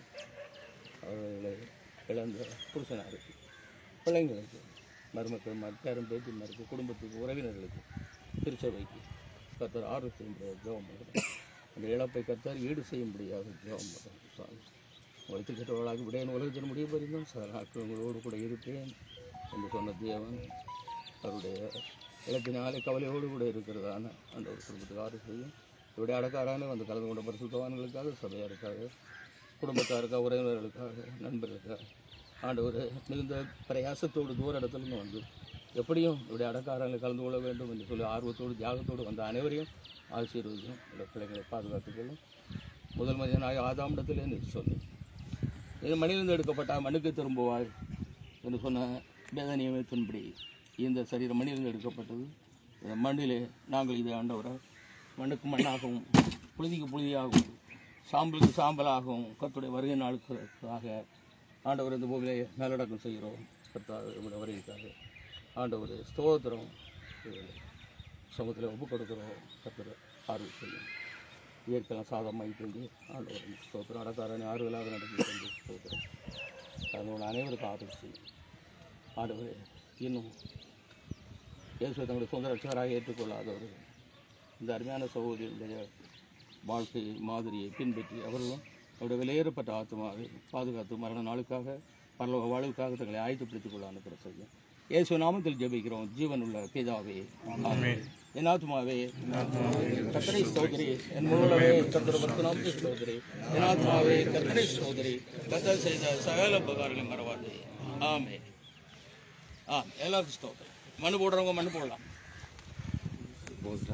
அவர்களை இழந்த புருஷனாருக்கு பிள்ளைங்களுக்கு மருமக்கள் ம- பேரன் பேத்திமாருக்கு குடும்பத்துக்கு உறவினர்களுக்கு திருச்சபைக்கு கர்த்தர் ஆர்டர் செய்யும்படியாக ஜெபம் பண்ணுறோம் அந்த இழப்பை கர்த்தர் ஈடு செய்யும்படியாக ஜெபம் பண்ணுறோம் சுவாமி உழைத்து கெட்டவர்களாக விடையன் உலகத்தின் முடிய பறிந்தும் சில நாட்கள் உங்களோடு கூட இருப்பேன் என்று சொன்ன தேவன் அவருடைய இழப்பினாலே கவலையோடு கூட இருக்கிறதான அந்த ஒரு குடும்பத்துக்கு ஆறு செய்யும் இவருடைய அடக்காரான வந்து கலந்து கொண்ட பரிசுத்தவான்களுக்காக சபையாருக்காக குடும்பத்தாருக்காக உறவினர்களுக்காக நண்பர்களுக்காக ஆண்டவர் மிகுந்த பிரயாசத்தோடு தூர இடத்துலேருந்து வந்து எப்படியும் இவருடைய அடக்காரங்களை கலந்து கொள்ள வேண்டும் என்று சொல்லி ஆர்வத்தோடு தியாகத்தோடு வந்த அனைவரையும் ஆசீர்வதியும் இந்த பிள்ளைகளை பாதுகாத்துக்கொள்ளும் முதல் மனிதனாக ஆதாமிடத்திலே நீ சொன்னேன் இது மண்ணிலிருந்து எடுக்கப்பட்ட மண்ணுக்கு திரும்புவாய் என்று சொன்ன வேத நியமத்தின்படி இந்த சரீரம் மண்ணிலிருந்து எடுக்கப்பட்டது இந்த மண்ணிலே நாங்கள் இதை ஆண்டவரை மண்ணுக்கு மண்ணாகவும் புழுதிக்கு புழுதியாகவும் சாம்பலுக்கு சாம்பலாகவும் கர்த்தருடைய வருகை நாளுக்காக ஆண்டவர் இந்த பூமியிலே நல்லடக்கம் செய்கிறோம் கர்த்தாவுடைய வருகைக்காக ஆண்டவர் ஸ்தோத்திரம் சமூகத்தில் ஒப்பு கொடுக்குறோம் கர்த்தர் ஆர்வம் செய்யும் இயற்கையெல்லாம் சாதமாகி கொண்டு ஆண்டவர் ஸ்தோத்திரம் அடக்காரனை ஆறுதலாக நடத்தி கொண்டு ஸ்தோத்திரம் அதனோட அனைவருக்கும் ஆதரவு செய்யும் ஆண்டவரே இன்னும் இயேசு தங்களுடைய சொந்த ரட்சகராக ஏற்றுக்கொள்ளாதவர்கள் இந்த அருமையான சகோதரியுடைய வாழ்க்கை மாதிரியை பின்பற்றி அவர்களும் அவருடைய விலையேறப்பட்ட ஆத்மாவை பாதுகாத்து மரண நாளுக்காக பரலோக வாழ்வுக்காக தங்களை ஆயத்தப்படுத்திக் கொள்ள அனுப்புகிற செய்யும் இயேசு நாமத்தில் ஜெபிக்கிறோம் ஜீவனுள்ள பிதாவே ஆமென். என் ஆத்மாவே கத்தரை சோதரி என் மூலமே கத்தர பக்தனாமத்தை சோதரி என் ஆத்மாவே கத்தரை சோதரி கத்தர் செய்த சகல உபகாரங்களை மறவாதே ஆமே ஆ எல்லாருக்கும் ஸ்தோத்திரம் மண்ணு போடுறவங்க மண்ணு போடலாம் போட்டா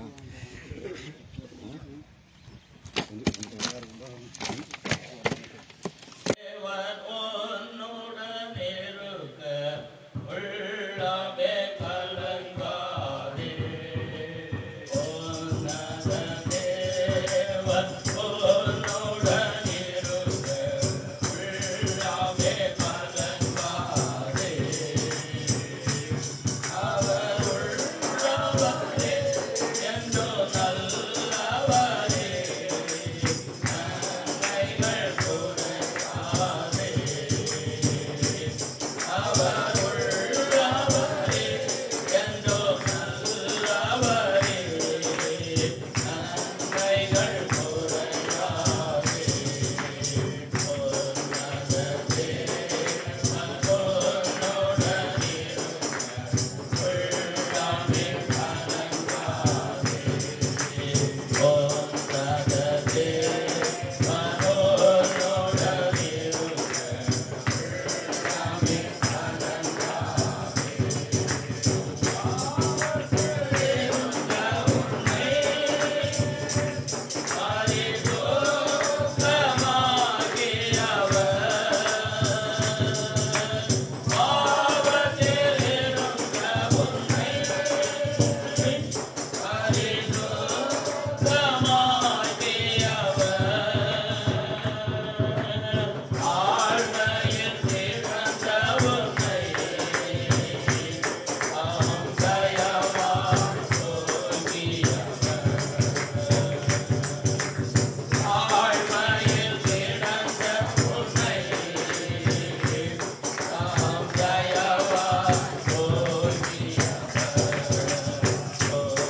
Oh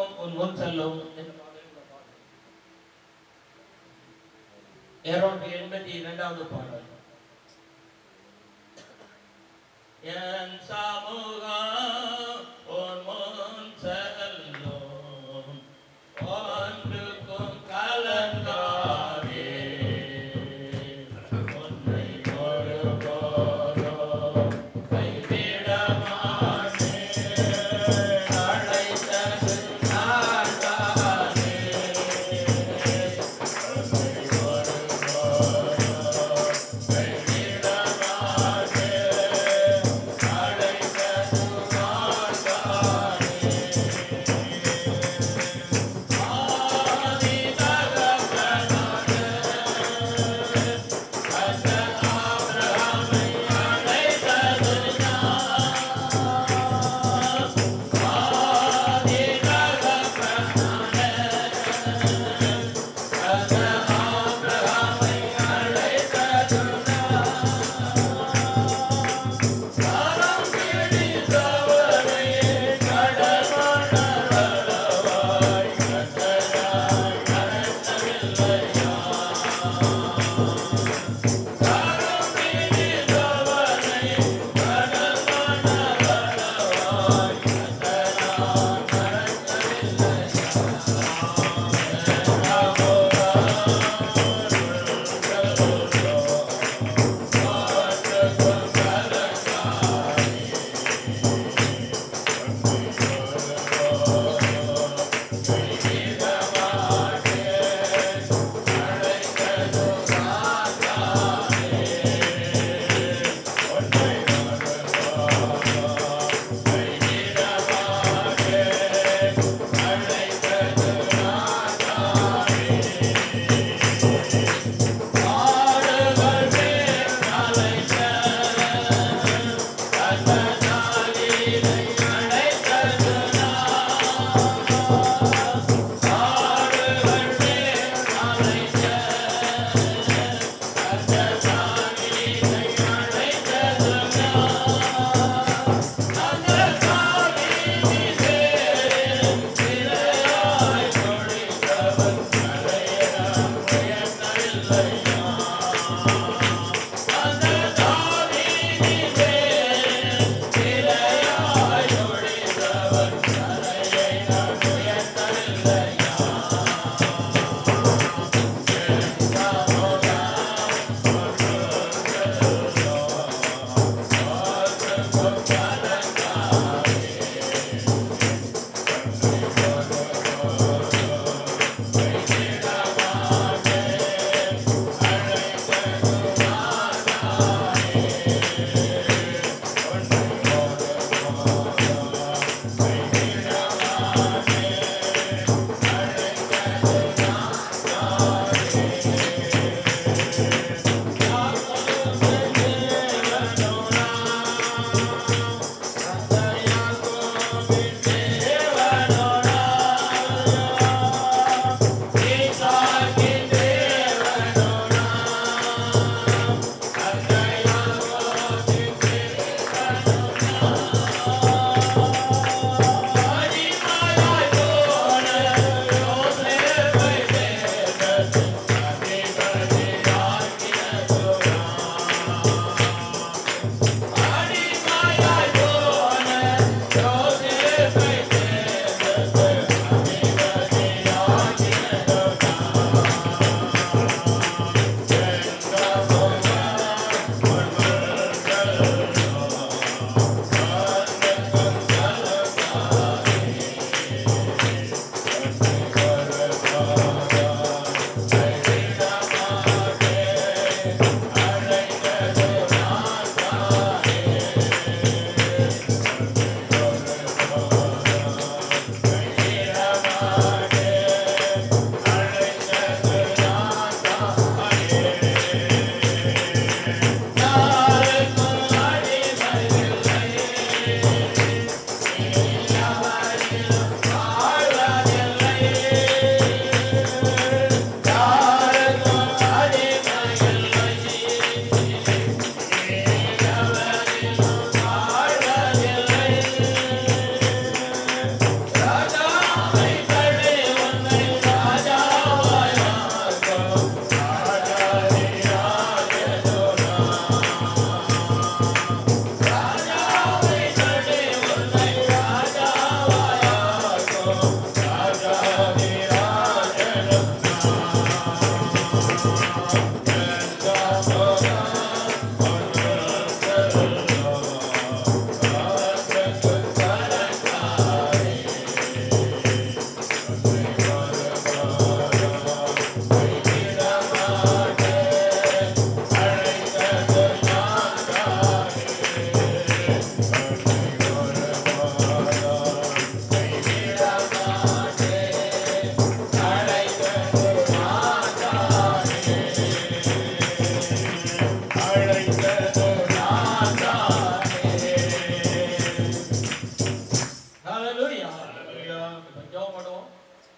சமூகம் உன் முன் செல்லும் இருநூற்றி எண்பத்தி இரண்டாவது பாடல் என் சமூகம் உன் முன் செல்லும் ஒன்றுக்கும் கலங்காதே உன்னை ஒருபோதும் கைவிட மாட்டேன் அழைத்தது நான் தானே கைவிட மாட்டேன் அழைத்தது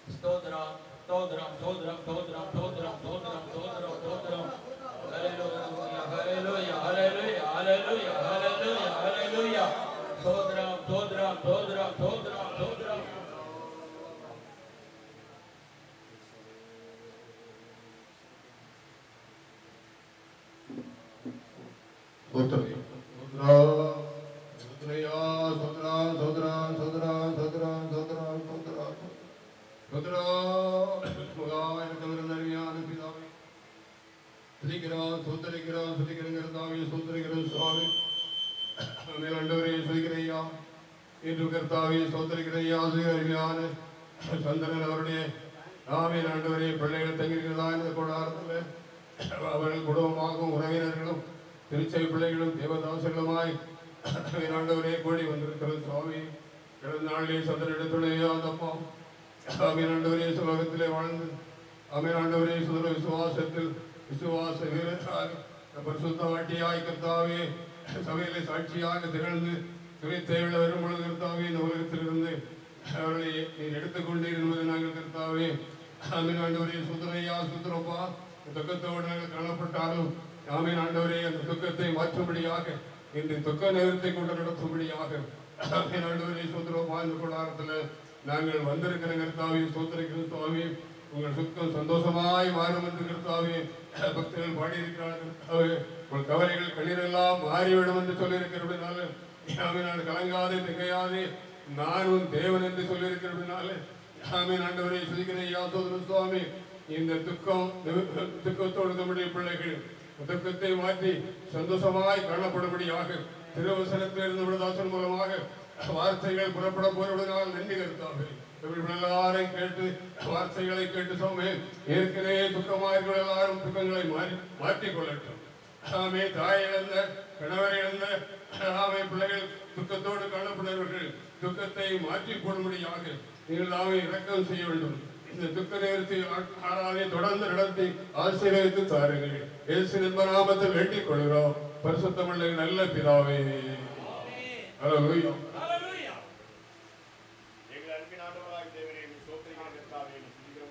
ஸ்தோத்திரம் ஸ்தோத்திரம் ஸ்தோத்திரம் ஸ்தோத்திரம் ஸ்தோத்திரம் ஸ்தோத்திரம் ஸ்தோத்திரம் ஸ்தோத்திரம் ஹalleluya ஹalleluya ஹalleluya ஹalleluya ஹalleluya ஸ்தோத்திரம் ஸ்தோத்திரம் ஸ்தோத்திரம் ஸ்தோத்திரம் ஸ்தோத்திரம் ஸ்தோத்திரம். ஸ்தோத்திரையா, ஸ்தோத்திரம், ஸ்தோத்திரம், ஸ்தோத்திரம், ஸ்தோத்திரம், ஸ்தோத்திரம், ஸ்தோத்திரம். ஸ்தோத்திரம். மகா எனக்கு விருந்த அருமையான பிதாவே. துதிக்கிறோம், ஸ்தோத்திரிக்கிறோம், ஸ்துதிக்கிறோம் கர்த்தாவே, ஸ்தோத்திரிக்கிறோம் சுவாமி. மேல் ஆண்டவரே, ஸ்துதிக்கிறையா. இன்று கர்த்தாவே, ஸ்தோத்திரிக்கிறையா, சுய அருமையான சந்திரன் அவருடைய ஆமீன் ஆண்டவரே பிள்ளைகள் தங்கியிருக்கிறதா இந்த கூடாரத்தில் அவர்கள் குடும்பமாகவும் உறவினர்களும் திருச்சை பிள்ளைகளும் தேவதாசர்களுமாய் ஆண்டவரே கூடி வந்திருக்கிறது சுவாமி கடந்த நாளிலே சந்திரனிடத்துடைய அந்த அப்பா ஆமீன் ஆண்டவரே சுலகத்திலே வாழ்ந்து ஆமீன் ஆண்டவரே சுதர விசுவாசத்தில் விசுவாச வீரராக பரிசுத்த வாட்டியாய் கர்த்தாவே சபையிலே சாட்சியாக திகழ்ந்து துணித்தேவிட வரும் பொழுது கர்த்தாவே இந்த உலகத்திலிருந்து அவர்களை நீர் எடுத்துக்கொண்டீர் என்பதை நாங்கள் கர்த்தாவே ஆமீன் ஆண்டவரே சுந்தரையா சுந்தரப்பா துக்கத்தோடு நாங்கள் காணப்பட்டாலும் ஆமீன் ஆண்டவரே அந்த துக்கத்தை மாற்றும்படியாக இன்று துக்க நேரத்தை கொண்டு நடத்தும்படியாக ஆமீன் ஆண்டவரே சுந்தரப்பா இந்த கூடாரத்தில் நாங்கள் வந்திருக்கிற கர்த்தாவே சோதரிக்கிற சுவாமி உங்கள் சுத்தம் சந்தோஷமாய் மாறும் என்று கர்த்தாவே பக்தர்கள் பாடியிருக்கிறார்கள் கர்த்தாவே உங்கள் கவலைகள் கண்ணீரெல்லாம் மாறிவிடும் என்று சொல்லியிருக்கிறபடினால ஆமீன் நான் கலங்காதே திகையாதே நான் உன் தேவன் என்று சொல்லியிருக்கிறபடினால ஆமீன் ஆண்டவரை சுதிக்கிறேன் யாசோதர சுவாமி இந்த துக்கம் துக்கத்தோடு நம்முடைய பிள்ளைகள் துக்கத்தை மாற்றி சந்தோஷமாய் காணப்படும்படியாக திருவசனத்திலிருந்து விடுதாசன் மூலமாக வார்த்தைகள் புறப்பட போறவுடனால் நன்றி கருத்தாவே எல்லாரும் கேட்டு வார்த்தைகளை கேட்டு சொன்னே ஏற்கனவே துக்கமாயிருக்கிற எல்லாரும் துக்கங்களை மாறி மாற்றிக் கொள்ளட்டும் ஆமே தாய் இழந்த கணவர் இழந்த ஆமே பிள்ளைகள் துக்கத்தோடு காணப்படுபவர்கள் துக்கத்தை மாற்றி போடும்படியாக நீங்கள் தாமே இறக்கம் செய்ய வேண்டும் இந்த துக்க நேரத்தை ஆறாலே தொடர்ந்து நடத்தி ஆசீர்வதித்து தாருங்கள் இயேசு நாமத்தில் வேண்டிக் கொள்கிறோம் பரிசுத்தமுள்ள நல்ல பிதாவே ஹalleluya எங்கள் அன்பின் ஆண்டவராய் தேவனே உம்மை ஸ்தோத்திரிக்கிறோம் கர்த்தாவே உம்மை துதிக்கிறோம்.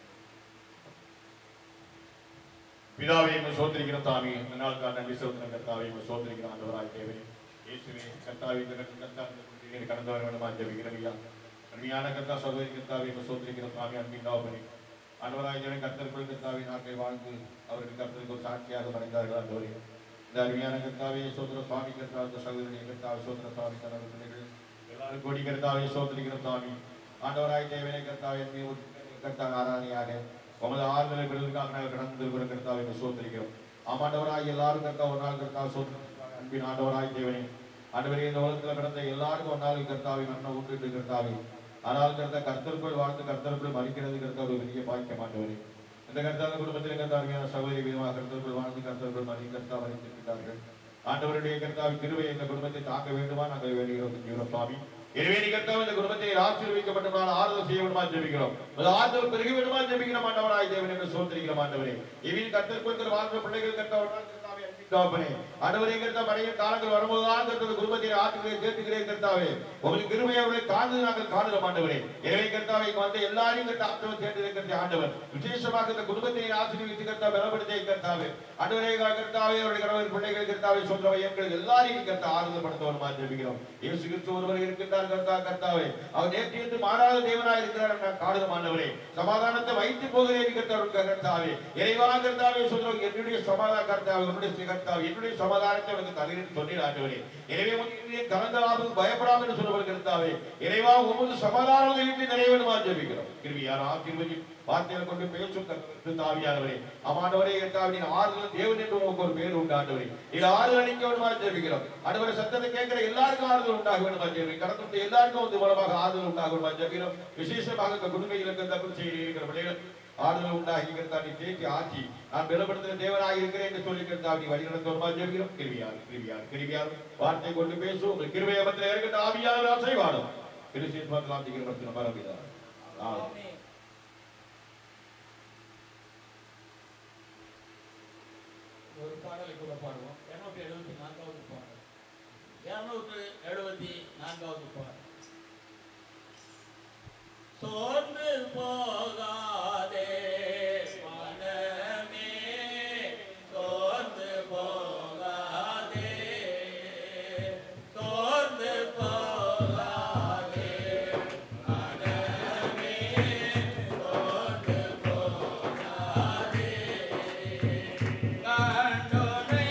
பிதாவே உம்மை சோத்திரிக்கிறோம் தாமே இந்த நாளுக்காக நன்றி செலுத்துகிறோம் கர்த்தாவே உம்மை சோத்திரிக்கிறோம் ஆண்டவராய் தேவனே இயேசுவே கர்த்தாவே இந்த கர்த்தாவே கடந்து வர வேண்டுமா ஜெபிக்கிறோம் ஐயா அருமையான கர்த்தா சகோதரி கர்த்தாவே உம்மை சோத்திரிக்கிறோம் தாமே அன்பின் தாவபனி ஆண்டவராய் தேவனே கர்த்தருக்குள் கர்த்தாவே நாட்கள் வாழ்ந்து அவர்கள் கர்த்தருக்கு ஒரு சாட்சியாக மறைந்தார்கள் ஆண்டவரே இந்த அருமையான கர்த்தாவே சோதர சுவாமி கர்த்தாவே சகோதரி கர்த்தாவே சோதர சுவாமி தனது பிள்ளைகள் எல்லாரும் கோடி கர்த்தாவே சோதரிக்கிற சுவாமி ஆண்டவராய் தேவனே கர்த்தாவே நீ ஒரு கர்த்தாவே ஆராதனையாக உமது ஆறுதலை பெறுவதற்காக நாங்கள் கடந்து இருக்கிற கர்த்தாவை நீ சோதரிக்கிறோம் ஆமாண்டவராய் எல்லாரும் கர்த்தா ஒரு நாள் கர்த்தா சோதரி அன்பின் ஆண்டவராய் தேவனே ஆண்டவரே இந்த உலகத்தில் பிறந்த எல்லாருக்கும் ஒரு நாள் கர்த்தாவை நன்மை உண்டு கர்த்தாவே ஆனால் கர்த்தா கர்த்தருக்குள் வாழ்ந்து கர்த்தருக்குள் மறிக்கிறது கர்த்தா ஒரு பெரிய பாக்கியம் ஆண்டவரே இந்த கர்த்தாத குடும்பத்தில் கர்த்தா அருமையான சகோதரி விதமாக கர்த்தருக்குள் வாழ்ந்து கர்த்தருக்குள் மறி கர்த்தா மறித்திருக்கிறார்கள் ஆண்டவருடைய கர்த்தாவின் கிருபை இந்த குடும்பத்தை தாக்க வேண்டுமா நாங்கள் வேண்டுகிறோம் ஜீவன சுவாமி எனவே நீ கர்த்தாவே இந்த குடும்பத்தை ஆசீர்வதிக்கப்பட்டவர்கள் ஆறுதல் செய்ய வேண்டுமா ஜெபிக்கிறோம் அது ஆறுதல் பெருக வேண்டுமா ஜெபிக்கிறோம் ஆண்டவராய் தேவன் என்று சோதரிக்கிறோம் ஆண்டவரே இவன் கர்த்தருக்கு வாழ்ந்த பிள்ளைகள் கர்த்தாவர்கள் கர்த்தாவே தகப்பனே ஆண்டவரே கர்த்தா மறைய காலங்கள் வரும்போதுதான் கர்த்தர் குடும்பத்தை ஆற்றுகிறேன் கேட்டுகிறேன் கர்த்தாவே உங்களுக்கு கிருபையை அவர்களை காணது நாங்கள் காணுகிறோம் ஆண்டவரே எனவே கர்த்தாவை இங்க வந்த எல்லாரையும் கர்த்தா ஆண்டவர் கேட்டிருக்கிற ஆண்டவர் விசேஷமாக இந்த குடும்பத்தை ஆசீர்வதித்து கர்த்தா பலப்படுத்தே கர்த்தாவே ஆண்டவரே கர்த்தாவே அவருடைய கணவர் பிள்ளைகள் கர்த்தாவை சொல்றவை எங்கள் எல்லாரையும் கர்த்தா ஆறுதல் படுத்தவருமா ஜெபிக்கிறோம் இயேசு கிறிஸ்து ஒருவர் இருக்கின்றார் கர்த்தா கர்த்தாவே அவர் நேற்று என்று மாறாத தேவனாய் இருக்கிறார் நான் காணுகிறோம் ஆண்டவரே சமாதானத்தை வைத்து போகிறேன் கர்த்தா கர்த்தாவே இறைவா கர்த்தாவே சொல்றோம் என்னுடைய சமாதான கர்த்தாவே உன்னுடைய கர்த்தாவே என்னுடைய சமாதானத்தை உனக்கு தருகிறேன் சொன்னீர் ஆண்டவரே எனவே உன்னுடைய கலந்தராமல் பயப்படாமல் என்று சொல்லுவது கர்த்தாவே இறைவா உமது சமாதானம் வீட்டு நிறைவேறுமா ஜெபிக்கிறோம் கிருவியார் ஆசீர்வதி வார்த்தைகளை கொண்டு பேசும் தாவியானவரே அம்மாண்டவரே கர்த்தாவே நீ ஆறுதல் தேவன் என்று உங்களுக்கு ஒரு பேர் உண்டு ஆண்டவரே இது ஆறுதல் அளிக்க வேண்டுமா ஜெபிக்கிறோம் ஆண்டவரே சத்தத்தை கேட்கிற எல்லாருக்கும் ஆறுதல் உண்டாக வேண்டுமா ஜெபி கடந்து வந்த எல்லாருக்கும் வந்து மூலமாக ஆறுதல் உண்டாக வேண்டுமா ஜெபிக்கிறோம் விசேஷமாக இந்த குடும்பங்களுக்கு தப்பு செய்தி இருக்கிற பிள்ளைகள் ஆறுதல் உண்டாகி இருக்கிறதா நீ தேற்றி ஆட்சி நான் பலப்படுத்துகிற தேவனாக இருக்கிறேன் என்று சொல்லி இருக்கிறதா நீ வழிநடத்த வருமா ஜெபிக்கிறோம் கிருவியார் கிருவியார் கிருவியார் வார்த்தை கொண்டு பேசும் உங்கள் கிருபையை மத்தியில் இருக்கின்ற ஆவியார் ஆசைவாடும் கிறிஸ்டின் மக்களாம் திகிற மரபிதார் ஆமென் ஒரு பாடலை கூட பாடுவோம் இருநூற்றி எழுபத்தி நான்காவது பாடல் இருநூற்று எழுபத்தி நான்காவது பாடல் சோர்ந்து போகாதே மனமே தோர்ந்து போகாதே தோர்ந்து போகாதே மனமே தோர்ந்து போகாதே கண்டுனை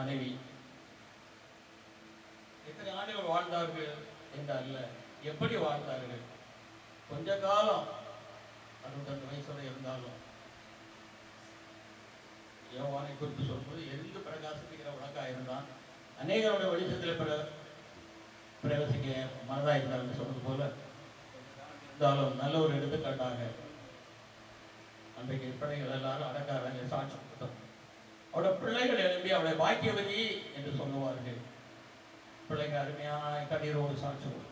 மனைவி எத்தனை ஆண்டுகள் வாழ்ந்தார்கள் என்று அல்ல எப்படி வாழ்ந்தார்கள் கொஞ்ச காலம் அறுபத்தஞ்சு வயசோட இருந்தாலும் யோவானை குறித்து சொல்லும்போது எரிந்து பிரகாசிக்கிற விளக்கா இருந்தான் அநேகரோட வெளிச்சத்தில் பிர பிரவேசிக்க மனதாக இருந்தார் சொன்னது போல இருந்தாலும் நல்ல ஒரு எடுத்துக்காட்டாக அன்றைக்கு பிள்ளைகள் எல்லாரும் அடக்காரங்க சாட்சி கொடுத்தோம் அவட பிள்ளைகள் எழுப்பி அவளை பாக்கியவதி என்று சொல்லுவார்கள் பிள்ளைங்க அருமையான கண்ணீரோடு சாட்சி கொடுத்தார்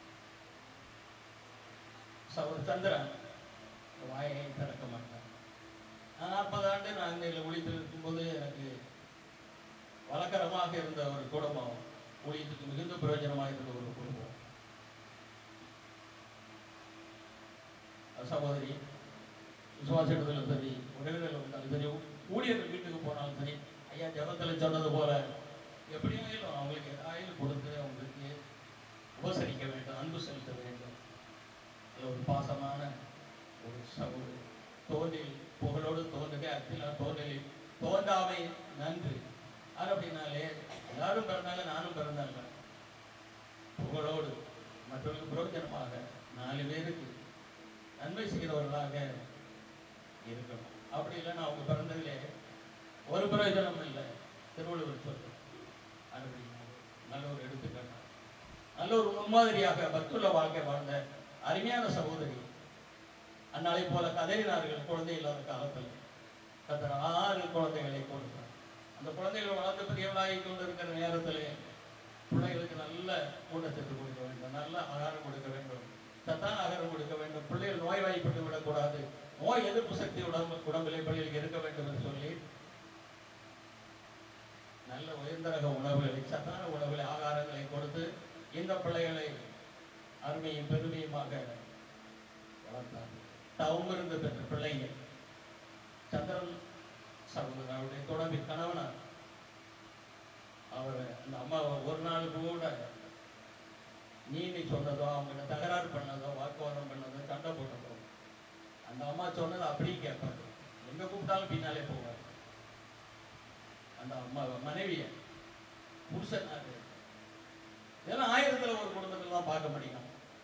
சவர் சந்திரன் வாயை திறக்க மாட்டார் நான் நாற்பது ஆண்டு நான் இதில் ஒழித்து இருக்கும்போது எனக்கு வழக்கரமாக இருந்த ஒரு குடும்பம் ஊழியத்துக்கு மிகுந்த பிரயோஜனமாக இருந்த ஒரு குடும்பம் சகோதரி விசுவாசிடத்திலும் சரி உறவினர்கள் வந்தாலும் சரி ஊழியர்கள் வீட்டுக்கு போனாலும் சரி ஐயா ஜபத்தில் சொன்னது போல எப்படியும் அவங்களுக்கு ஏதாவது கொடுத்து அவங்களுக்கு உபசரிக்க வேண்டும் அன்பு செலுத்த வேண்டும் அதில் ஒரு பாசமான ஒரு சகோதரி தோன்றில் புகழோடு தோன்றுக அத்திலா தோன்றலில் தோன்றாமை நன்று அது அப்படின்னாலே எல்லாரும் பிறந்தாங்க நானும் பிறந்தாங்க புகழோடு மற்றவர்களுக்கு பிரயோஜனமாக நாலு பேருக்கு நன்மை செய்கிறவர்களாக இருக்கணும் அப்படி இல்லைன்னா அவங்க பிறந்ததிலே ஒரு பிரயோஜனம் இல்லை திருவள்ளுவர் சொல்லு அப்படி நல்ல ஒரு எடுத்துக்காட்டு நல்ல ஒரு முன்மாதிரியாக பக்துள்ள வாழ்க்கை வாழ்ந்த அருமையான சகோதரி அந்நாளை போல கதறினார்கள் குழந்தை இல்லாத காலத்தில் கத்தர் ஆறு குழந்தைகளை கொடுத்தார் அந்த குழந்தைகள் வளர்ந்து பெரியவளாகி கொண்டிருக்கிற நேரத்தில் பிள்ளைகளுக்கு நல்ல ஊட்டச்சத்து கொடுக்க வேண்டும் நல்ல ஆகாரம் கொடுக்க வேண்டும் சத்தான ஆகாரம் கொடுக்க வேண்டும் பிள்ளைகள் நோய்வாய்ப்பட்டு விடக்கூடாது நோய் எதிர்ப்பு சக்தி உடம்பு உடம்பிலே பிள்ளைகளுக்கு இருக்க வேண்டும் என்று சொல்லி நல்ல உயர்ந்த ரக உணவுகளை சத்தான உணவுகளை ஆகாரங்களை கொடுத்து இந்த பிள்ளைகளை அருமையும் பெருமையுமாக வளர்த்தார் தவம் இருந்து பெற்ற பிள்ளைங்க சந்திரன் சகோதரன் அவருடைய தொடர்பு கணவனார் அவர் அந்த அம்மாவை ஒரு நாள் கூட நீ நீ சொன்னதோ அவங்க தகராறு பண்ணதோ வாக்குவாதம் பண்ணதோ சண்டை போட்டதோ அந்த அம்மா சொன்னதை அப்படியே கேட்பாரு எங்க கூப்பிட்டாலும் பின்னாலே போவார் அந்த அம்மா மனைவிய புருஷனாரு இதெல்லாம் ஆயிரத்துல ஒரு குடும்பத்துல தான் பார்க்க முடியும்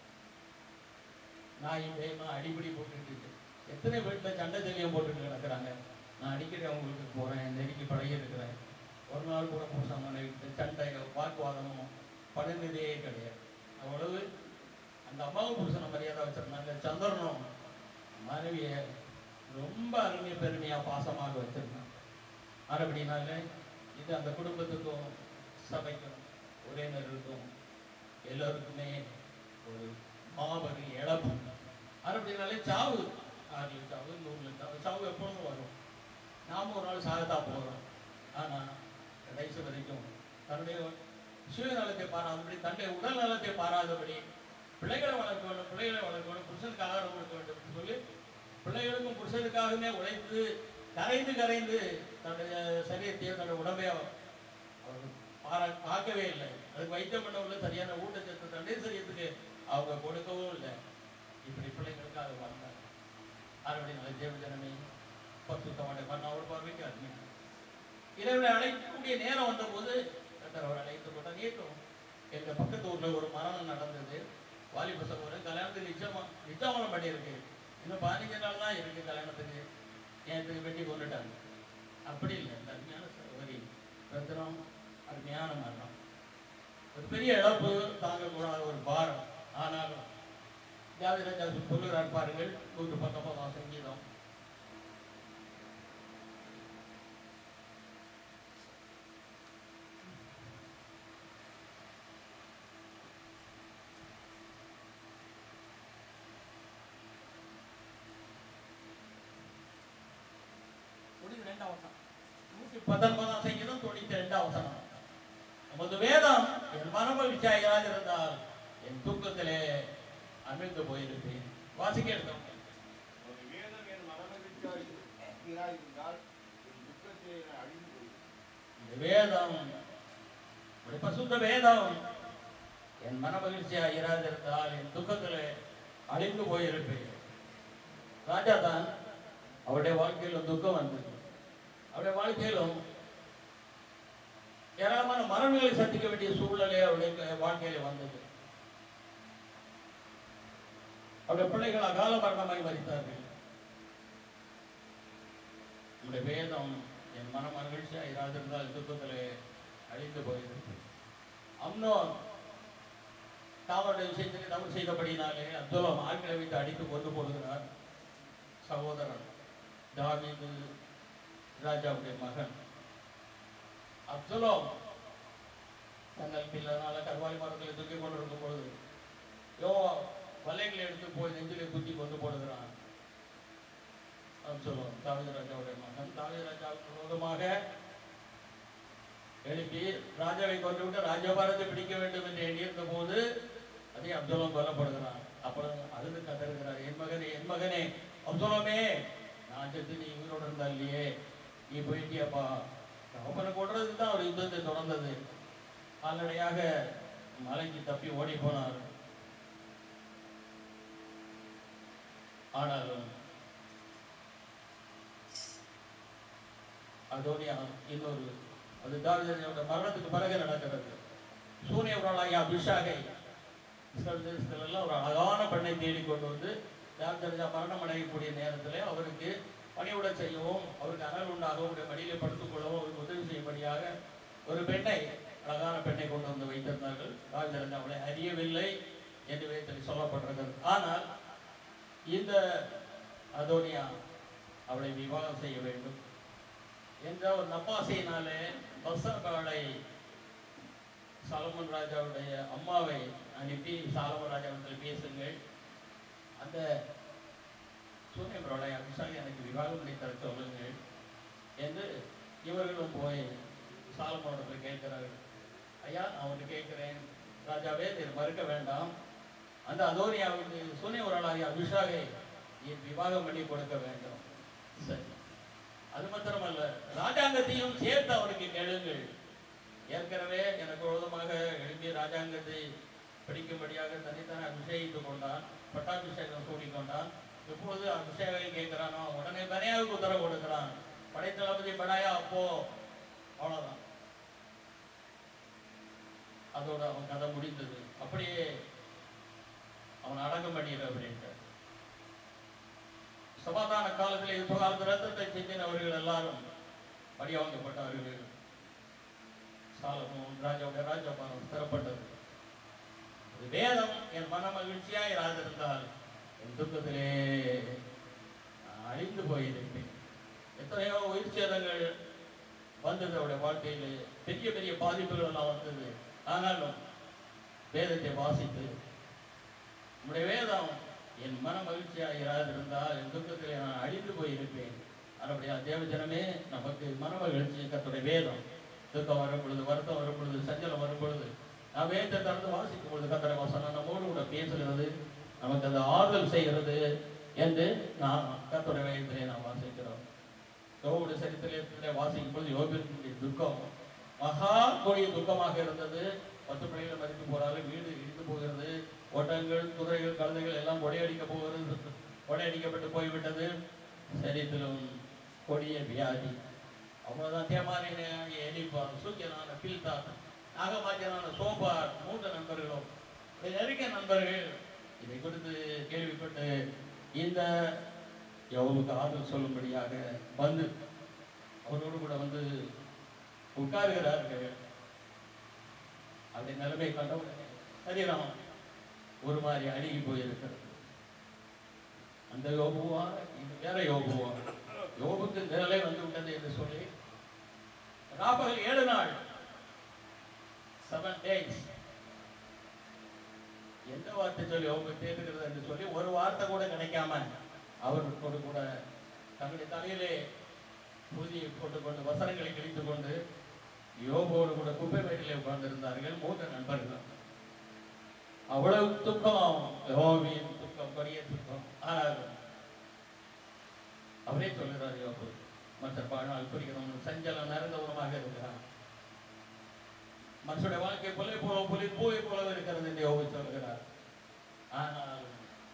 நாயும் பேயமா அடிப்படி போட்டுட்டு இருக்கு எத்தனை வீட்டுல சண்டை தெளியம் போட்டுட்டு கிடக்குறாங்க நான் அடிக்கடி அவங்களுக்கு போறேன் நெருக்கி பழகி இருக்கிறேன் ஒரு நாள் கூட புருஷன் மனைவி சண்டை வாக்குவாதமும் படுனதே கிடையாது அவ்வளவு அந்த அம்மாவும் புருஷனை மரியாதை வச்சிருந்தாங்க சந்திரனும் மனைவிய ரொம்ப அருமை பெருமையா பாசமாக வச்சிருந்தாங்க அப்படின்னால இது அந்த குடும்பத்துக்கும் சபைக்கும் உறவினருக்கும் எல்லோருக்குமே ஒரு மாபெரும் இழப்பு அப்படின்னாலே சாவு ஆறுல சாவு நூறுல சாவு சாவு எப்பொழுதும் வரும் நாம ஒரு நாள் சாகத்தான் போகிறோம் ஆனா கடைசி வரைக்கும் தன்னுடைய சுயநலத்தை பாராதபடி தன்னுடைய உடல் நலத்தை பாராதபடி பிள்ளைகளை வளர்க்க வேண்டும் பிள்ளைகளை வளர்க்க வேண்டும் புருஷனுக்கு ஆகாரம் கொடுக்க வேண்டும் என்று சொல்லி பிள்ளைகளுக்கும் புருஷனுக்காகவே உழைத்து கரைந்து கரைந்து தன்னுடைய சரீரத்தையும் தன்னுடைய உடம்பையோ அவர் பாரா பார்க்கவே இல்லை அதுக்கு வைத்தியம் பண்ணவில்லை சரியான ஊட்டச்சத்து தன்னுடைய சரீரத்துக்கு அவங்க கொடுக்கவும் இல்லை இப்படி பிள்ளைங்களுக்கு அது வந்தார் அறுபடி நல்ல தேவ ஜனமே பரிசுத்தமான பண்ண அவர் பார்வைக்கு அருமை இறைவனை அழைக்கக்கூடிய நேரம் வந்தபோது கர்த்தர் அவர் அழைத்து கொண்டார் நேற்றும் எங்க பக்கத்து ஊர்ல ஒரு மரணம் நடந்தது வாலிப சகோதரன் கல்யாணத்துக்கு நிச்சயமா நிச்சயமானம் பண்ணியிருக்கு இன்னும் பதினஞ்சு நாள் தான் இருக்கு கல்யாணத்துக்கு நேற்று வெட்டி கொண்டுட்டாங்க அப்படி இல்லை இந்த அருமையான சகோதரி ரத்னம் அருமையான மரணம் ஒரு பெரிய இழப்பு தாங்கக்கூடாத ஒரு பாரம் ஆனாலும் ஜாதிராஜா சொல்லுகிறார் பாருங்கள் நூற்று பத்தொன்பதாம் சங்கீதம் தொண்ணூத்தி ரெண்டாம் வசனம் நூற்றி பத்தொன்பதாம் சங்கீதம் தொண்ணூத்தி ரெண்டாம் வசனம் நமது வேதம் என் மனமகிழ்ச்சியாக இருந்தால் என் தூக்கத்திலே அமிழ்ந்து போயிருப்பேன் வாசிக்க எடுத்தோம் ஒரு வேதம் என் மனமகிழ்ச்சியாய் இருந்தால் என் துக்கத்திலே நான் அழிந்து போயிருப்பேன். இந்த வேதம் ஒரு பசுத்த வேதம் என் மனமகிழ்ச்சியா இராதிருந்தால் என் துக்கத்திலே அழிந்து போயிருப்பேன் ராஜா தான் அவருடைய வாழ்க்கையிலும் துக்கம் வந்தது அவருடைய வாழ்க்கையிலும் ஏராளமான மரணங்களை சந்திக்க வேண்டிய சூழ்நிலை அவருடைய வாழ்க்கையில வந்தது அவருடைய பிள்ளைகள் அகால மரணமாய் மறித்தார்கள் நம்முடைய வேதம் என் மன மகிழ்ச்சியா இராதிருந்தால் துக்கத்திலே அழிந்து போயிருக்கு அம்னோன் தாவருடைய விஷயத்திலே தவறு செய்தபடினாலே அப்துல்லாம் ஆட்களை வைத்து அடித்து கொண்டு போடுகிறார் சகோதரன் தாவீது ராஜாவுடைய மகன் அப்துல்லாம் தங்கள் பிள்ளைனால கருவாய் மரத்தில் தூக்கி கொண்டிருக்கும் பொழுது யோ வலைகளை எடுத்து போய் நெஞ்சிலே குத்தி கொண்டு போடுகிறான் அப்துல்லாம் தாவீது ராஜாவுடைய மகன் தாவீது ராஜாவுக்கு விரோதமாக எழுப்பி ராஜாவை கொண்டு விட்டு ராஜபாரத்தை பிடிக்க வேண்டும் என்று எண்ணியிருந்த போது அதே அப்துல்லாம் கொல்லப்படுகிறான் அப்புறம் அழுது கதறுகிறார் என் மகனே என் மகனே அப்துல்லமே நான் செத்து நீ உயிரோடு இருந்தா இல்லையே நீ போயிட்டியாப்பா அவனை கொள்றதுக்கு தான் அவர் யுத்தத்தை தொடர்ந்தது கால்நடையாக மலைக்கு தப்பி ஓடி போனார் ஆனாலும் அதோடைய இன்னொரு அது தாவிதோட மரணத்துக்கு பிறகு நடக்கிறது சூனியவர்களாகிய அபிஷாகை இஸ்ரேல் தேசத்துல எல்லாம் ஒரு அழகான பெண்ணை தேடி கொண்டு வந்து தாவிதராஜா மரணம் அடையக்கூடிய நேரத்திலே அவருக்கு பணிவிட செய்யவும் அவருக்கு அனல் உண்டாகவும் அவருடைய மடியிலே படுத்துக் கொள்ளவும் அவருக்கு உதவி செய்யும்படியாக ஒரு பெண்ணை அழகான பெண்ணை கொண்டு வந்து வைத்திருந்தார்கள் தாவிதராஜா அவளை அறியவில்லை என்று வேதத்தில் சொல்லப்பட்டிருக்கிறது ஆனால் இந்த அதோனியா அவளை விவாகம் செய்ய வேண்டும் என்ற ஒரு நப்பாசையினாலே பசர்காலை சாலமன் ராஜாவுடைய அம்மாவை அனுப்பி சாலமன் ராஜாவிடத்தில் பேசுங்கள் அந்த சூரியமரோட அபிஷாகி எனக்கு விவாகம் பண்ணி தர சொல்லுங்கள் என்று இவர்களும் போய் சாலமோடத்தில் கேட்கிறார்கள் ஐயா நான் ஒன்று கேட்கிறேன் ராஜாவே நீர் மறுக்க வேண்டாம் அந்த அதோனியாவுக்கு சூனியவர்களாகிய அபிஷாகை நீர் விவாகம் பண்ணி கொடுக்க வேண்டும் சரி அது மாத்திரமல்ல ராஜாங்கத்தையும் சேர்த்து அவருக்கு கேளுங்கள் ஏற்கனவே எனக்கு விரோதமாக எழுப்பிய ராஜாங்கத்தை படிக்கும்படியாக தனித்தன அபிஷேகித்துக் கொண்டான் பட்டாபிஷேகம் சூடிக்கொண்டான் எப்பொழுது அபிஷேகம் கேட்கிறானோ உடனே பனையாவுக்கு உத்தரவு கொடுக்கிறான் படைத்தளபதி படாயா அப்போ அவ்வளவுதான் அதோட அவன் கதை முடிந்தது அப்படியே அவன் அடக்கம் பண்ணிடு அப்படின்ட்டு சமாதான காலத்தில் இது காலத்து ரத்தத்தை சிந்தினவர்கள் எல்லாரும் பழிவாங்கப்பட்டவர்கள் சாலமோன் ராஜாவுடைய ராஜபாரம் தரப்பட்டது இது வேதம் என் மன மகிழ்ச்சியாய் இராதிருந்தால் என் துக்கத்திலே நான் அழிந்து போயிருப்பேன் எத்தனையோ உயிர் சேதங்கள் வந்தது அவருடைய வாழ்க்கையிலே பெரிய பெரிய பாதிப்புகள் எல்லாம் வந்தது ஆனாலும் வேதத்தை வாசித்து நம்முடைய வேதம் என் மன மகிழ்ச்சியாக இராதிருந்தால் என் துக்கத்திலே நான் அழிந்து போயிருப்பேன் அப்படியா தேவஜனமே நமக்கு மன மகிழ்ச்சி கத்துடைய வேதம் துக்கம் வரும் பொழுது வருத்தம் வரும் பொழுது சஞ்சலம் வரும் பொழுது நான் வேதத்தை திறந்து வாசிக்கும் பொழுது கத்தரை வசனம் நம்மோடு கூட பேசுகிறது நமக்கு அது ஆறுதல் செய்கிறது என்று நான் கத்துடைய வேதத்திலே நான் வாசிக்கிறோம் யோவுடைய சரித்திரத்திலே வாசிக்கும் பொழுது யோபினுடைய துக்கம் மகா கொடிய துக்கமாக இருந்தது பத்து பிள்ளைகள் மறித்து போறார்கள் வீடு இடிந்து போகிறது ஓட்டங்கள் குதிரைகள் கழுதைகள் எல்லாம் கொடையடிக்க போகிறது கொடையடிக்கப்பட்டு போய்விட்டது சரீரத்திலும் கொடிய வியாதி அவ்வளவுதான் தேமாரின எலிப்பார் சூக்கியனான பில்தார் நாகமாஜனான சோபார் மூன்று நண்பர்களும் இதை நெருங்கிய நண்பர்கள் இதை குறித்து கேள்விப்பட்டு இந்த யோவுக்கு ஆறுதல் சொல்லும்படியாக வந்து அவரோடு கூட வந்து உட்காருகிறார்கள் அப்படி நிலைமை கண்டவுடனே சரீரம் ஒரு மாதிரி அழுகி போயிருக்கிறது அந்த யோகுவா இது வேற யோகுவா யோகுக்கு இந்த நிலை வந்து விட்டது என்று சொல்லி ராபகல் ஏழு நாள் செவன் டேஸ் எந்த வார்த்தை சொல்லி யோகு தேடுகிறது என்று சொல்லி ஒரு வார்த்தை கூட கிடைக்காம அவர்களோடு கூட தங்களுடைய தலையிலே புதிய போட்டுக்கொண்டு வசனங்களை கிழித்துக் கொண்டு யோகோடு கூட குப்பை மேட்டிலே உட்கார்ந்திருந்தார்கள் மூன்று நண்பர்கள் அவ்வளவு துக்கம் யோவின் துக்கம் பெரிய துக்கம் ஆனால் அவரே சொல்கிறார் யோகு மற்ற பாழால் குறிக்கிறவன் சஞ்சலம் நிறைந்தவனமாக இருக்கிறான் மனுஷனுடைய வாழ்க்கை புலை போல புலி பூவை போல இருக்கிறது என்று யோகு சொல்கிறார் ஆனால்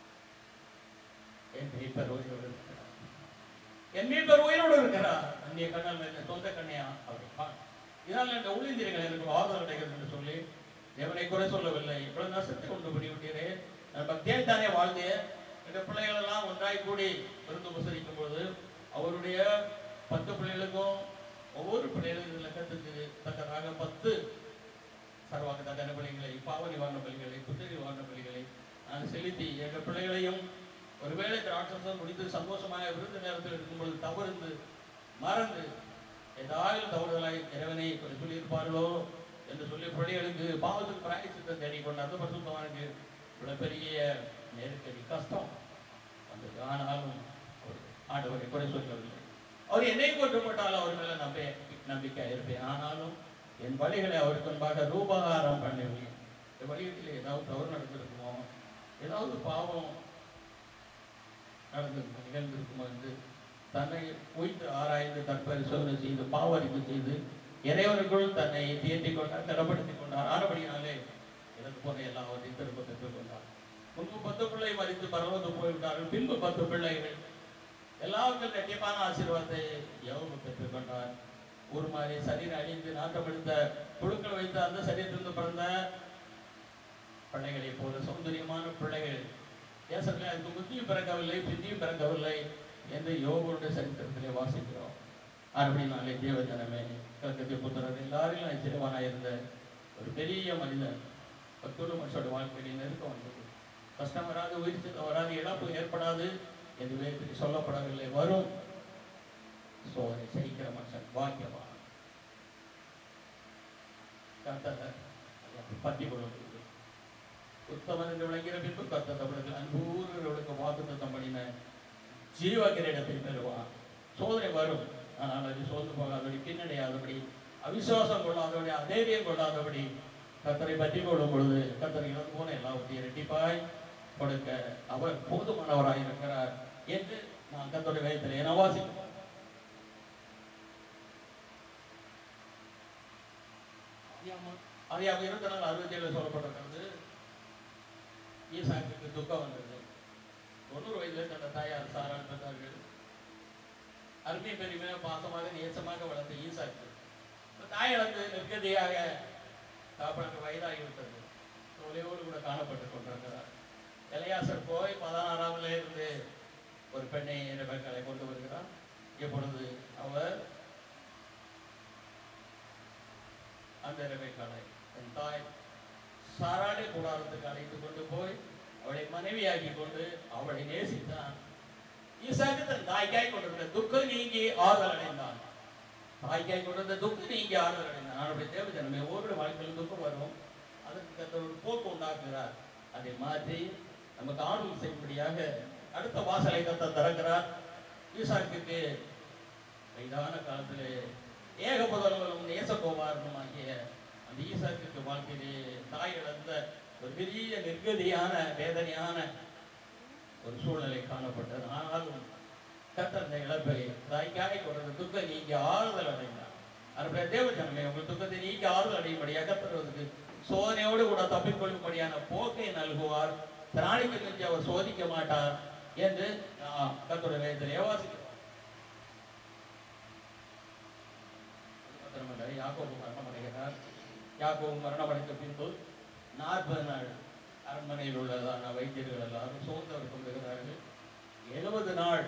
என் மீட்பர் உயிரோடு இருக்கிறார் என் மீட்பர் உயிரோடு இருக்கிறார் அந்நிய கண்ணல் மேல சொந்த கண்ணையா அப்படி இதனால் இந்த ஊழியர்கள் எனக்கு ஆறுதல் அடைகிறது என்று சொல்லி தேவனை குறை சொல்லவில்லை இவ்வளவு நஷ்டத்தை கொண்டு பண்ணிவிட்டீரே நான் பக்தியை தானே வாழ்ந்தேன் இந்த பிள்ளைகள் எல்லாம் ஒன்றாய் கூடி விருந்து உபசரிக்கும் பொழுது அவருடைய பத்து பிள்ளைகளுக்கும் ஒவ்வொரு பிள்ளைகளுக்கும் இதில் கத்துக்கு தக்கதாக பத்து சர்வாக தகன பலிகளை பாவ நிவாரண பலிகளை குற்ற நிவாரண பலிகளை நான் செலுத்தி எங்கள் பிள்ளைகளையும் ஒருவேளை திராட்சம் முடித்து சந்தோஷமாக விருது நேரத்தில் இருக்கும்பொழுது தவறுந்து மறந்து ஏதாவது தவறுதலாய் இறைவனை இப்படி சொல்லியிருப்பார்களோ என்று சொல்லி பிள்ளைகளுக்கு பாவத்துக்கு பிராயச்சித்தம் தேடி கொண்டாந்து பசுத்தவனுக்கு இவ்வளவு பெரிய நெருக்கடி கஷ்டம் வந்தது ஆனாலும் அவர் ஆண்டவரை குறை சொல்லவில்லை அவர் என்னை கொண்டு போட்டாலும் அவர் மேல நம்ப நம்பிக்கை இருப்பேன் ஆனாலும் என் வழிகளை அவருக்கு முன்பாக ரூபகாரம் பண்ணுவேன் என் வழிகளில் ஏதாவது தவறு நடந்திருக்குமோ ஏதாவது பாவம் நடந்திருக்கும் நிகழ்ந்திருக்குமோ என்று தன்னை உயிர்த்து ஆராய்ந்து தற்பரிசோதனை செய்து பாவரிப்பு செய்து இறைவனுக்குள் தன்னை தேர்த்தி கொண்டார் திடப்படுத்திக் கொண்டார் ஆனபடினாலே எனக்கு போன எல்லாவற்றையும் திரும்ப பெற்றுக் கொண்டார் முன்பு பத்து பிள்ளை மறித்து பரவந்து போய்விட்டார்கள் பின்பு பத்து பிள்ளைகள் எல்லாருக்கும் கண்டிப்பான ஆசீர்வாதத்தை எவ்வளவு பெற்றுக் கொண்டார் ஒரு மாதிரி சரீரம் அழிந்து நாட்டப்படுத்த புழுக்கள் வைத்த அந்த சரீரத்திலிருந்து பிறந்த பிள்ளைகளை போல சௌந்தரியமான பிள்ளைகள் தேசத்தில் அதுக்கு முத்தியும் பிறக்கவில்லை பிந்தியும் பிறக்கவில்லை என்று யோகோடைய சரித்திரத்திலே வாசிக்கிறோம் அப்படினாலே தேவஜனமே கல்கத்திய புத்திரர் எல்லாரிலும் ஆச்சரியவானா இருந்த ஒரு பெரிய மனிதன் பத்தொரு மனுஷோட வாழ்க்கையில் நெருக்கம் வந்தது கஷ்டம் வராது உயிர் சேதம் வராது இழப்பு ஏற்படாது என்று வேதத்தில் சொல்லப்படவில்லை வரும் சோதனை சகிக்கிற மனுஷன் பாக்கியவான் கர்த்தர் பத்தி கொள்ளும் உத்தமன் என்று விளங்கிற பின்பு கர்த்தர் அவர்கள் அன்பூர்களுக்கு வாக்குத்தத்தம் பண்ணின ஜீவ கிரீடத்தை பெறுவான் சோதனை வரும் ஆனால் அது சோர்ந்து போகாதபடி பின்னடையாதபடி அவிசுவாசம் கொள்ளாதபடி அதைரியம் கொள்ளாதபடி கத்தரை பற்றி கொள்ளும் பொழுது கத்தரை இழந்து போன எல்லாவற்றையும் இரட்டிப்பாய் கொடுக்க அவர் போதுமானவராய் இருக்கிறார் என்று நான் கத்தோடைய வேதத்தில் என வாசிக்கிறோம் அதிகாரம் இருபத்தி நாலு அறுபத்தி ஏழு சொல்லப்பட்டிருக்கிறது ஈசாக்கு துக்கம் வந்தது தொண்ணூறு வயதுல தந்த தாயார் சாரால் பெற்றார்கள் அருமை பெருமையா பாசமாக நேசமாக வளர்ந்த ஈசாக்கு தாய் இழந்து நிர்கதியாக தாப்பனுக்கு வயதாகிவிட்டது தொலைவோடு கூட காணப்பட்டுக் கொண்டிருக்கிறார் எலையாசர் போய் பதினாறாவதுல இருந்து ஒரு பெண்ணை ரெபேக்காலை கொண்டு வருகிறார் இப்பொழுது அவர் அந்த ரெபேக்காலை தன் தாய் சாராடை கூடாரத்துக்கு அழைத்து கொண்டு போய் அவளை மனைவியாக்கி கொண்டு அவளை நேசித்தான் ஈசாக்கு தன் தாய்க்காய் கொண்டிருந்த துக்கம் நீங்கி ஆறுதல் அடைந்தான் தாய்க்காய் கொண்டிருந்த துக்கம் நீங்கி ஆறுதல் அடைந்தான் அவருடைய தேவ ஜனமே ஒவ்வொரு வாழ்க்கையில் துக்கம் வரும் அதற்கு கர்த்தர் ஒரு போக்கு உண்டாக்குகிறார் அதை மாற்றி நமக்கு ஆறுதல் செய்யும்படியாக அடுத்த வாசலை கத்த திறக்கிறார் ஈசாக்குக்கு வயதான காலத்திலே ஏக புதல்வரும் நேசகோபாரனும் ஆகிய அந்த ஈசாக்கு வாழ்க்கையிலே தாய் இழந்த ஒரு பெரிய நிர்கதியான வேதனையான ஒரு சூழ்நிலை காணப்பட்டது ஆனாலும் கத்தர் அந்த இழப்பை தாய்க்காய் கொடுத்த துக்க நீங்க ஆறுதல் அடைந்தார் அவருடைய தேவஜனமே உங்கள் துக்கத்தை நீக்கி ஆறுதல் அடையும்படியாக கத்தருவதற்கு சோதனையோடு கூட தப்பிக்கொள்ளும்படியான போக்கை நல்குவார் திராணிக்கு மிஞ்சி அவர் சோதிக்க மாட்டார் என்று நாம் கத்தருடைய வேதத்திலே வாசிக்கிறோம் மாத்திரமல்ல, யாக்கோபு மரணமடைகிறார் யாக்கோபு மரணமடைந்த பின்பு நாற்பது நாள் அரண்மனையில் உள்ளதான வைத்தியர்கள் எல்லாரும் சோர்ந்தவர் கொண்டிருக்கிறார்கள் எழுபது நாள்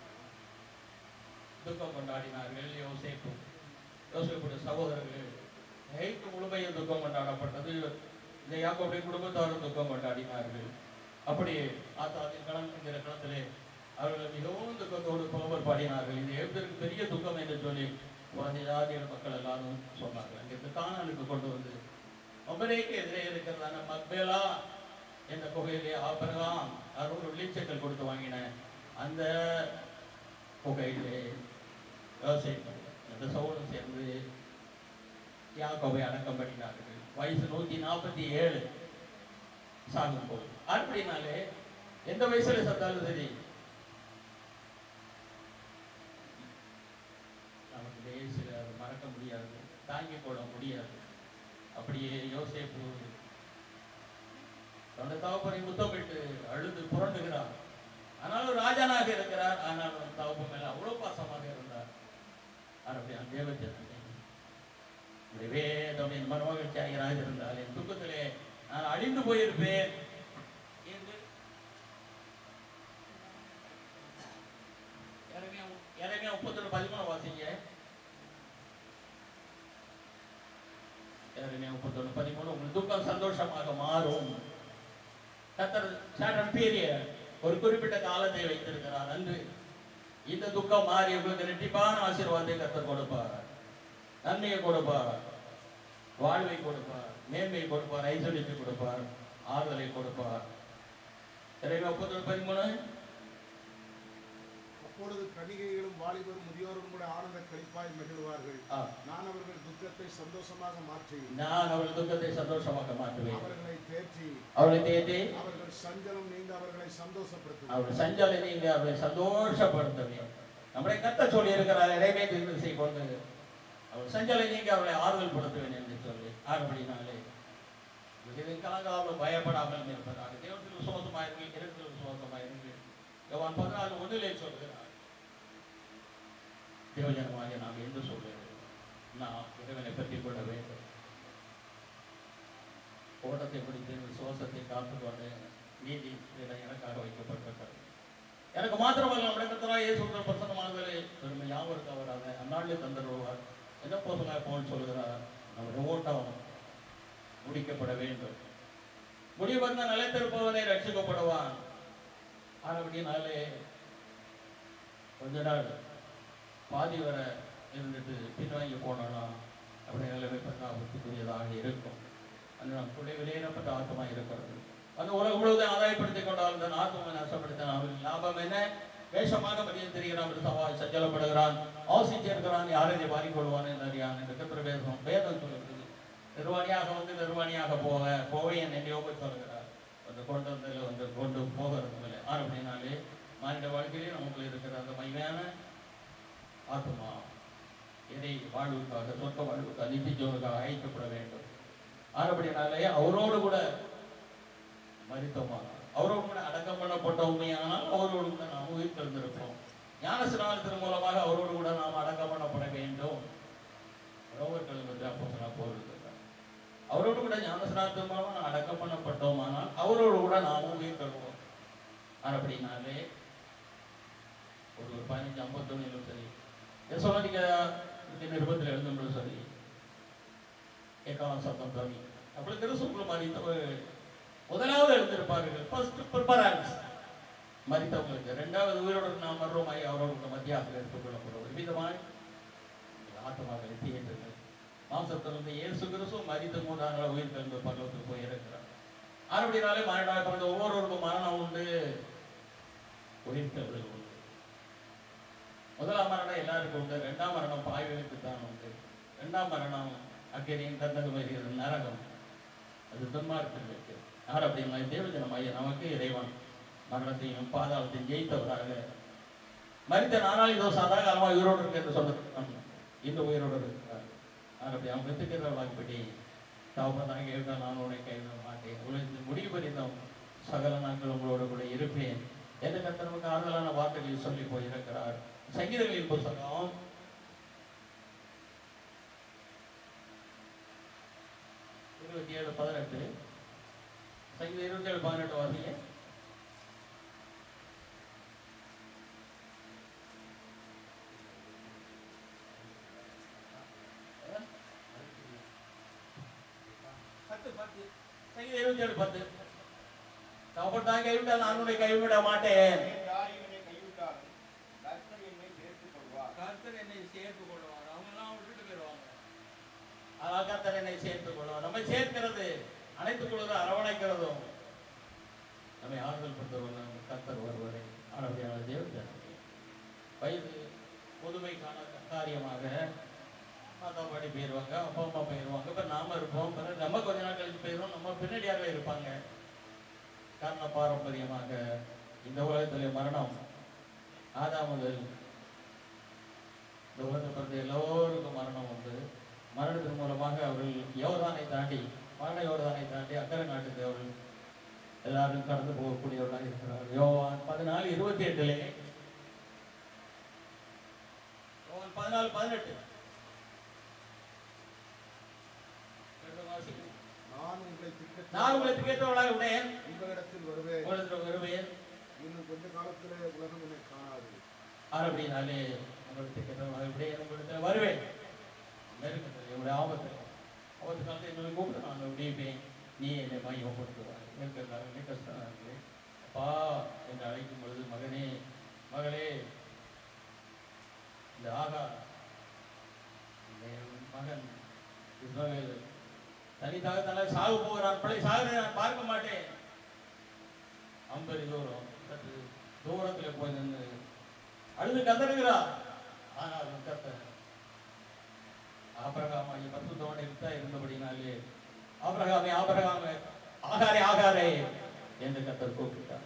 துக்கம் கொண்டாடினார்கள் யோசேப்பு யோசேப்புடைய சகோதரர்கள் எகிப்து முழுமையில் துக்கம் கொண்டாடப்பட்டது இந்த யாக்கோபுடைய குடும்பத்தாரும் துக்கம் கொண்டாடினார்கள் அப்படி ஆத்தாவின் களம் என்கிற களத்திலே அவர்கள் மிகவும் துக்கத்தோடு புலவர் பாடினார்கள் இது எகிப்திற்கு பெரிய துக்கம் என்று சொல்லி உலக ஜாதிகள் மக்கள் எல்லாரும் சொன்னார்கள் அங்கிருந்து காணலுக்கு கொண்டு வந்து ஒபரேக்கு எதிரே இருக்கிறதான மக்பேலா என்ற குகையிலே ஆபரகாம் அறுநூறு வெள்ளிச்சக்கள் கொடுத்து வாங்கின அந்த குகையிலே யோசேப்பு அந்த சவுலும் சேர்ந்து யாக்கோபை அடக்கம் பண்ணினார்கள் வயசு நூத்தி நாற்பத்தி ஏழு சாகும் போது அப்படினாலே எந்த வயசுல சத்தாலும் சரி நமக்கு வயசுல அதை மறக்க முடியாது தாங்கிக் கொள்ள முடியாது அப்படியே யோசேப்பு தன்னுடைய தகப்பனை முத்தமிட்டு அழுது புரண்டுகிறார் ஆனாலும் ராஜானாக இருக்கிறார் ஆனாலும் தகப்பன் மேல அவ்வளவு பாசமாக இருந்தார் அப்படி அந்த தேவஜனமே இந்த என்னுடைய வேதம் என் மனமகிழ்ச்சியாக இருந்தால் என் துக்கத்திலே நான் அழிந்து போயிருப்பேன் என்று எரேமியா எரேமியா முப்பத்தொன்று பதிமூணு வாசிங்க எரேமியா முப்பத்தொன்று பதிமூணு உங்கள் துக்கம் சந்தோஷமாக மாறும் கத்தர் certain period ஒரு குறிப்பிட்ட காலத்தை வைத்திருக்கிறார் அன்று இந்த துக்கம் மாறி உங்களுக்கு ரெட்டிப்பான ஆசீர்வாதத்தை கத்தர் கொடுப்பார் நன்மையை கொடுப்பார் வாழ்வை கொடுப்பார் மேன்மையை கொடுப்பார் ஐஸ்வர்யத்தை கொடுப்பார் ஆறுதலை கொடுப்பார் இறைவன் முப்பத்தொன்று பதிமூணு அப்பொழுது கணிகைகளும் வாலிபரும் முதியோரும் கூட ஆனந்த கழிப்பாய் மகிழ்வார்கள் ஆ. நான் அவர்கள் துக்கத்தை சந்தோஷமாக மாற்றி நான் அவர்கள் துக்கத்தை சந்தோஷமாக மாற்றுவேன் அவர்களை தேற்றி அவர்களை தேற்றி அவர்கள் சஞ்சலம் நீங்க அவர்களை சந்தோஷப்படுத்துவேன் அவருடைய சஞ்சலை நீங்க அவரை சந்தோஷப்படுத்துவேன் நம்முடைய கத்த சொல்லி இருக்கிறார் இறைவே திருவிசை கொண்டு அவர் சஞ்சலை நீங்க அவர்களை ஆறுதல் படுத்துவேன் என்று சொல்லி ஆறுபடினாலே இது கலங்காமல் பயப்படாமல் இருப்பதாக தேவத்தில் விசுவாசமாயிருங்கள் இடத்தில் விசுவாசமாயிருங்கள் யோவான் பதினாலு ஒன்றிலே சொல்கிறார் தேவஜனமாக நாம் என்று சொல்லுகிறோம் நாம் இறைவனை பற்றி கொள்ள வேண்டும் ஓட்டத்தை முடித்து விசுவாசத்தை காத்துக்கொண்டு நீதி இதில் எனக்காக வைக்கப்பட்டிருக்கிறது எனக்கு மாத்திரமல்ல நம்முடைய கத்தராக இயேசு கிறிஸ்து பிரசன்னமானதிலே பெருமை யாவருக்கு அவராக அந்நாளிலே தந்துடுவார் என்ன போதுங்க போல் சொல்கிறார் நம்முடைய ஓட்டம் முடிக்கப்பட வேண்டும் முடிவந்த நிலைத்திருப்பவனை ரட்சிக்கப்படுவான் ஆனபடினாலே கொஞ்ச நாள் பாதி வர இருந்துட்டு பின்வாங்கி போனோம்னா அப்படி நிலைமை பத்தாபத்துக்குரியதாக இருக்கும் அது நம் துளை வெளியேறப்பட்ட ஆத்மா இருக்கிறது அந்த உலகம் முழுவதும் ஆதாயப்படுத்திக் கொண்டால் தன் ஆத்மாவை நஷ்டப்படுத்தின அவன் லாபம் என்ன வேஷமாக மதியம் தெரிகிறான் என்று சவால் சஞ்சலப்படுகிறான் ஆசிச்சிருக்கிறான் யாரை இதை மாறிக்கொள்வான் என்று அறியான் என்று கத்திர வேதம் வேதம் சொல்லுகிறது நிர்வாணியாக வந்து நிர்வாணியாக போக போவேன் என்று யோக சொல்கிறார் வந்து கொண்டு வந்ததில் வந்து கொண்டு போகிறது இல்லை அப்படின்னாலே மானிட வாழ்க்கையிலே நமக்குள்ள இருக்கிற அந்த மையான ஆத்மா இதை வாழ்வுக்காக சொர்க்க வாழ்வுக்காக நித்திஜோனுக்காக அழைக்கப்பட வேண்டும் ஆனபடினாலே அவரோடு கூட மறித்தோமானால் அவரோடு கூட அடக்கம் பண்ணப்பட்ட உண்மையானால் அவரோடு கூட நாம் உயிர் திறந்திருப்போம் ஞான ஸ்நானத்தின் மூலமாக அவரோடு கூட நாம் அடக்கம் பண்ணப்பட வேண்டும் ரோமர்கள் வந்து அப்போ சொன்ன போர் அவரோடு கூட ஞான ஸ்நானத்தின் மூலமாக நாம் அடக்கம் பண்ணப்பட்டோமானால் அவரோடு கூட நாமும் உயிர் தருவோம் அப்படின்னாலே ஒரு ஒரு பதினஞ்சு ஐம்பத்தொன்னிலும் சரி யசோனிக்க நிருபத்தில் எழுதும்போது சரி ஏகாலம் சத்தம் தவி அப்படி திருசூக்குள்ள மறித்தவர்கள் முதலாவது எழுந்திருப்பார்கள் ஃபர்ஸ்ட் ப்ரிப்பரன்ஸ் மறித்தவங்களுக்கு ரெண்டாவது உயிரோடு நாம் மர்றோமாய் அவரோட மத்தியாக எடுத்துக்கொள்ளப்படும் ஒரு விதமாய் ஆத்மாக்களை தீயற்றுங்கள் மாசத்திலிருந்து இயேசு கிறிஸ்து மறித்த மூன்றாம் நாள் உயிர் கலந்து பரலோகத்துக்கு போய் இருக்கிறார் ஆறுபடினாலே மரணம் பிறந்த ஒவ்வொருவருக்கும் மரணம் உண்டு உயிர் தழுதல் உண்டு முதலாம் மரணம் எல்லாருக்கும் உண்டு ரெண்டாம் மரணம் பாய்களுக்கு தான் உண்டு ரெண்டாம் மரணம் அக்கறையும் கந்தகம் வருகிறது நரகம் அது துன்மார்க்கங்களுக்கு யார் அப்படின்னா தேவஜனம் ஐயா நமக்கு இறைவன் மரணத்தையும் பாதாளத்தையும் ஜெயித்தவராக மறித்த நானால் இதோ சதா காலமாக உயிரோடு இருக்கு என்று சொன்னது இந்த உயிரோடு இருக்கிறார் யார் அப்படி அவன் வெத்துக்கிறவர்களாகப்படி தவப்பதாக எழுத நான் உன்னை கைவிட மாட்டேன் உலகத்தில் முடிவு பறிந்தோம் சகல நாட்கள் உங்களோடு கூட இருப்பேன் எந்த கத்த நமக்கு ஆறுதலான வார்த்தைகளை சொல்லி போயிருக்கிறார் சங்கீதங்களின் புத்தகம் இருபத்தி ஏழு பதினெட்டு சங்கீதம் இருபத்தி ஏழு பதினெட்டு வாசிங்க பத்து பத்து சங்கீதம் இருபத்தி ஏழு பத்து அவர் தான் கைவிட நான் உன்னை கைவிட மாட்டேன் கர்த்தர் என்னை சேர்த்துக் கொள்வார் அவங்க எல்லாம் விட்டுட்டு போயிடுவாங்க அதான் கர்த்தர் என்னை சேர்த்துக் கொள்வார் நம்மை சேர்க்கிறது அனைத்துக் கொள்வது அரவணைக்கிறதும் நம்மை ஆறுதல் படுத்துவது கர்த்தர் ஒருவரை ஆனபடியான தேவன் வயது புதுமை காண காரியமாக தாத்தா பாடி போயிடுவாங்க அப்பா அம்மா போயிடுவாங்க இப்போ நாம இருப்போம் பிறகு நம்ம கொஞ்ச நாள் கழிச்சு போயிடுவோம் நம்ம பின்னாடியாக இருப்பாங்க காரண பாரம்பரியமாக இந்த உலகத்திலே மரணம் ஆதாம் முதல் இந்த உலகத்தில் பிறந்த எல்லோருக்கும் மரணம் உண்டு மரணத்தின் மூலமாக அவர்கள் யோர்தானை தாண்டி மரண யோர்தானை தாண்டி அக்கறை நாட்டுக்கு அவர்கள் எல்லாரும் கடந்து போகக்கூடியவர்களாக இருக்கிறார் யோவான் பதினாலு இருபத்தி எட்டுலே யோவான் பதினாலு பதினெட்டு ஊழியத்துக்கு ஏற்றவர்களாக உடையேன் உங்களிடத்தில் வருவேன் உங்களிடத்தில் வருவேன் இன்னும் கொஞ்ச காலத்திலே உலகம் என்னை காணாது அப்படினாலே உங்களுக்கு ஏற்றவர்களாக உடையேன் உங்களிடத்தில் வருவேன் நெருக்கத்தில் என்னுடைய ஆபத்து ஆபத்து காலத்தை என்னை கூப்பிட்டு நான் உடைப்பேன் நீ என்னை மையப்படுத்துவார் இருக்கிறதாக கஷ்டம் இருக்கு அப்பா என்று அழைக்கும் பொழுது மகனே மகளே இந்த ஆகா இந்த மகன் இஸ்மவேல் தனித்தாக தலை சாகு போகிறான் பிள்ளை சாகுறதை நான் பார்க்க மாட்டேன் ஐம்பது தூரம் சற்று தூரத்தில் போய் நின்று அழுது கதறுகிறார் ஆனால் கத்த ஆபரகாமாய் பரிசுத்தவனை வித்தா இருந்தபடினாலே ஆபரகாமே ஆபரகாமே ஆகாரே ஆகாரே என்று கத்தர் கூப்பிட்டார்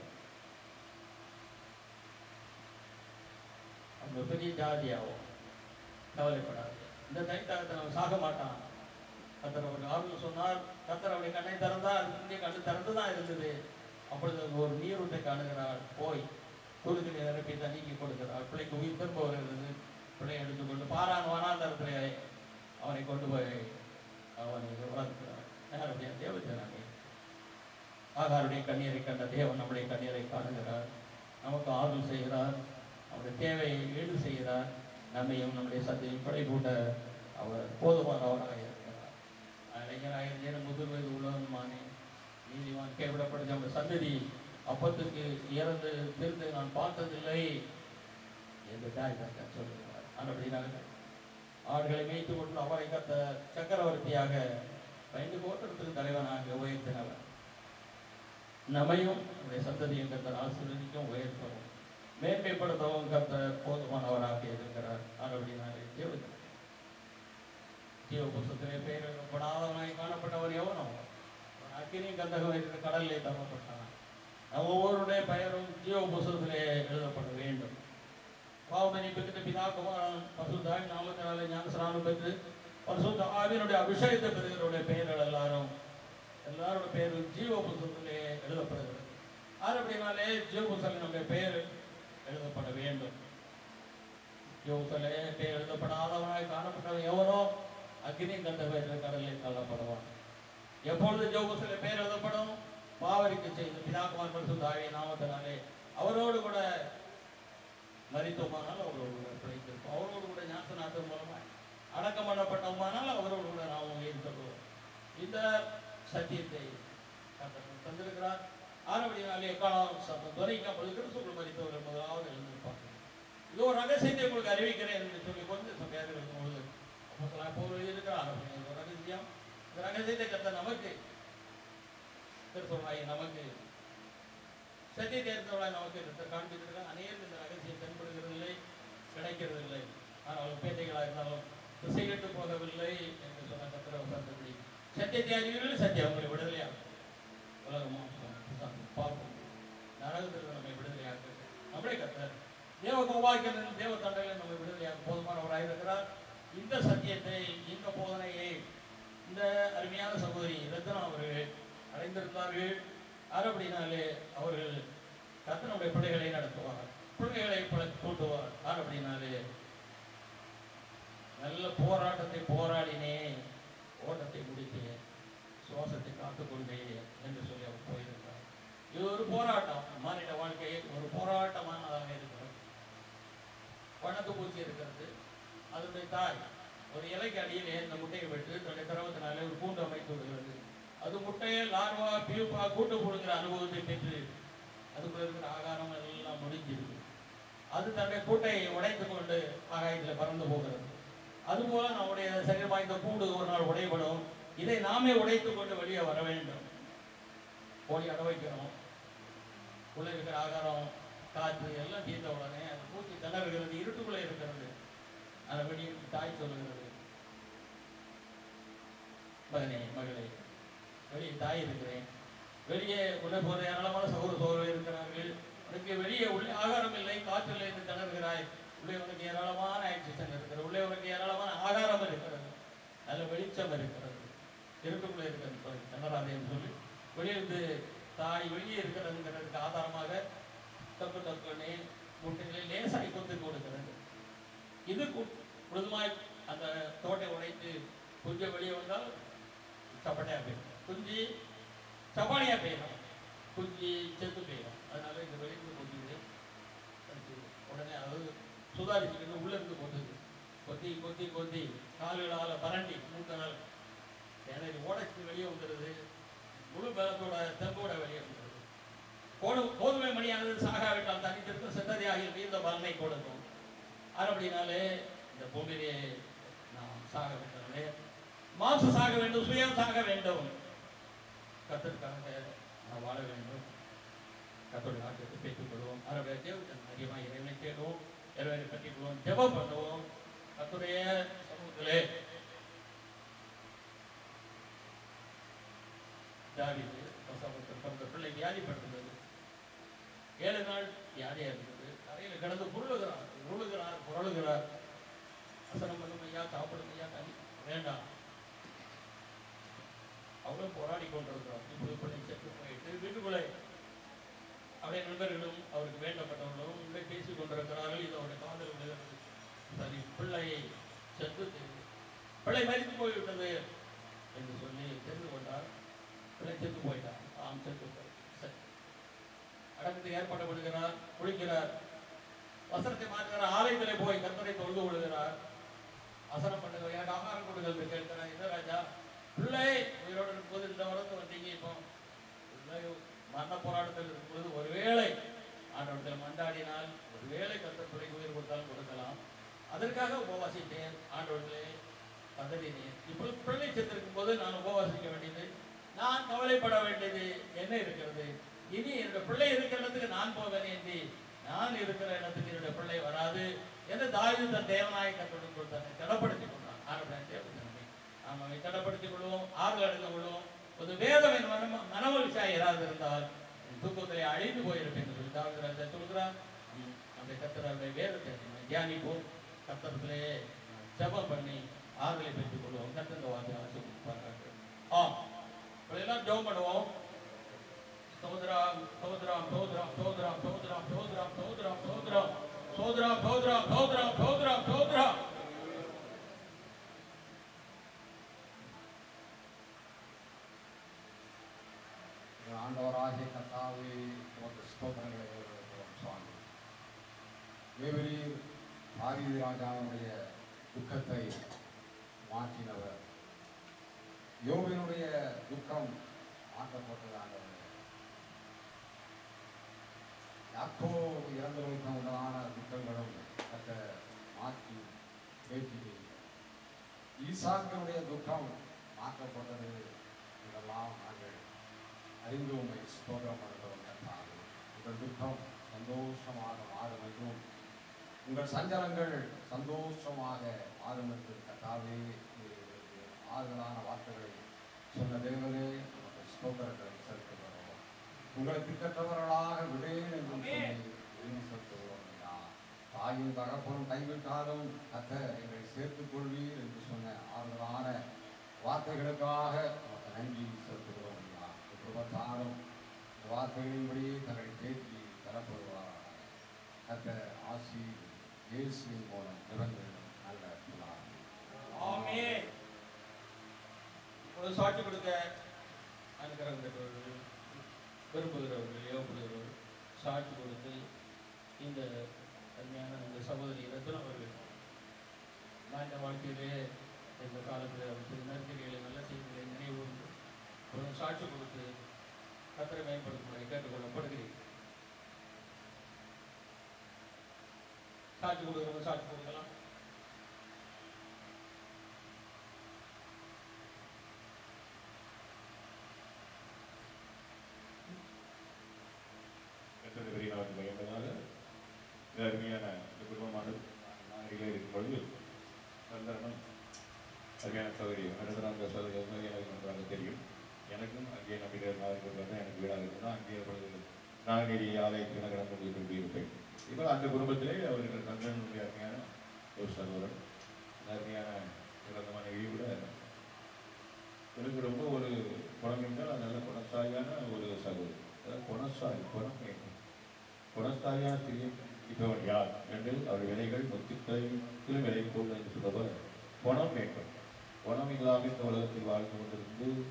அந்த பெரிய ஜாதியாகும் கவலைப்படாது இந்த தனித்தாக அவன் சாக மாட்டான் கத்தர் அவருக்கு ஆறுதல் சொன்னார் கத்தர் அவருடைய கண்ணை திறந்தார் இந்திய கண்ணு திறந்து தான் இருந்தது அப்பொழுது ஒரு நீரூட்டை காணுகிறார் போய் குருதினை நிரப்பி தண்ணிக்கு கொடுக்கிறார் பிள்ளைக்கு உயிர் திரும்ப வருகிறது பிள்ளையை எடுத்துக்கொண்டு பாரான் வனாந்தரத்திலே அவனை கொண்டு போய் அவனை வளர்க்கிறார் யாருடைய தேவதேவனானே ஆகாருடைய கண்ணீரை கண்ட தேவன் நம்முடைய கண்ணீரை காணுகிறார் நமக்கு ஆறுதல் செய்கிறார் அவருடைய தேவையை ஈடு செய்கிறார் நம்மையும் நம்முடைய சத்தையும் படை கூட்ட அவர் போதுமானவராக இருக்கிறார் இளைஞராக இருந்தேன் முதிர் வயது உள்ளவனுமானே நீதிவான் கைவிடப்பட்ட நம்முடைய சந்ததி அப்பத்துக்கு இறந்து திருந்து நான் பார்த்ததில்லை என்று தாய் தக்க சொல்லுகிறார் அப்படினாக ஆடுகளை மேய்த்து கொண்டு அவரை கத்த சக்கரவர்த்தியாக பயந்து கோட்டத்துக்கு தலைவனாக உயர்த்தினவர் நம்மையும் நம்முடைய சந்ததியும் கத்தர் ஆசீர்வதிக்கும் உயர்த்தவும் மேன்மைப்படுத்தவும் கத்தர் போதுமானவராக இருக்கிறார் அப்படினாலே தேவன் ஜீவ புத்தகத்திலே பெயர் எழுதப்படாதவனாய் காணப்பட்டவர் எவனோ அவன் அக்கினியும் கந்தகம் இருக்கிற கடலிலே தரப்பட்டான் நம்ம ஒவ்வொருடைய பெயரும் ஜீவ புத்தகத்திலே எழுதப்பட வேண்டும் பாவமணி பெற்று பிதா குமாரன் பசுதாய் நாமத்தினாலே ஞானஸ்நானம் பெற்று பரிசுத்த ஆவியனுடைய அபிஷேகத்தை பெறுகிறவருடைய பெயர்கள் எல்லாரும் எல்லாரோட பெயரும் ஜீவ புத்தகத்திலே எழுதப்படுகிறது ஆறு அப்படின்னாலே ஜீவ புத்தகம் நம்முடைய பெயர் எழுதப்பட வேண்டும் யோசலே பெயர் எழுதப்படாதவனாய் காணப்பட்டவன் எவனோ அக்னி கந்த பெயரில் கடலில் தள்ளப்படுவான் எப்பொழுது ஜோபுசில பெயர் எழுதப்படும் பாவரிக்கு செய்து பிதாகுமார் பரிசுத்த ஆவிய நாமத்தினாலே அவரோடு கூட மறித்தோமானால் அவரோடு கூட பிழைத்திருப்போம் அவரோடு கூட ஞாசநாதன் மூலமாக அடக்கம் பண்ணப்பட்டோமானால் அவரோடு கூட நாம் உயிர்த்தோம் இந்த சத்தியத்தை கர்த்தர் தந்திருக்கிறார் ஆனபடினாலே எக்காலம் சத்தம் துறைக்கும் பொழுது கிறிஸ்துக்குள் மறித்தவர்கள் முதலாவது எழுந்திருப்பார்கள் இது ஒரு ரகசியத்தை உங்களுக்கு அறிவிக்கிறேன் என்று சொல்லி கொண்டு சபையாக இருக்கும் பொழுது அப்போஸ்தலனாகிய பவுல் இருக்கிறார் அப்படின்னு ஒரு ரகசியம் இந்த ரகசியத்தை கத்த நமக்கு கிறிஸ்துவாய் நமக்கு சத்தியத்தை எடுத்தவளாய் நமக்கு கர்த்தர் காண்பித்திருக்கிறார் அநேகம் இந்த ரகசியம் தென்படுகிறதில்லை கிடைக்கிறதில்லை ஆனால் பேட்டைகளாக இருந்தாலும் திசைகட்டு போகவில்லை என்று சொன்ன கத்திர வசந்தபடி சத்தியத்தை அறிவீர்கள் சத்தியம் உங்களை விடுதலையாகும் உலகமும் பார்க்கும் நரகத்திற்கு நம்மை விடுதலையாக்கு நம்மளே கத்தர் தேவ கோபாக்கியன் தேவ தண்டையில் நம்மை விடுதலையாக போதுமானவராக இருக்கிறார் இந்த சத்தியத்தை இந்த போதனையை இந்த அருமையான சகோதரி ரத்னா அவர்கள் அடைந்திருந்தார்கள் அப்படினாலே அவர்கள் கத்தனுடைய பிள்ளைகளை நடத்துவார் பிள்ளைகளை பல கூட்டுவார் அப்படினாலே நல்ல போராட்டத்தை போராடினேன் ஓட்டத்தை முடித்தேன் சுவாசத்தை காத்துக்கொண்டேன் என்று சொல்லி அவர் போயிருந்தார் இது ஒரு போராட்டம் மானிட வாழ்க்கையை ஒரு போராட்டமானதாக இருக்கிறது பணத்து பூச்சி இருக்கிறது அதனுடைய தாய் ஒரு இலைக்கு அடியிலே இந்த முட்டையை விட்டு தன்னுடைய திரவத்தினாலே ஒரு கூண்டு அமைத்து விடுகிறது அது முட்டையை லார்வா பியூப்பா கூட்டு கொடுக்கிற அனுபவத்தை பெற்று அதுக்குள்ள இருக்கிற ஆகாரம் எல்லாம் முடிஞ்சிருக்கு அது தன்னுடைய கூட்டையை உடைத்து கொண்டு ஆகாயத்தில் பறந்து போகிறது அதுபோல நம்முடைய சரீரமாக இந்த கூடு ஒரு நாள் உடைபடும் இதை நாமே உடைத்து கொண்டு வெளியே வர வேண்டும் கோழி அடை வைக்கிறோம் உள்ள இருக்கிற ஆகாரம் காற்று எல்லாம் தீர்ந்த உடனே அந்த பூச்சி திணறுகிறது இருட்டுக்குள்ளே இருக்கிறது அந்த வெளியே தாய் சொல்லுகிறது மகனே மகளே வெளியே தாய் இருக்கிறேன் வெளியே உள்ளே போகிற ஏராளமான சகோதர சோதரர்கள் இருக்கிறார்கள் உனக்கு வெளியே உள்ளே ஆகாரம் இல்லை காற்று இல்லை என்று திணறுகிறாய் உள்ளே உனக்கு ஏராளமான ஆக்சிஜன் இருக்கிறது உள்ளே உனக்கு ஏராளமான ஆகாரம் இருக்கிறது நல்ல வெளிச்சம் இருக்கிறது இருட்டுக்குள்ளே இருக்கிறது திணறாதே என்று சொல்லி வெளியிருந்து தாய் வெளியே இருக்கிறதுங்கிறதுக்கு ஆதாரமாக தப்பு தப்புனே முட்டைகளை லேசாய் கொத்து கொடுக்கிறது இது கு- முழுதுமாய் அந்த தோட்டை உடைத்து குஞ்சு வெளியே வந்தால் சப்பட்டையாக போயிடும் குஞ்சு சபானியா பெய்யணும் குஞ்சு செத்து பெய்யும் அதனால இந்த வெளியிருந்து கொத்திது உடனே அது சுதாரிச்சுக்கிட்டு உள்ள இருந்து கொத்துது கொத்தி கொத்தி கொத்தி கால்களால பரண்டி மூத்த நாள் எனக்கு ஓடச்சு வெளியே வந்துடுது முழு பலத்தோட தெம்போட வெளியே வந்துடுது கோடு கோதுமை மணியானது சாகாவிட்டால் தனித்திருக்கும் சித்ததியாகி வீழ்ந்த பலனை கொடுக்கும் அப்படினாலே இந்த பூமியிலே நாம் சாக வேண்டுமே மாசு சாக வேண்டும் சுயம் சாக வேண்டும் கத்தற்காக நாம் வாழ வேண்டும் கத்தோட நாட்டுக்கு பெற்றுக் கொள்வோம் அவருடைய தேவத்தன் அதிகமாக இறைவனை தேடுவோம் இறைவனை பற்றிக் கொள்வோம் ஜெபம் பண்ணுவோம் கத்துடைய சமூகத்திலே தாவீது வசனத்தில் பிறந்த பிள்ளை வியாதிப்பட்டிருந்தது ஏழு நாள் வியாதியா இருந்தது அறையில் கிடந்து புரளுகிறார் உருளுகிறார் புரளுகிறார் வசனம் பண்ணும் ஐயா சாப்பிடும் ஐயா தண்ணி வேண்டாம் அவங்களும் போராடி கொண்டிருக்கிறோம் இப்படி பிள்ளை செத்து போயிட்டு வீட்டுக்குள்ளே அவருடைய நண்பர்களும் அவருக்கு வேண்டப்பட்டவர்களும் உள்ளே பேசிக் கொண்டிருக்கிறார்கள் இது அவருடைய காதல் விழுகிறது சரி பிள்ளையை செத்து பிள்ளை மறித்து போய்விட்டது என்று சொல்லி தெரிந்து கொண்டார் பிள்ளை செத்து போயிட்டார் ஆம் செத்து போய் சரி அடக்கத்துக்கு ஏற்பாடு பண்ணுகிறார் குளிக்கிறார் வசனத்தை மாற்றுகிறார் ஆலயத்திலே போய் கர்த்தரை தொழுது கொள்கிறார் வசனம் பண்ணுகிறார் எனக்கு ஆகாரம் கொடுங்கள் என்று கேட்கிறார் என்ன ராஜா பிள்ளை உயிரோடு இருக்கும்போது இந்த வருடத்து வந்தீங்க இப்போ பிள்ளை மரண போராட்டத்தில் இருக்கும்போது ஒருவேளை ஆண்டவரத்தில் மண்டாடினால் ஒருவேளை கர்த்தர் பிள்ளைக்கு உயிர் கொடுத்தாலும் கொடுக்கலாம் அதற்காக உபவாசித்தேன் ஆண்டவர்களே பதறினேன் இப்பொழுது பிள்ளை செத்திருக்கும் போது நான் உபவாசிக்க வேண்டியது நான் கவலைப்பட வேண்டியது என்ன இருக்கிறது இனி என்னுடைய பிள்ளை இருக்கிற இடத்துக்கு நான் போவேன் என்று நான் இருக்கிற இடத்துக்கு என்னுடைய பிள்ளை வராது என்று தாயுது தன் தேவனாய கத்தோடு தன்னை திடப்படுத்திக் கொண்டான் ஆண்டவராய் தேவதனமே நாம் அவை திடப்படுத்திக் கொள்வோம் ஆறுதல் அடைந்து கொள்வோம் ஒரு வேதம் என் மன மனமகிழ்ச்சியாக ஏதாவது இருந்தால் என் தூக்கத்திலே அழிந்து போயிருப்பேன் என்று சொல்லி தாவித ராஜா சொல்கிறார் உம், அந்த கத்தருடைய வேதத்தை நம்ம தியானிப்போம் கத்தரத்திலே ஜெபம் பண்ணி ஆறுதலை பெற்றுக் கொள்வோம் கத்தந்த வார்த்தை ஆசிர்வதிப்பார்கள் ஆம் இப்ப எல்லாம் ஜெபம் பண்ணுவோம் சோதராம் சோதராம் சோதராம் சோதராம் சோதராம் சோதராம் சோதராம் சோதராம் சோதராம் சோதராம் சோதராம் சோதராம் சோதராம் ஆண்டவராகிய கர்த்தாவே உமக்கு ஸ்தோத்திரங்களை ஏறெடுக்கிறோம் சுவாமி தேவரீர் ஆதிதி ராஜாவுடைய துக்கத்தை மாற்றினவர் யோபினுடைய துக்கம் மாற்றப்பட்டது ஆண்டவரே யாக்கோ இறந்தவர்களுக்கு உண்டான துக்கங்களும் கத்த மாற்றி பேசினீர் ஈசாக்கினுடைய துக்கம் மாற்றப்பட்டது இதெல்லாம் நாங்கள் அறிந்து உண்மை ஸ்தோத்திரம் பண்ணுகிறோம் கர்த்தாவே உங்கள் துக்கம் சந்தோஷமாக மாறும் என்றும் உங்கள் சஞ்சலங்கள் சந்தோஷமாக மாறும் என்று கர்த்தாவே நீர் எங்களுக்கு ஆறுதலான வார்த்தைகளை சொன்ன தேவனே உமக்கு ஸ்தோத்திரங்களை செலுத்துகிறோம் உங்களை திட்டற்றவர்களாக விடேன் என்றும் சொல்லி உறுதி செலுத்துகிறோம் ஐயா. தாயும் தகப்பனும் கைவிட்டாலும் கத்த எங்களை சேர்த்துக் கொள்வீர் என்று சொன்ன ஆறுதலான வார்த்தைகளுக்காக உமக்கு நன்றி செலுத்துகிறோம் ஐயா குடும்பத்தாரும் இந்த வார்த்தைகளின்படியே தங்களை தேற்றி தரப்படுவாராக கத்த ஆசி இயேசுவின் மூலம் நிறங்கள் நல்ல பிதாவே. ஆமென் ஒரு சாட்சி கொடுக்க அனுகிரகம் பெற்றவர்கள் விரும்புகிறவர்கள் ஏவப்படுகிறவர்கள் சாட்சி கொடுத்து இந்த அருமையான இந்த சகோதரி ரத்னம் அவர்கள் நான் இந்த வாழ்க்கையிலே இந்த காலத்தில் அவருக்கு நற்கிரிகளை நல்ல செய்திகளை நினைவு கூர்ந்து ஒரு சாட்சி கொடுத்து கத்தரை மேம்படுத்தும்படி கேட்டுக்கொள்ளப்படுகிறேன் சாட்சி கொடுக்குறவங்க சாட்சி கொடுக்கலாம் கர்த்தருடைய பெரிய நாமத்துக்கு மகிமையாக இந்த அருமையான இந்த குடும்பமானது நாகரிகளே இருக்கும் பொழுது சந்தரணம் அருமையான சௌகரி நடத்துகிறாங்க சௌகரி எனக்கு நன்றாக தெரியும் எனக்கும் அங்கே நம்பிக்கை நாகரிகம் வந்து எனக்கு வீடாக இருந்தால் அங்கே பொழுது நாகநீதி ஆலயத்தில் நான் கடந்து கொண்டு கொண்டிருப்பேன் இப்போ அந்த குடும்பத்திலே அவர்கள் சந்திரனுடைய அருமையான ஒரு சகோதரன் அந்த அருமையான சிறந்த மனைவி கூட எனக்கு ரொம்ப ஒரு குணம் என்றால் அது நல்ல குணசாலியான ஒரு சகோதரி அதாவது குணசாலி குணம் வேண்டும் குணசாலியான திரியும் இப்பவன் யார் என்று அவர் விலைகள் முத்துக்களிலும் விலை போல் என்று சொல்லுவர் குணம் வேண்டும் குணம் இல்லாமல் இந்த உலகத்தில் வாழ்ந்து கொண்டிருந்து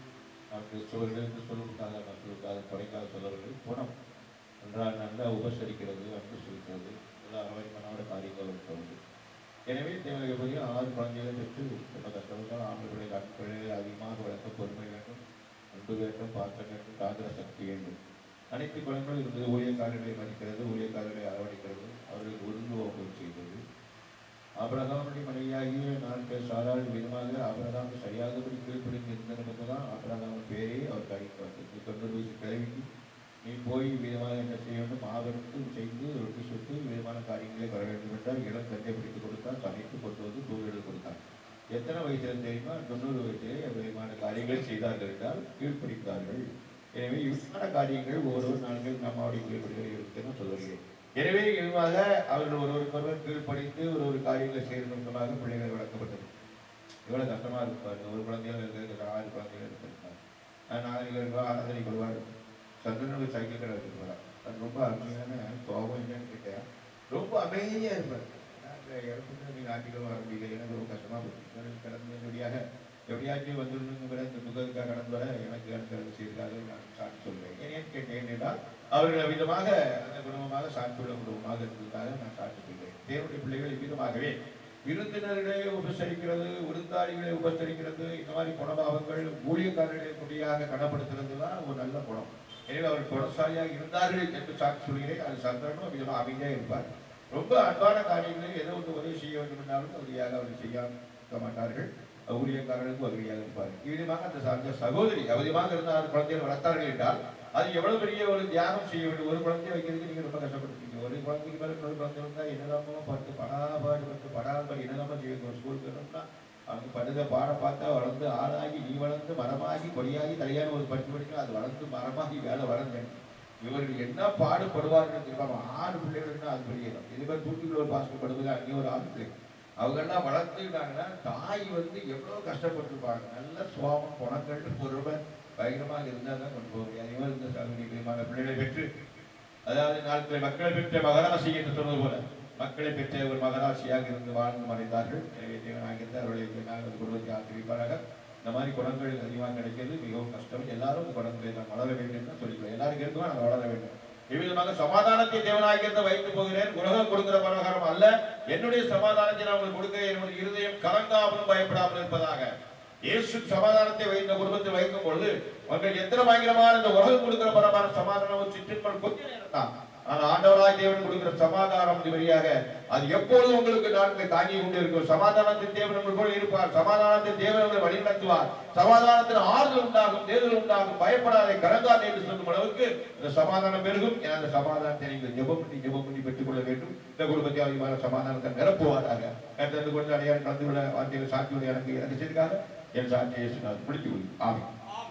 நாம் கிறிஸ்தவர்கள் கிறிஸ்தவர்களுக்காக மக்களுக்காக படைக்காக சொல்லவர்கள் குணம் என்றால் நல்லா உபசரிக்கிறது அன்பு செலுத்துறது எல்லா அரவணைப்பான காரியங்கள் இருக்கிறது எனவே தேவைப்படி ஆறு குழந்தைகளை பெற்று ரொம்ப கஷ்டப்பட்டால் ஆண்டு பிள்ளைகள் ஆண் பிள்ளைகளை அதிகமாக வளர்க்க பொறுமை வேண்டும் அன்பு வேண்டும் பார்க்க வேண்டும் காங்கிற சக்தி வேண்டும் அனைத்து குழந்தைகளும் இருந்தது ஊழியக்காரர்களை மதிக்கிறது ஊழியக்காரர்களை அரவணைக்கிறது அவர்களுக்கு ஒழுங்கு ஓப்பல் செய்தது ஆபிரகாமுடைய மனைவியாகிய நான் சாராள் விதமாக ஆபிரகாம் சரியாகபடி கீழ்ப்படிந்து இருந்த தான் ஆபிரகாமின் பேரே அவர் கடைக்கு வந்தது தொண்ணூறு வயசு கிழவிக்கு நீ போய் விதமாக என்ன செய்ய வேண்டும் மாபெருத்து செய்து ரொட்டி சுட்டு விதமான காரியங்களை வர வேண்டும் என்றால் இளம் கஞ்சை பிடித்து கொடுத்தார் சமைத்து கொண்டு வந்து தூவிடல் கொடுத்தார் எத்தனை வயசுல தெரியுமா தொண்ணூறு வயசிலே விதமான காரியங்களை செய்தார்கள் என்றால் கீழ்ப்படித்தார்கள் எனவே இவ்வாறான காரியங்கள் ஒவ்வொரு நாள்கள் நம்மளுடைய கீழ்ப்படிகள் இருக்குன்னு சொல்லுகிறேன் எனவே இவ்வாக அவர்கள் ஒருவருக்கொருவர் கீழ்ப்படித்து ஒரு ஒரு காரியங்களை செய்து நோக்கமாக பிள்ளைகள் வளர்க்கப்பட்டது எவ்வளவு கஷ்டமா இருப்பாரு ஒரு குழந்தைகள் இருக்கிறது ஆறு குழந்தைகள் இருக்கிறாங்க நாகரிகம் ஆராதனை கொள்வார் சந்திரனுக்கு சைக்கிள் கடை வச்சிருப்பார் அது ரொம்ப அருமையான கோபம் என்னன்னு கேட்டேன் ரொம்ப அமைதியா இருப்பார் நாங்கள் இடத்துல நீங்கள் ஆட்டிகளும் ஆரம்பிக்கல எனக்கு ரொம்ப கஷ்டமா போச்சு கடந்த எப்படியாக எப்படியாச்சும் வந்துடணுங்கிற இந்த முகத்துக்காக கடந்து வர எனக்கு எனக்கு செய்திருக்காக நான் சாட்சி சொல்றேன் ஏன் கேட்டேன் என்றால் அவர்கள் விதமாக அந்த குடும்பமாக சாட்சியுள்ள குடும்பமாக இருந்ததுக்காக நான் சாட்சி சொல்றேன் தேவனுடைய பிள்ளைகள் இவ்விதமாகவே விருந்தினர்களை உபசரிக்கிறது விருந்தாளிகளை உபசரிக்கிறது இந்த மாதிரி குணபாவங்கள் ஊழியக்காரர்களை முடியாக கனப்படுத்துறது தான் ஒரு நல்ல குணம் எனவே அவர் குணசாலியாக இருந்தார்கள் என்று சாட்சி சொல்கிறேன் அது சந்திரனும் விதமாக அமைதியாக இருப்பார் ரொம்ப அன்பான காரியங்களை ஏதோ ஒன்று உதவி செய்ய வேண்டும் என்றாலும் உதவியாக அவர் செய்ய மாட்டார்கள் ஊழியக்காரர்களுக்கு உதவியாக இருப்பார்கள் இவ்விதமாக அந்த அந்த சகோதரி அவதியமாக இருந்த ஆறு குழந்தைகள் வளர்த்தார்கள் என்றால் அது எவ்வளவு பெரிய ஒரு தியானம் செய்ய வேண்டும் ஒரு குழந்தைய வைக்கிறதுக்கு நீங்க ரொம்ப கஷ்டப்பட்டுருக்கீங்க ஒரு குழந்தைக்கு மேல இன்னொரு குழந்தை வந்தா என்னதாமோ பார்த்து படாபாடு பட்டு படாபாடு என்னதாமோ செய்ய ஒரு ஸ்கூலுக்கு வரணும்னா அவங்க படுத பாட பார்த்தா வளர்ந்து ஆளாகி நீ வளர்ந்து மரமாகி கொடியாகி தலையான ஒரு பட்டு படிக்கணும் அது வளர்ந்து மரமாகி வேலை வளர்ந்து இவர்கள் என்ன பாடுபடுவார்கள் தெரியுமா ஆறு பிள்ளைகள்னா அது பெரிய இடம் இது மாதிரி தூக்கிக்குள்ள ஒரு பாஸ்கெட் படுவது அங்கே ஒரு ஆறு பிள்ளை அவங்க எல்லாம் வளர்த்துக்கிட்டாங்கன்னா தாய் வந்து எவ்வளவு கஷ்டப்பட்டிருப்பாங்க நல்ல சுவாமம் குணங்கள் பொறுமை பயங்கரமாக இருந்தால் தான் கொண்டு போக முடியாது இவர் இந்த சகோதரிகரமான பிள்ளைகளை பெற்று அதாவது நாட்களை மக்களை பெற்ற மகராசி என்று சொன்னது போல மக்களை பெற்ற ஒரு மகராசியாக இருந்து வாழ்ந்து மறைந்தார்கள் எனவே தேவனாகிருந்த அவர்களை நாங்கள் குடும்பத்தை ஆக்கிரமிப்பாராக இந்த மாதிரி குணங்கள் அதிகமாக கிடைக்கிறது மிகவும் கஷ்டம் எல்லாரும் இந்த குணங்களை நாம் வளர வேண்டும் தான் சொல்லிக்கிறோம் எல்லாரும் இருக்குமா நம்ம வளர வேண்டும் இவ்விதமாக சமாதானத்தை தேவனாகிருந்த வைத்து போகிறேன் உலகம் கொடுக்கிற பலகாரம் அல்ல என்னுடைய சமாதானத்தை நான் உங்களுக்கு கொடுக்கிறேன் என்பது இருதயம் கலங்காமலும் பயப்படாமல் இருப்பதாக இயேசு சமாதானத்தை வைத்த குடும்பத்தில் வைக்கும் பொழுது உங்கள் எத்தனை பயங்கரமான இந்த உலகம் கொடுக்கிற பரமான சமாதானம் சிற்றின்பல் கொஞ்ச நேரம் தான் ஆனால் ஆண்டவராய் தேவன் கொடுக்கிற சமாதானம் வழியாக அது எப்பொழுதும் உங்களுக்கு நாட்களை தாங்கி கொண்டு இருக்கும் சமாதானத்தின் தேவன் உங்களுக்குள் இருப்பார் சமாதானத்தின் தேவன் உங்களை வழி நடத்துவார் சமாதானத்தில் ஆறுதல் உண்டாகும் தேர்தல் உண்டாகும் பயப்படாதே கலங்காதே என்று சொல்லும் அளவுக்கு இந்த சமாதானம் பெருகும் என அந்த சமாதானத்தை நீங்கள் ஜெபம் பண்ணி ஜெபம் பண்ணி பெற்றுக் கொள்ள வேண்டும் இந்த குடும்பத்தை அதிகமான சமாதானத்தை நிரப்புவாராக அடுத்தது கொஞ்சம் அடையாளம் கலந்து விட வார்த்தையில் சாட்சியுடைய எனக்கு எனக்கு செய்திருக்காங்க என் சாட்சியை இயேசு நான் முடித்து கொள்ளும் ஆமென்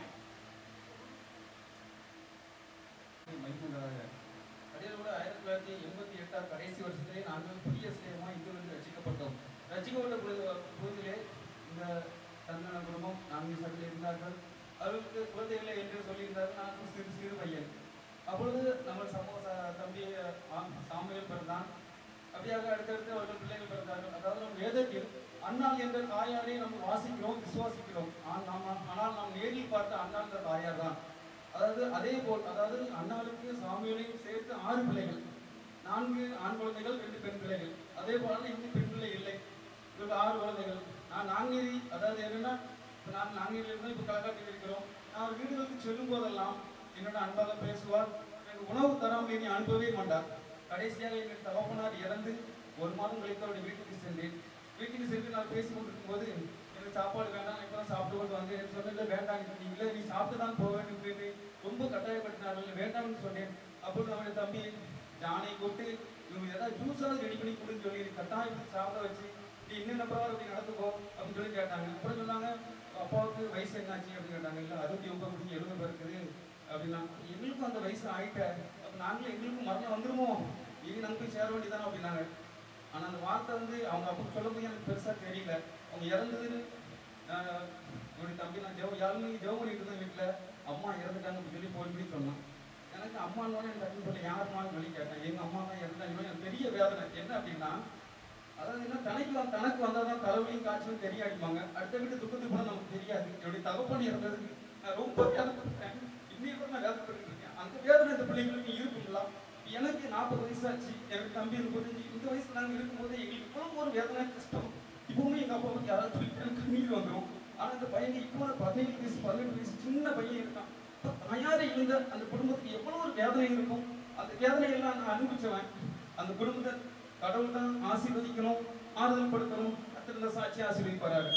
அடியோட ஆயிரத்தி தொள்ளாயிரத்தி எண்பத்தி எட்டாம் கடைசி வருஷத்திலே நாங்கள் புதிய சிலையமா இங்கிருந்து ரசிக்கப்பட்டோம் ரசிக்கப்பட்ட பொழுது பொழுதிலே இந்த சந்தன குடும்பம் நான்கு சபையில் இருந்தார்கள் அவர்களுக்கு குழந்தைகளை என்று சொல்லியிருந்தார்கள் நான் சிறு சிறு பையன் அப்பொழுது நம்ம சமூக ச- தம்பி ஆ- சாமுவேல் பிறந்தான் அப்படியாக அடுத்தடுத்து அவர்கள் பிள்ளைகள் பிறந்தார்கள் அதாவது நம் வேதத்தில் அண்ணாள் என்ற தாயாரை நம்ம வாசிக்கிறோம் விசுவாசிக்கிறோம் ஆனா- நாம் ஆனால் நாம் நேரில் பார்த்த அண்ணாள் என்ற தாயார் தான் அதாவது அதே போல் அதாவது அண்ணாளுக்கு சாமியலையும் சேர்த்து ஆறு பிள்ளைகள் நான்கு ஆண் குழந்தைகள் ரெண்டு பெண் பிள்ளைகள் அதே போல இன்னும் பெண் பிள்ளை இல்லை இவருக்கு ஆறு குழந்தைகள் நான் நாங்குநேரி அதாவது என்னன்னா இப்ப நான் நாங்குநேரியில இருந்து இப்போ கலக்காட்டில் இருக்கிறோம் நான் அவர் வீடுகளுக்கு செல்லும் போதெல்லாம் என்னோட அன்பாக பேசுவார் எனக்கு உணவு தராமல் இனி அனுப்பவே மாட்டார் கடைசியாக எங்கள் தகப்பனார் இறந்து ஒரு மாதம் கழித்து அவருடைய வீட்டுக்கு சென்றேன் வீட்டுக்கு சென்று நான் பேசி கொண்டிருக்கும் போது எனக்கு சாப்பாடு வேண்டாம் இப்போ தான் சாப்பிட்டு கொண்டு வந்து எனக்கு சொன்னதில்ல வேண்டாம் நீ இல்லை நீ சாப்பிட்டு தான் போக வேண்டும் என்று ரொம்ப கட்டாயப்படுத்தினார்கள் வேண்டாம்னு சொன்னேன் அப்பொழுது அவருடைய தம்பி ஜானை கூட்டு இவங்க ஏதாவது ஜூஸாவது ரெடி பண்ணி கொடுன்னு சொல்லி கட்டாயம் சாப்பிட வச்சு நீ இன்னும் நம்பராக அப்படி நடந்துக்கோ அப்படின்னு சொல்லி கேட்டாங்க அப்புறம் சொன்னாங்க அப்பாவுக்கு வயசு என்னாச்சு அப்படின்னு கேட்டாங்க இல்லை அறுபத்தி ஒன்பது முடிஞ்சு எழுபது இருக்குது அப்படின்னா எங்களுக்கும் அந்த வயசு ஆயிட்ட அப்ப நாங்களும் எங்களுக்கும் மரணம் வந்துருமோ இனி நாங்கள் போய் சேர வேண்டியதானே அப்படின்னாங்க ஆனா அந்த வார்த்தை வந்து அவங்க அப்போ சொல்லும்போது எனக்கு பெருசா தெரியல அவங்க இறந்ததுன்னு ஆஹ், என்னுடைய தம்பி நான் ஜெவ யாருமே ஜெவ பண்ணிட்டு இருந்தேன் வீட்டுல அம்மா இறந்துட்டாங்க அப்படின்னு சொல்லி போன் பண்ணி சொன்னான் எனக்கு அம்மான்னு எனக்கு டக்குன்னு சொல்லி யாருமான்னு சொல்லி கேட்டேன் எங்க அம்மா தான் இறந்தாங்க எனக்கு பெரிய வேதனை என்ன அப்படின்னா அதாவது என்ன தனக்கு வந்து தனக்கு வந்தாதான் தலைவலியும் காய்ச்சலும் தெரிய அடிப்பாங்க அடுத்த வீட்டு துக்கத்துக்கு கூட நமக்கு தெரியாது என்னுடைய தகப்பன் இறந்ததுக்கு நான் ரொம்ப வேதனைப்பட்டேன் இன்னைக்கு கூட நான் வேதனைப்பட்டு இருக்கேன் அந்த வேதனை இந்த பிள்ளைங்களுக்கு இருக்குங்களா எனக்கு நாற்பது வயசு ஆச்சு எனக்கு தம்பி முப்பத்தஞ்சு இந்த வயசுல நாங்கள் இருக்கும்போது எங்களுக்கு இவ்வளவு ஒரு வேதனை கஷ்டம் இப்பவுமே எங்க அப்பா வந்து யாராவது சொல்லிட்டு எனக்கு கண்ணீர் வந்துடும் ஆனா இந்த பையன் இப்போ பதினேழு வயசு பதினெட்டு வயசு சின்ன பையன் இருக்கான் இப்ப தாயாரே இருந்த அந்த குடும்பத்துக்கு எவ்வளவு ஒரு வேதனை இருக்கும் அந்த வேதனையெல்லாம் நான் அனுபவிச்சவன் அந்த குடும்பத்தை கடவுள் தான் ஆசீர்வதிக்கணும் ஆறுதல் படுத்தணும் கத்திருந்த சாட்சி ஆசீர்வதிப்பாரு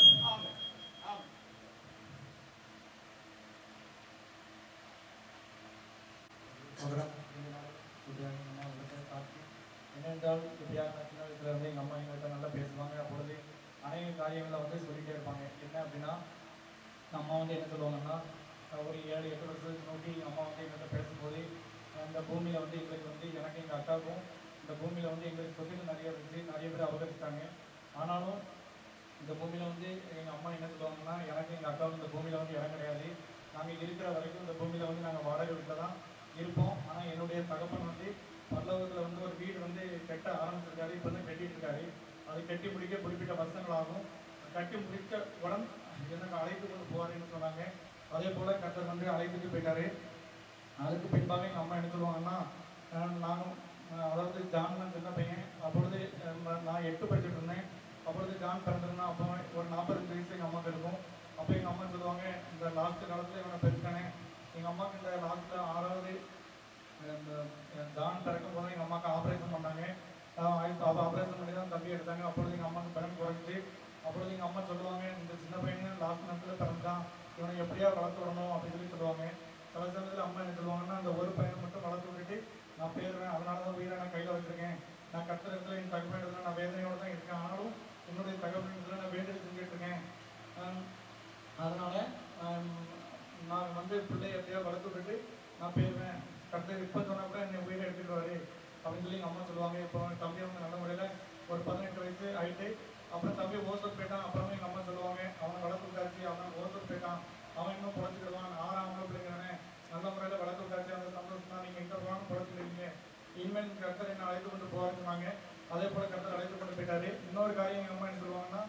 என்னென்றால் இப்படியாக சின்ன வயசுல இருந்து எங்கள் அம்மா எங்கள்கிட்ட நல்லா பேசுவாங்க அப்பொழுது அநேக காரியங்களை வந்து சொல்லிட்டே இருப்பாங்க என்ன அப்படின்னா அம்மா வந்து என்ன சொல்லுவாங்கன்னா அஹ் ஒரு ஏழு எட்டு வருஷத்துக்கு நோக்கி எங்கள் அம்மா வந்து எங்கள்கிட்ட பேசும்போது அந்த பூமியில் வந்து எங்களுக்கு வந்து எனக்கு எங்கள் அக்காவுக்கும் இந்த பூமியில் வந்து எங்களுக்கு சொத்துக்கள் நிறைய இருந்துச்சு நிறைய பேர் அபகரிச்சிட்டாங்க ஆனாலும் இந்த பூமியில் வந்து எங்கள் அம்மா என்ன சொல்லுவாங்கன்னா எனக்கு எங்கள் அக்காவுக்கு இந்த பூமியில் வந்து இடம் கிடையாது நாங்கள் இருக்கிற வரைக்கும் இந்த பூமியில் வந்து நாங்கள் வாடகை வீட்டில் தான் இருப்போம் ஆனால் என்னுடைய தகப்பன் வந்து பல்லவத்தில் வந்து ஒரு வீடு வந்து கட்ட ஆரம்பிச்சிருக்காரு இப்போ வந்து கட்டிட்டு இருக்காரு அது கட்டி முடிக்க குறிப்பிட்ட வருஷங்கள் ஆகும் கட்டி முடிக்க உடன் எனக்கு அழைத்து கொண்டு போவாருன்னு சொன்னாங்க அதே போல கத்தர் வந்து அழைத்துட்டு போயிட்டாரு அதுக்கு பின்பாக எங்கள் அம்மா என்ன சொல்லுவாங்கன்னா அஹ் நானும் அஹ் அதாவது ஜான் தான் சின்ன பையன் அப்பொழுது அஹ் நான் நான் எட்டு படிச்சுட்டு இருந்தேன் அப்பொழுது ஜான் பிறந்திருந்தா அப்போ ஒரு நாற்பத்தஞ்சு வயசு எங்கள் அம்மாவுக்கு இருக்கும் அப்போ எங்கள் அம்மா சொல்லுவாங்க இந்த லாஸ்ட் காலத்தில் இவனை பெருக்கானே எங்கள் அம்மாவுக்கு இந்த லாஸ்ட்டில் ஆறாவது இந்த ஜான் பிறக்கும் போது எங்கள் அம்மாவுக்கு ஆப்ரேஷன் பண்ணாங்க அப்போ ஆப்ரேஷன் பண்ணி தான் தம்பி எடுத்தாங்க அப்பொழுது எங்கள் அம்மாவுக்கு பணம் குறைஞ்சி அப்பொழுது எங்கள் அம்மா சொல்லுவாங்க இந்த சின்ன பையன் லாஸ்ட் நேரத்தில் பிறந்தான் இவனை எப்படியா வளர்த்து விடணும் அப்படின்னு சொல்லி சொல்லுவாங்க சில சமயத்தில் அம்மா என்ன சொல்லுவாங்கன்னா அந்த ஒரு பையனை மட்டும் வளர்த்து விட்டுட்டு நான் போயிடுவேன் அதனால தான் உயிரை நான் கையில் வச்சிருக்கேன் நான் கத்துற இடத்துல என் தகவல் இடத்துல நான் வேதனையோட தான் இருக்கேன் ஆனாலும் என்னுடைய தகவல் இடத்துல நான் வேண்டுதல் செஞ்சுட்டு இருக்கேன் ஆம், அதனால ஆம், நான் வந்து பிள்ளை எப்படியா வளர்த்து விட்டுட்டு நான் போயிடுவேன் கருத்து இப்போ சொன்னா கூட என்னை உயிரை எடுத்துக்குவாரு அப்படின்னு சொல்லி எங்கள் அம்மா சொல்லுவாங்க இப்போ தம்பி வந்து நல்ல முறையில் ஒரு பதினெட்டு வயசு ஆயிட்டு அப்புறம் தம்பி ஓசூர் போயிட்டான் அப்புறமே எங்கள் அம்மா சொல்லுவாங்க அவனை வளர்த்து விட்டாச்சு அவன் ஓசூர் போயிட்டான் அவன் இன்னும் பொழைச்சிக்கிடுவான் ஆறாம் ஆம்பளை பிள்ளைங்கிறானே நல்ல முறையில் வளர்த்து விட்டாச்சு அந்த சந்தோஷம் தான் நீங்கள் எங்கே போனாலும் பொழைச்சிக்கிறீங்க இனிமேல் கர்த்தர் என்ன அழைத்து கொண்டு போவாருன்னு சொன்னாங்க அதே போல கர்த்தர் அழைத்து கொண்டு போயிட்டாரு இன்னொரு காரியம் எங்கள் அம்மா என்ன சொல்லுவாங்கன்னா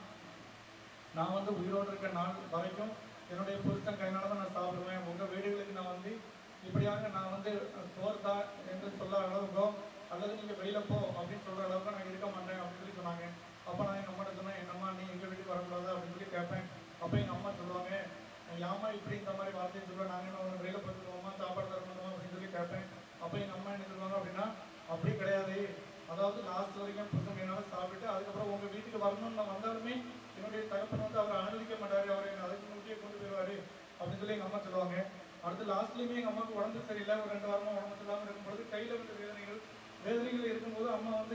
நான் வந்து உயிரோடு இருக்க நாள் வரைக்கும் என்னுடைய புருஷன் கையினால தான் நான் சாப்பிடுவேன் உங்கள் வீடுகளுக்கு நான் வந்து இப்படியாக நான் வந்து சோர்தா என்று சொல்ல அளவுக்கோ அல்லது நீங்கள் வெளியில போ அப்படின்னு சொல்கிற அளவுக்கு நான் இருக்க மாட்டேன் அப்படின்னு சொல்லி சொன்னாங்க அப்போ நான் எங்கள் அம்மாட்ட சொன்னேன் என்னம்மா நீ எங்கள் வீட்டுக்கு வரக்கூடாது அப்படின்னு சொல்லி கேட்பேன் அப்போ எங்கள் அம்மா சொல்லுவாங்க ஏம்மா இப்படி இந்த மாதிரி வார்த்தையை சொல்லுவேன் நாங்கள் என்ன உனக்கு வெளியில போட்டுருவோமா சாப்பாடு தரணுமா அப்படின்னு சொல்லி கேட்பேன் அப்போ எங்கள் அம்மா என்ன சொல்லுவாங்க அப்படின்னா அப்படி கிடையாது அதாவது லாஸ்ட் வரைக்கும் புருஷன் என்னால் சாப்பிட்டு அதுக்கப்புறம் உங்கள் வீட்டுக்கு வரணும்னு நான் வந்தாலுமே என்னுடைய தகப்பன் வந்து அவர் அனுமதிக்க மாட்டாரு அவர் என்னை அதுக்கு முக்கிய கொண்டு போயிடுவாரு அப்படின்னு சொல்லி எங்கள் அம்மா சொல்லுவாங்க அடுத்து லாஸ்ட்லேயுமே எங்கள் அம்மாவுக்கு உடம்பு சரியில்லை ஒரு ரெண்டு வாரமா உடம்பு சரியில்லாமல் இருக்கும்பொழுது கையில் வந்து வேதனைகள் வேதனைகள் இருக்கும்போது அம்மா வந்து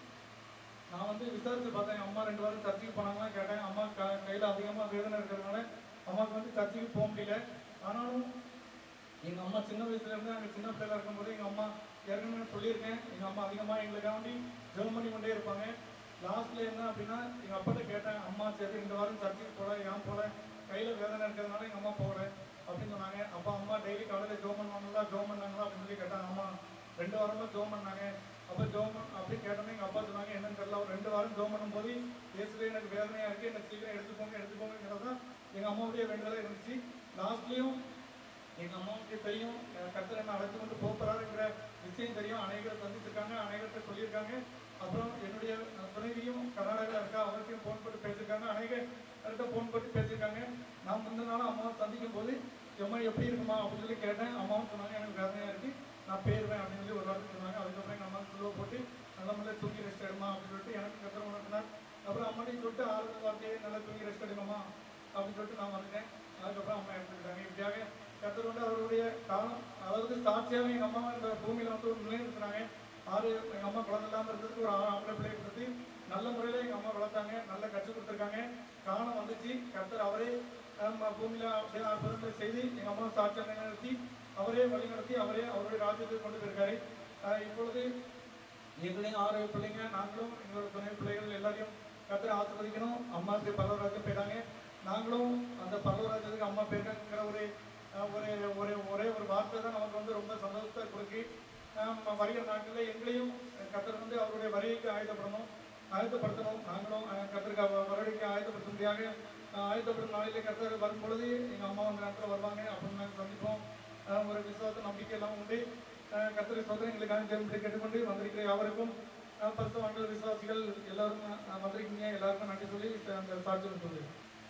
நான் வந்து விசாரிச்சு பார்த்தேன் என் அம்மா ரெண்டு வாரம் சர்ச்சுக்கு போனாங்களா கேட்டேன் அம்மா க கையில் அதிகமாக வேதனை இருக்கிறதுனால அம்மாவுக்கு வந்து சர்ச்சுக்கு போக முடியல ஆனாலும் எங்கள் அம்மா சின்ன வயசுல இருந்து அங்கே சின்ன பிள்ளைல இருக்கும்போது எங்கள் அம்மா ஏற்கனவே சொல்லியிருக்கேன் எங்கள் அம்மா அதிகமாக எங்களுக்காண்டி ஜெபம் பண்ணி கொண்டே இருப்பாங்க லாஸ்ட்ல என்ன அப்படின்னா எங்கள் அப்பாட்ட கேட்டேன் அம்மா சரி இந்த வாரம் சர்ச்சுக்கு போல ஏன் போல கையில் வேதனை இருக்கிறதுனால எங்கள் அம்மா போகல அப்படின்னு சொன்னாங்க அப்போ அம்மா டெய்லி காலையில் ஜோம் பண்ணுவாங்களா ஜோம் பண்ணாங்களா அப்படின்னு சொல்லி கேட்டாங்க அம்மா ரெண்டு வாரமா ஜோம் பண்ணாங்க அப்போ ஜோம் அப்படி கேட்டோன்னே எங்கள் அப்பா சொன்னாங்க என்னன்னு தெரியல ஒரு ரெண்டு வாரம் ஜோம் பண்ணும்போது இயேசுவே எனக்கு வேதனையாக இருக்குது எனக்கு சீக்கிரம் எடுத்துக்கோங்க எடுத்துக்கோங்கிறது தான் எங்கள் அம்மாவுடைய வேண்டுதலாக இருந்துச்சு லாஸ்ட்லேயும் எங்கள் அம்மாவுக்கு தெரியும் கத்தர் என்ன அழைத்து கொண்டு போகிறாருங்கிற விஷயம் தெரியும் அநேகரை சந்திச்சிருக்காங்க அநேகர்கிட்ட சொல்லியிருக்காங்க அப்புறம் என்னுடைய துணைவியும் கர்நாடகாவில் இருக்கா அவர்கிட்டையும் ஃபோன் போட்டு பேசியிருக்காங்க அநேகர்கிட்ட ஃபோன் போட்டு பேசியிருக்காங்க நான் முந்தின நாள் அம்மாவை சந்திக்கும் போது எம்மா எப்படி இருக்குமா அப்படின்னு சொல்லி கேட்டேன் அம்மாவும் சொன்னாங்க எனக்கு வேதனையாக இருக்கு நான் போயிருவேன் அப்படின்னு சொல்லி ஒரு வார்த்தை சொன்னாங்க அதுக்கப்புறம் எங்கள் அம்மா சுழுவ போட்டு நல்ல முறையில் தூங்கி ரெஸ்ட் எடுமா அப்படின்னு சொல்லிட்டு எனக்கு கத்திரம் உணர்த்தினார் அப்புறம் அம்மாட்டையும் சொல்லிட்டு ஆறு வார்த்தையை நல்லா தூங்கி ரெஸ்ட் எடுக்கணுமா அப்படின்னு சொல்லிட்டு நான் வந்துட்டேன் அதுக்கப்புறம் அம்மா எடுத்துக்கிட்டாங்க இப்படியாக கத்தர் வந்து அவருடைய காலம் அதாவது சாட்சியாக எங்கள் அம்மா இந்த பூமியில் வந்து ஒரு நிலைநிறுத்தினாங்க ஆறு எங்கள் அம்மா குழந்தை இல்லாமல் இருந்ததுக்கு ஒரு ஆறு ஆம்பளை பிள்ளையை கொடுத்து நல்ல முறையில் எங்கள் அம்மா வளர்த்தாங்க நல்ல கற்றுக் கொடுத்துருக்காங்க காலம் வந்துச்சு கத்தர் அவரே நம்ம பூமியில் அப்படியே அற்புதங்களை செய்து எங்கள் அம்மா சாட்சியாக நிலைநிறுத்தி அவரே வழிநடத்தி அவரே அவருடைய ராஜ்யத்துக்கு கொண்டு போயிருக்காரு ஆஹ் இப்பொழுது எங்களையும் ஆறு பிள்ளைங்க நாங்களும் எங்களோட துணை பிள்ளைகள் எல்லாரையும் கத்திர ஆசிர்வதிக்கணும் அம்மா இப்படி பல்லவராஜ்யம் போயிட்டாங்க நாங்களும் அந்த பல்லவராஜ்யத்துக்கு அம்மா போயிருக்காங்கிற ஒரு ஆஹ் ஒரு ஒரு ஒரே ஒரு வார்த்தை தான் நமக்கு வந்து ரொம்ப சந்தோஷத்தை கொடுக்கு ஆஹ் வருகிற நாட்களில் எங்களையும் கத்தர் வந்து அவருடைய வருகைக்கு ஆயுதப்படணும் ஆயத்தப்படுத்தணும் நாங்களும் ஆஹ் கத்தருக்கு அவ- வருகைக்கு ஆயத்தப்படுத்தும்படியாக ஆஹ் ஆயத்தப்படும் நாளிலே கர்த்தர் வரும் பொழுது எங்கள் அம்மா அந்த நேரத்தில் வருவாங்க அப்படின்னு நாங்கள் சந்திப்போம் ஆஹ் ஒரு விசுவாச நம்பிக்கை எல்லாம் உண்டு ஆஹ் கர்த்தரை சோதனைகளுக்காக ஜெபத்தை கேட்டுக்கொண்டு வந்திருக்கிற யாவருக்கும் ஆஹ் பரிசுத்தவான்கள் விசுவாசிகள் எல்லாரும் ஆஹ் வந்திருக்கீங்க எல்லாருக்கும் நன்றி சொல்லி அந்த சாட்சியம் சொல்லு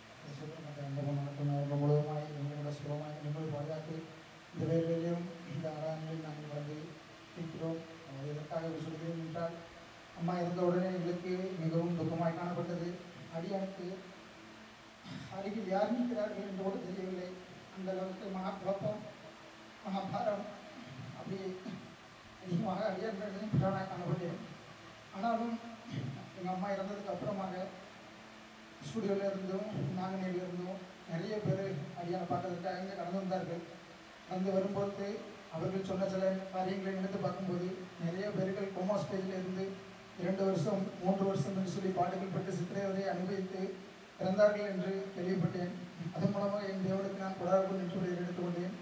முழுவதுமாய் எங்களோட சுலபமாய் நீங்கள் பாதுகாத்து இந்த வேலையிலும் இந்த ஆராதனையில் நாங்கள் வந்து இருக்கிறோம் அது எதற்காக சொல்கிறேன் என்றால் அம்மா இருந்த உடனே எங்களுக்கு மிகவும் துக்கமாய் காணப்பட்டது அடியானுக்கு அருகில் யார் நிற்கிறார்கள் என்று கூட தெரியவில்லை அந்த அளவுக்கு மகா குழப்பம் மகாபாரம் அப்படி அதிகமாக அடியார்கள் புறானாக காணப்பட்டேன் ஆனாலும் எங்கள் அம்மா இறந்ததுக்கு அப்புறமாக ஸ்டூடியோவில் இருந்தும் நாங்குநேரில் இருந்தும் நிறைய பேர் அடியான பார்க்கறதுக்காக இங்கே கடந்து வந்தார்கள் வந்து வரும்போது அவர்கள் சொன்ன சில காரியங்களை நினைத்து பார்க்கும்போது நிறைய பேர்கள் கோமா ஸ்டேஜில் இருந்து இரண்டு வருஷம் மூன்று வருஷம் என்று சொல்லி பாடுகள் பட்டு சித்திரைவதை அனுபவித்து இறந்தார்கள் என்று கேள்விப்பட்டேன் அதன் மூலமாக என் தேவனுக்கு நான் கொடார்கள் என்று எடுத்துக்கொண்டேன்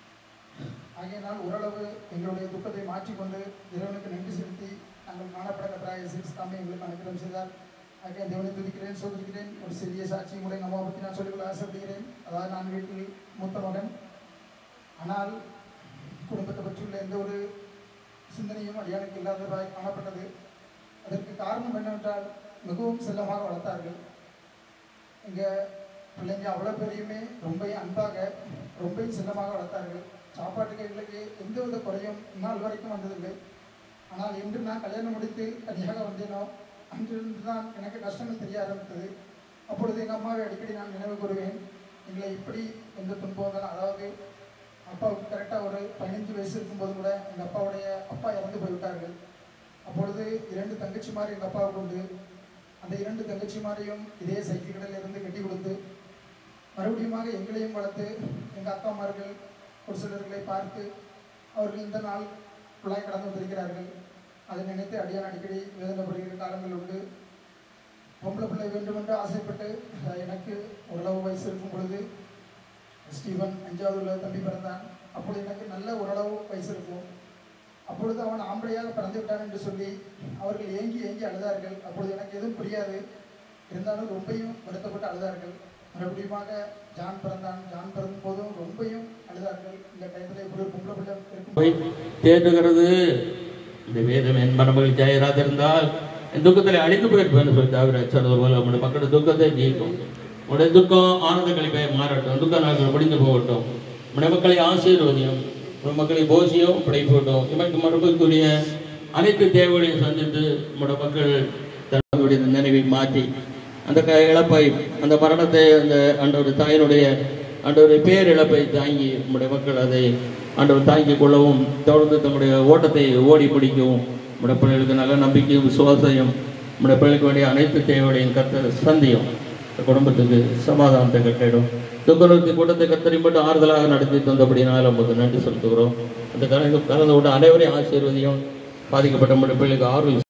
ஆகையினால் ஓரளவு எங்களுடைய துக்கத்தை மாற்றிக்கொண்டு இறைவனுக்கு நன்றி செலுத்தி நாங்கள் காணப்பட கத்தராக சிக்ஸ் தாமே எங்களுக்கு அனுகிரகம் செய்தார் ஆகிய தேவனை துதிக்கிறேன் சோதிக்கிறேன் ஒரு சிறிய சாட்சி கூட எங்கள் அம்மாவை பற்றி நான் சொல்லிக்கொள்ள ஆசைப்படுகிறேன் அதாவது நான் வீட்டில் மூத்த மகன் ஆனால் குடும்பத்தை பற்றியுள்ள எந்த ஒரு சிந்தனையும் அடியானுக்கு இல்லாததாய் காணப்பட்டது அதற்கு காரணம் என்னவென்றால் மிகவும் செல்லமாக வளர்த்தார்கள் எங்கள் பிள்ளைங்க அவ்வளோ பேரையுமே ரொம்ப அன்பாக ரொம்ப செல்லமாக வளர்த்தார்கள் சாப்பாட்டுக்கு எங்களுக்கு எந்தவித குறையும் இந்நாள் வரைக்கும் வந்ததில்லை ஆனால் இன்று நான் கல்யாணம் முடித்து தனியாக வந்தேனோ அன்றிருந்து தான் எனக்கு கஷ்டங்கள் தெரிய ஆரம்பித்தது அப்பொழுது எங்கள் அம்மாவை அடிக்கடி நான் நினைவு கூறுவேன் எங்களை இப்படி எந்த துன்பம் தான் அதாவது அப்பாவுக்கு கரெக்டாக ஒரு பதினஞ்சு வயசு இருக்கும்போது கூட எங்கள் அப்பாவுடைய அப்பா இறந்து போய்விட்டார்கள் அப்பொழுது இரண்டு தங்கச்சிமார் எங்கள் அப்பாவுக்கு உண்டு அந்த இரண்டு தங்கச்சிமாரையும் இதே சைக்கிள் கடையில் இருந்து கட்டி கொடுத்து மறுபடியுமாக எங்களையும் வளர்த்து எங்கள் அக்காமார்கள் ஒரு சிலர்களை பார்த்து அவர்கள் இந்த நாள் குழாய் கடந்து வந்திருக்கிறார்கள் அதை நினைத்து அடியான் அடிக்கடி வேதனைப்படுகிற காலங்கள் உண்டு பொம்பளை பிள்ளை வேண்டும் என்று ஆசைப்பட்டு அஹ், எனக்கு ஓரளவு வயசு இருக்கும் பொழுது ஸ்டீவன் அஞ்சாவது உள்ள தம்பி பிறந்தான் அப்பொழுது எனக்கு நல்ல ஓரளவு வயசு இருக்கும் அப்பொழுது அவன் ஆம்பளையாக பிறந்து விட்டான் என்று சொல்லி அவர்கள் ஏங்கி ஏங்கி அழுதார்கள் அப்பொழுது எனக்கு எதுவும் புரியாது இருந்தாலும் ரொம்பையும் வருத்தப்பட்டு அழுதார்கள் மறுபடியுமாக ஜான் பிறந்தான் ஜான் பிறந்த போதும் ரொம்பையும் அழுதார்கள் இந்த டயத்தில் இப்படி ஒரு பொம்பளை பிள்ளை இருக்கும் போய் தேடுகிறது இந்த வேதம் என் மனமகள் ஜெயராதிருந்தால் என் துக்கத்தில் அழிந்து போயிருப்பேன்னு சொல்லி தவிர சொன்னது போல உங்களுடைய மக்களுடைய துக்கத்தை நீக்கும் உங்களுடைய துக்கம் ஆனந்த கழிப்பை மாறட்டும் துக்க நாட்கள் முடிந்து போகட்டும் உங்களுடைய மக்களை ஆசீர்வதியும் உங்களுடைய மக்களை போசியும் படைப்பட்டும் இவருக்கு மரபுக்குரிய அனைத்து தேவைகளையும் சந்தித்து உங்களுடைய மக்கள் தன்னுடைய நினைவை மாற்றி அந்த க இழப்பை அந்த மரணத்தை அந்த ஆண்டவர் தாயினுடைய ஆண்டவருடைய பேர் இழப்பை தாங்கி நம்முடைய மக்கள் அதை ஆண்டவர் தாங்கிக் கொள்ளவும் தொடர்ந்து தம்முடைய ஓட்டத்தை ஓடி பிடிக்கவும் நம்முடைய பிள்ளைகளுக்கு நல்ல நம்பிக்கையும் விசுவாசையும் நம்முடைய பிள்ளைகளுக்கு வேண்டிய அனைத்து தேவைகளையும் கத்த சந்தியும் இந்த குடும்பத்துக்கு சமாதானத்தை கட்டிடும் துக்கநிறுத்தி கூட்டத்தை கத்தரி மட்டும் ஆறுதலாக நடத்தி தந்தபடினால நமக்கு நன்றி செலுத்துகிறோம் அந்த கலந்து கலந்து கொண்ட அனைவரையும் ஆசீர்வதியும் பாதிக்கப்பட்ட நம்முடைய பிள்ளைகளுக்கு ஆறுதல்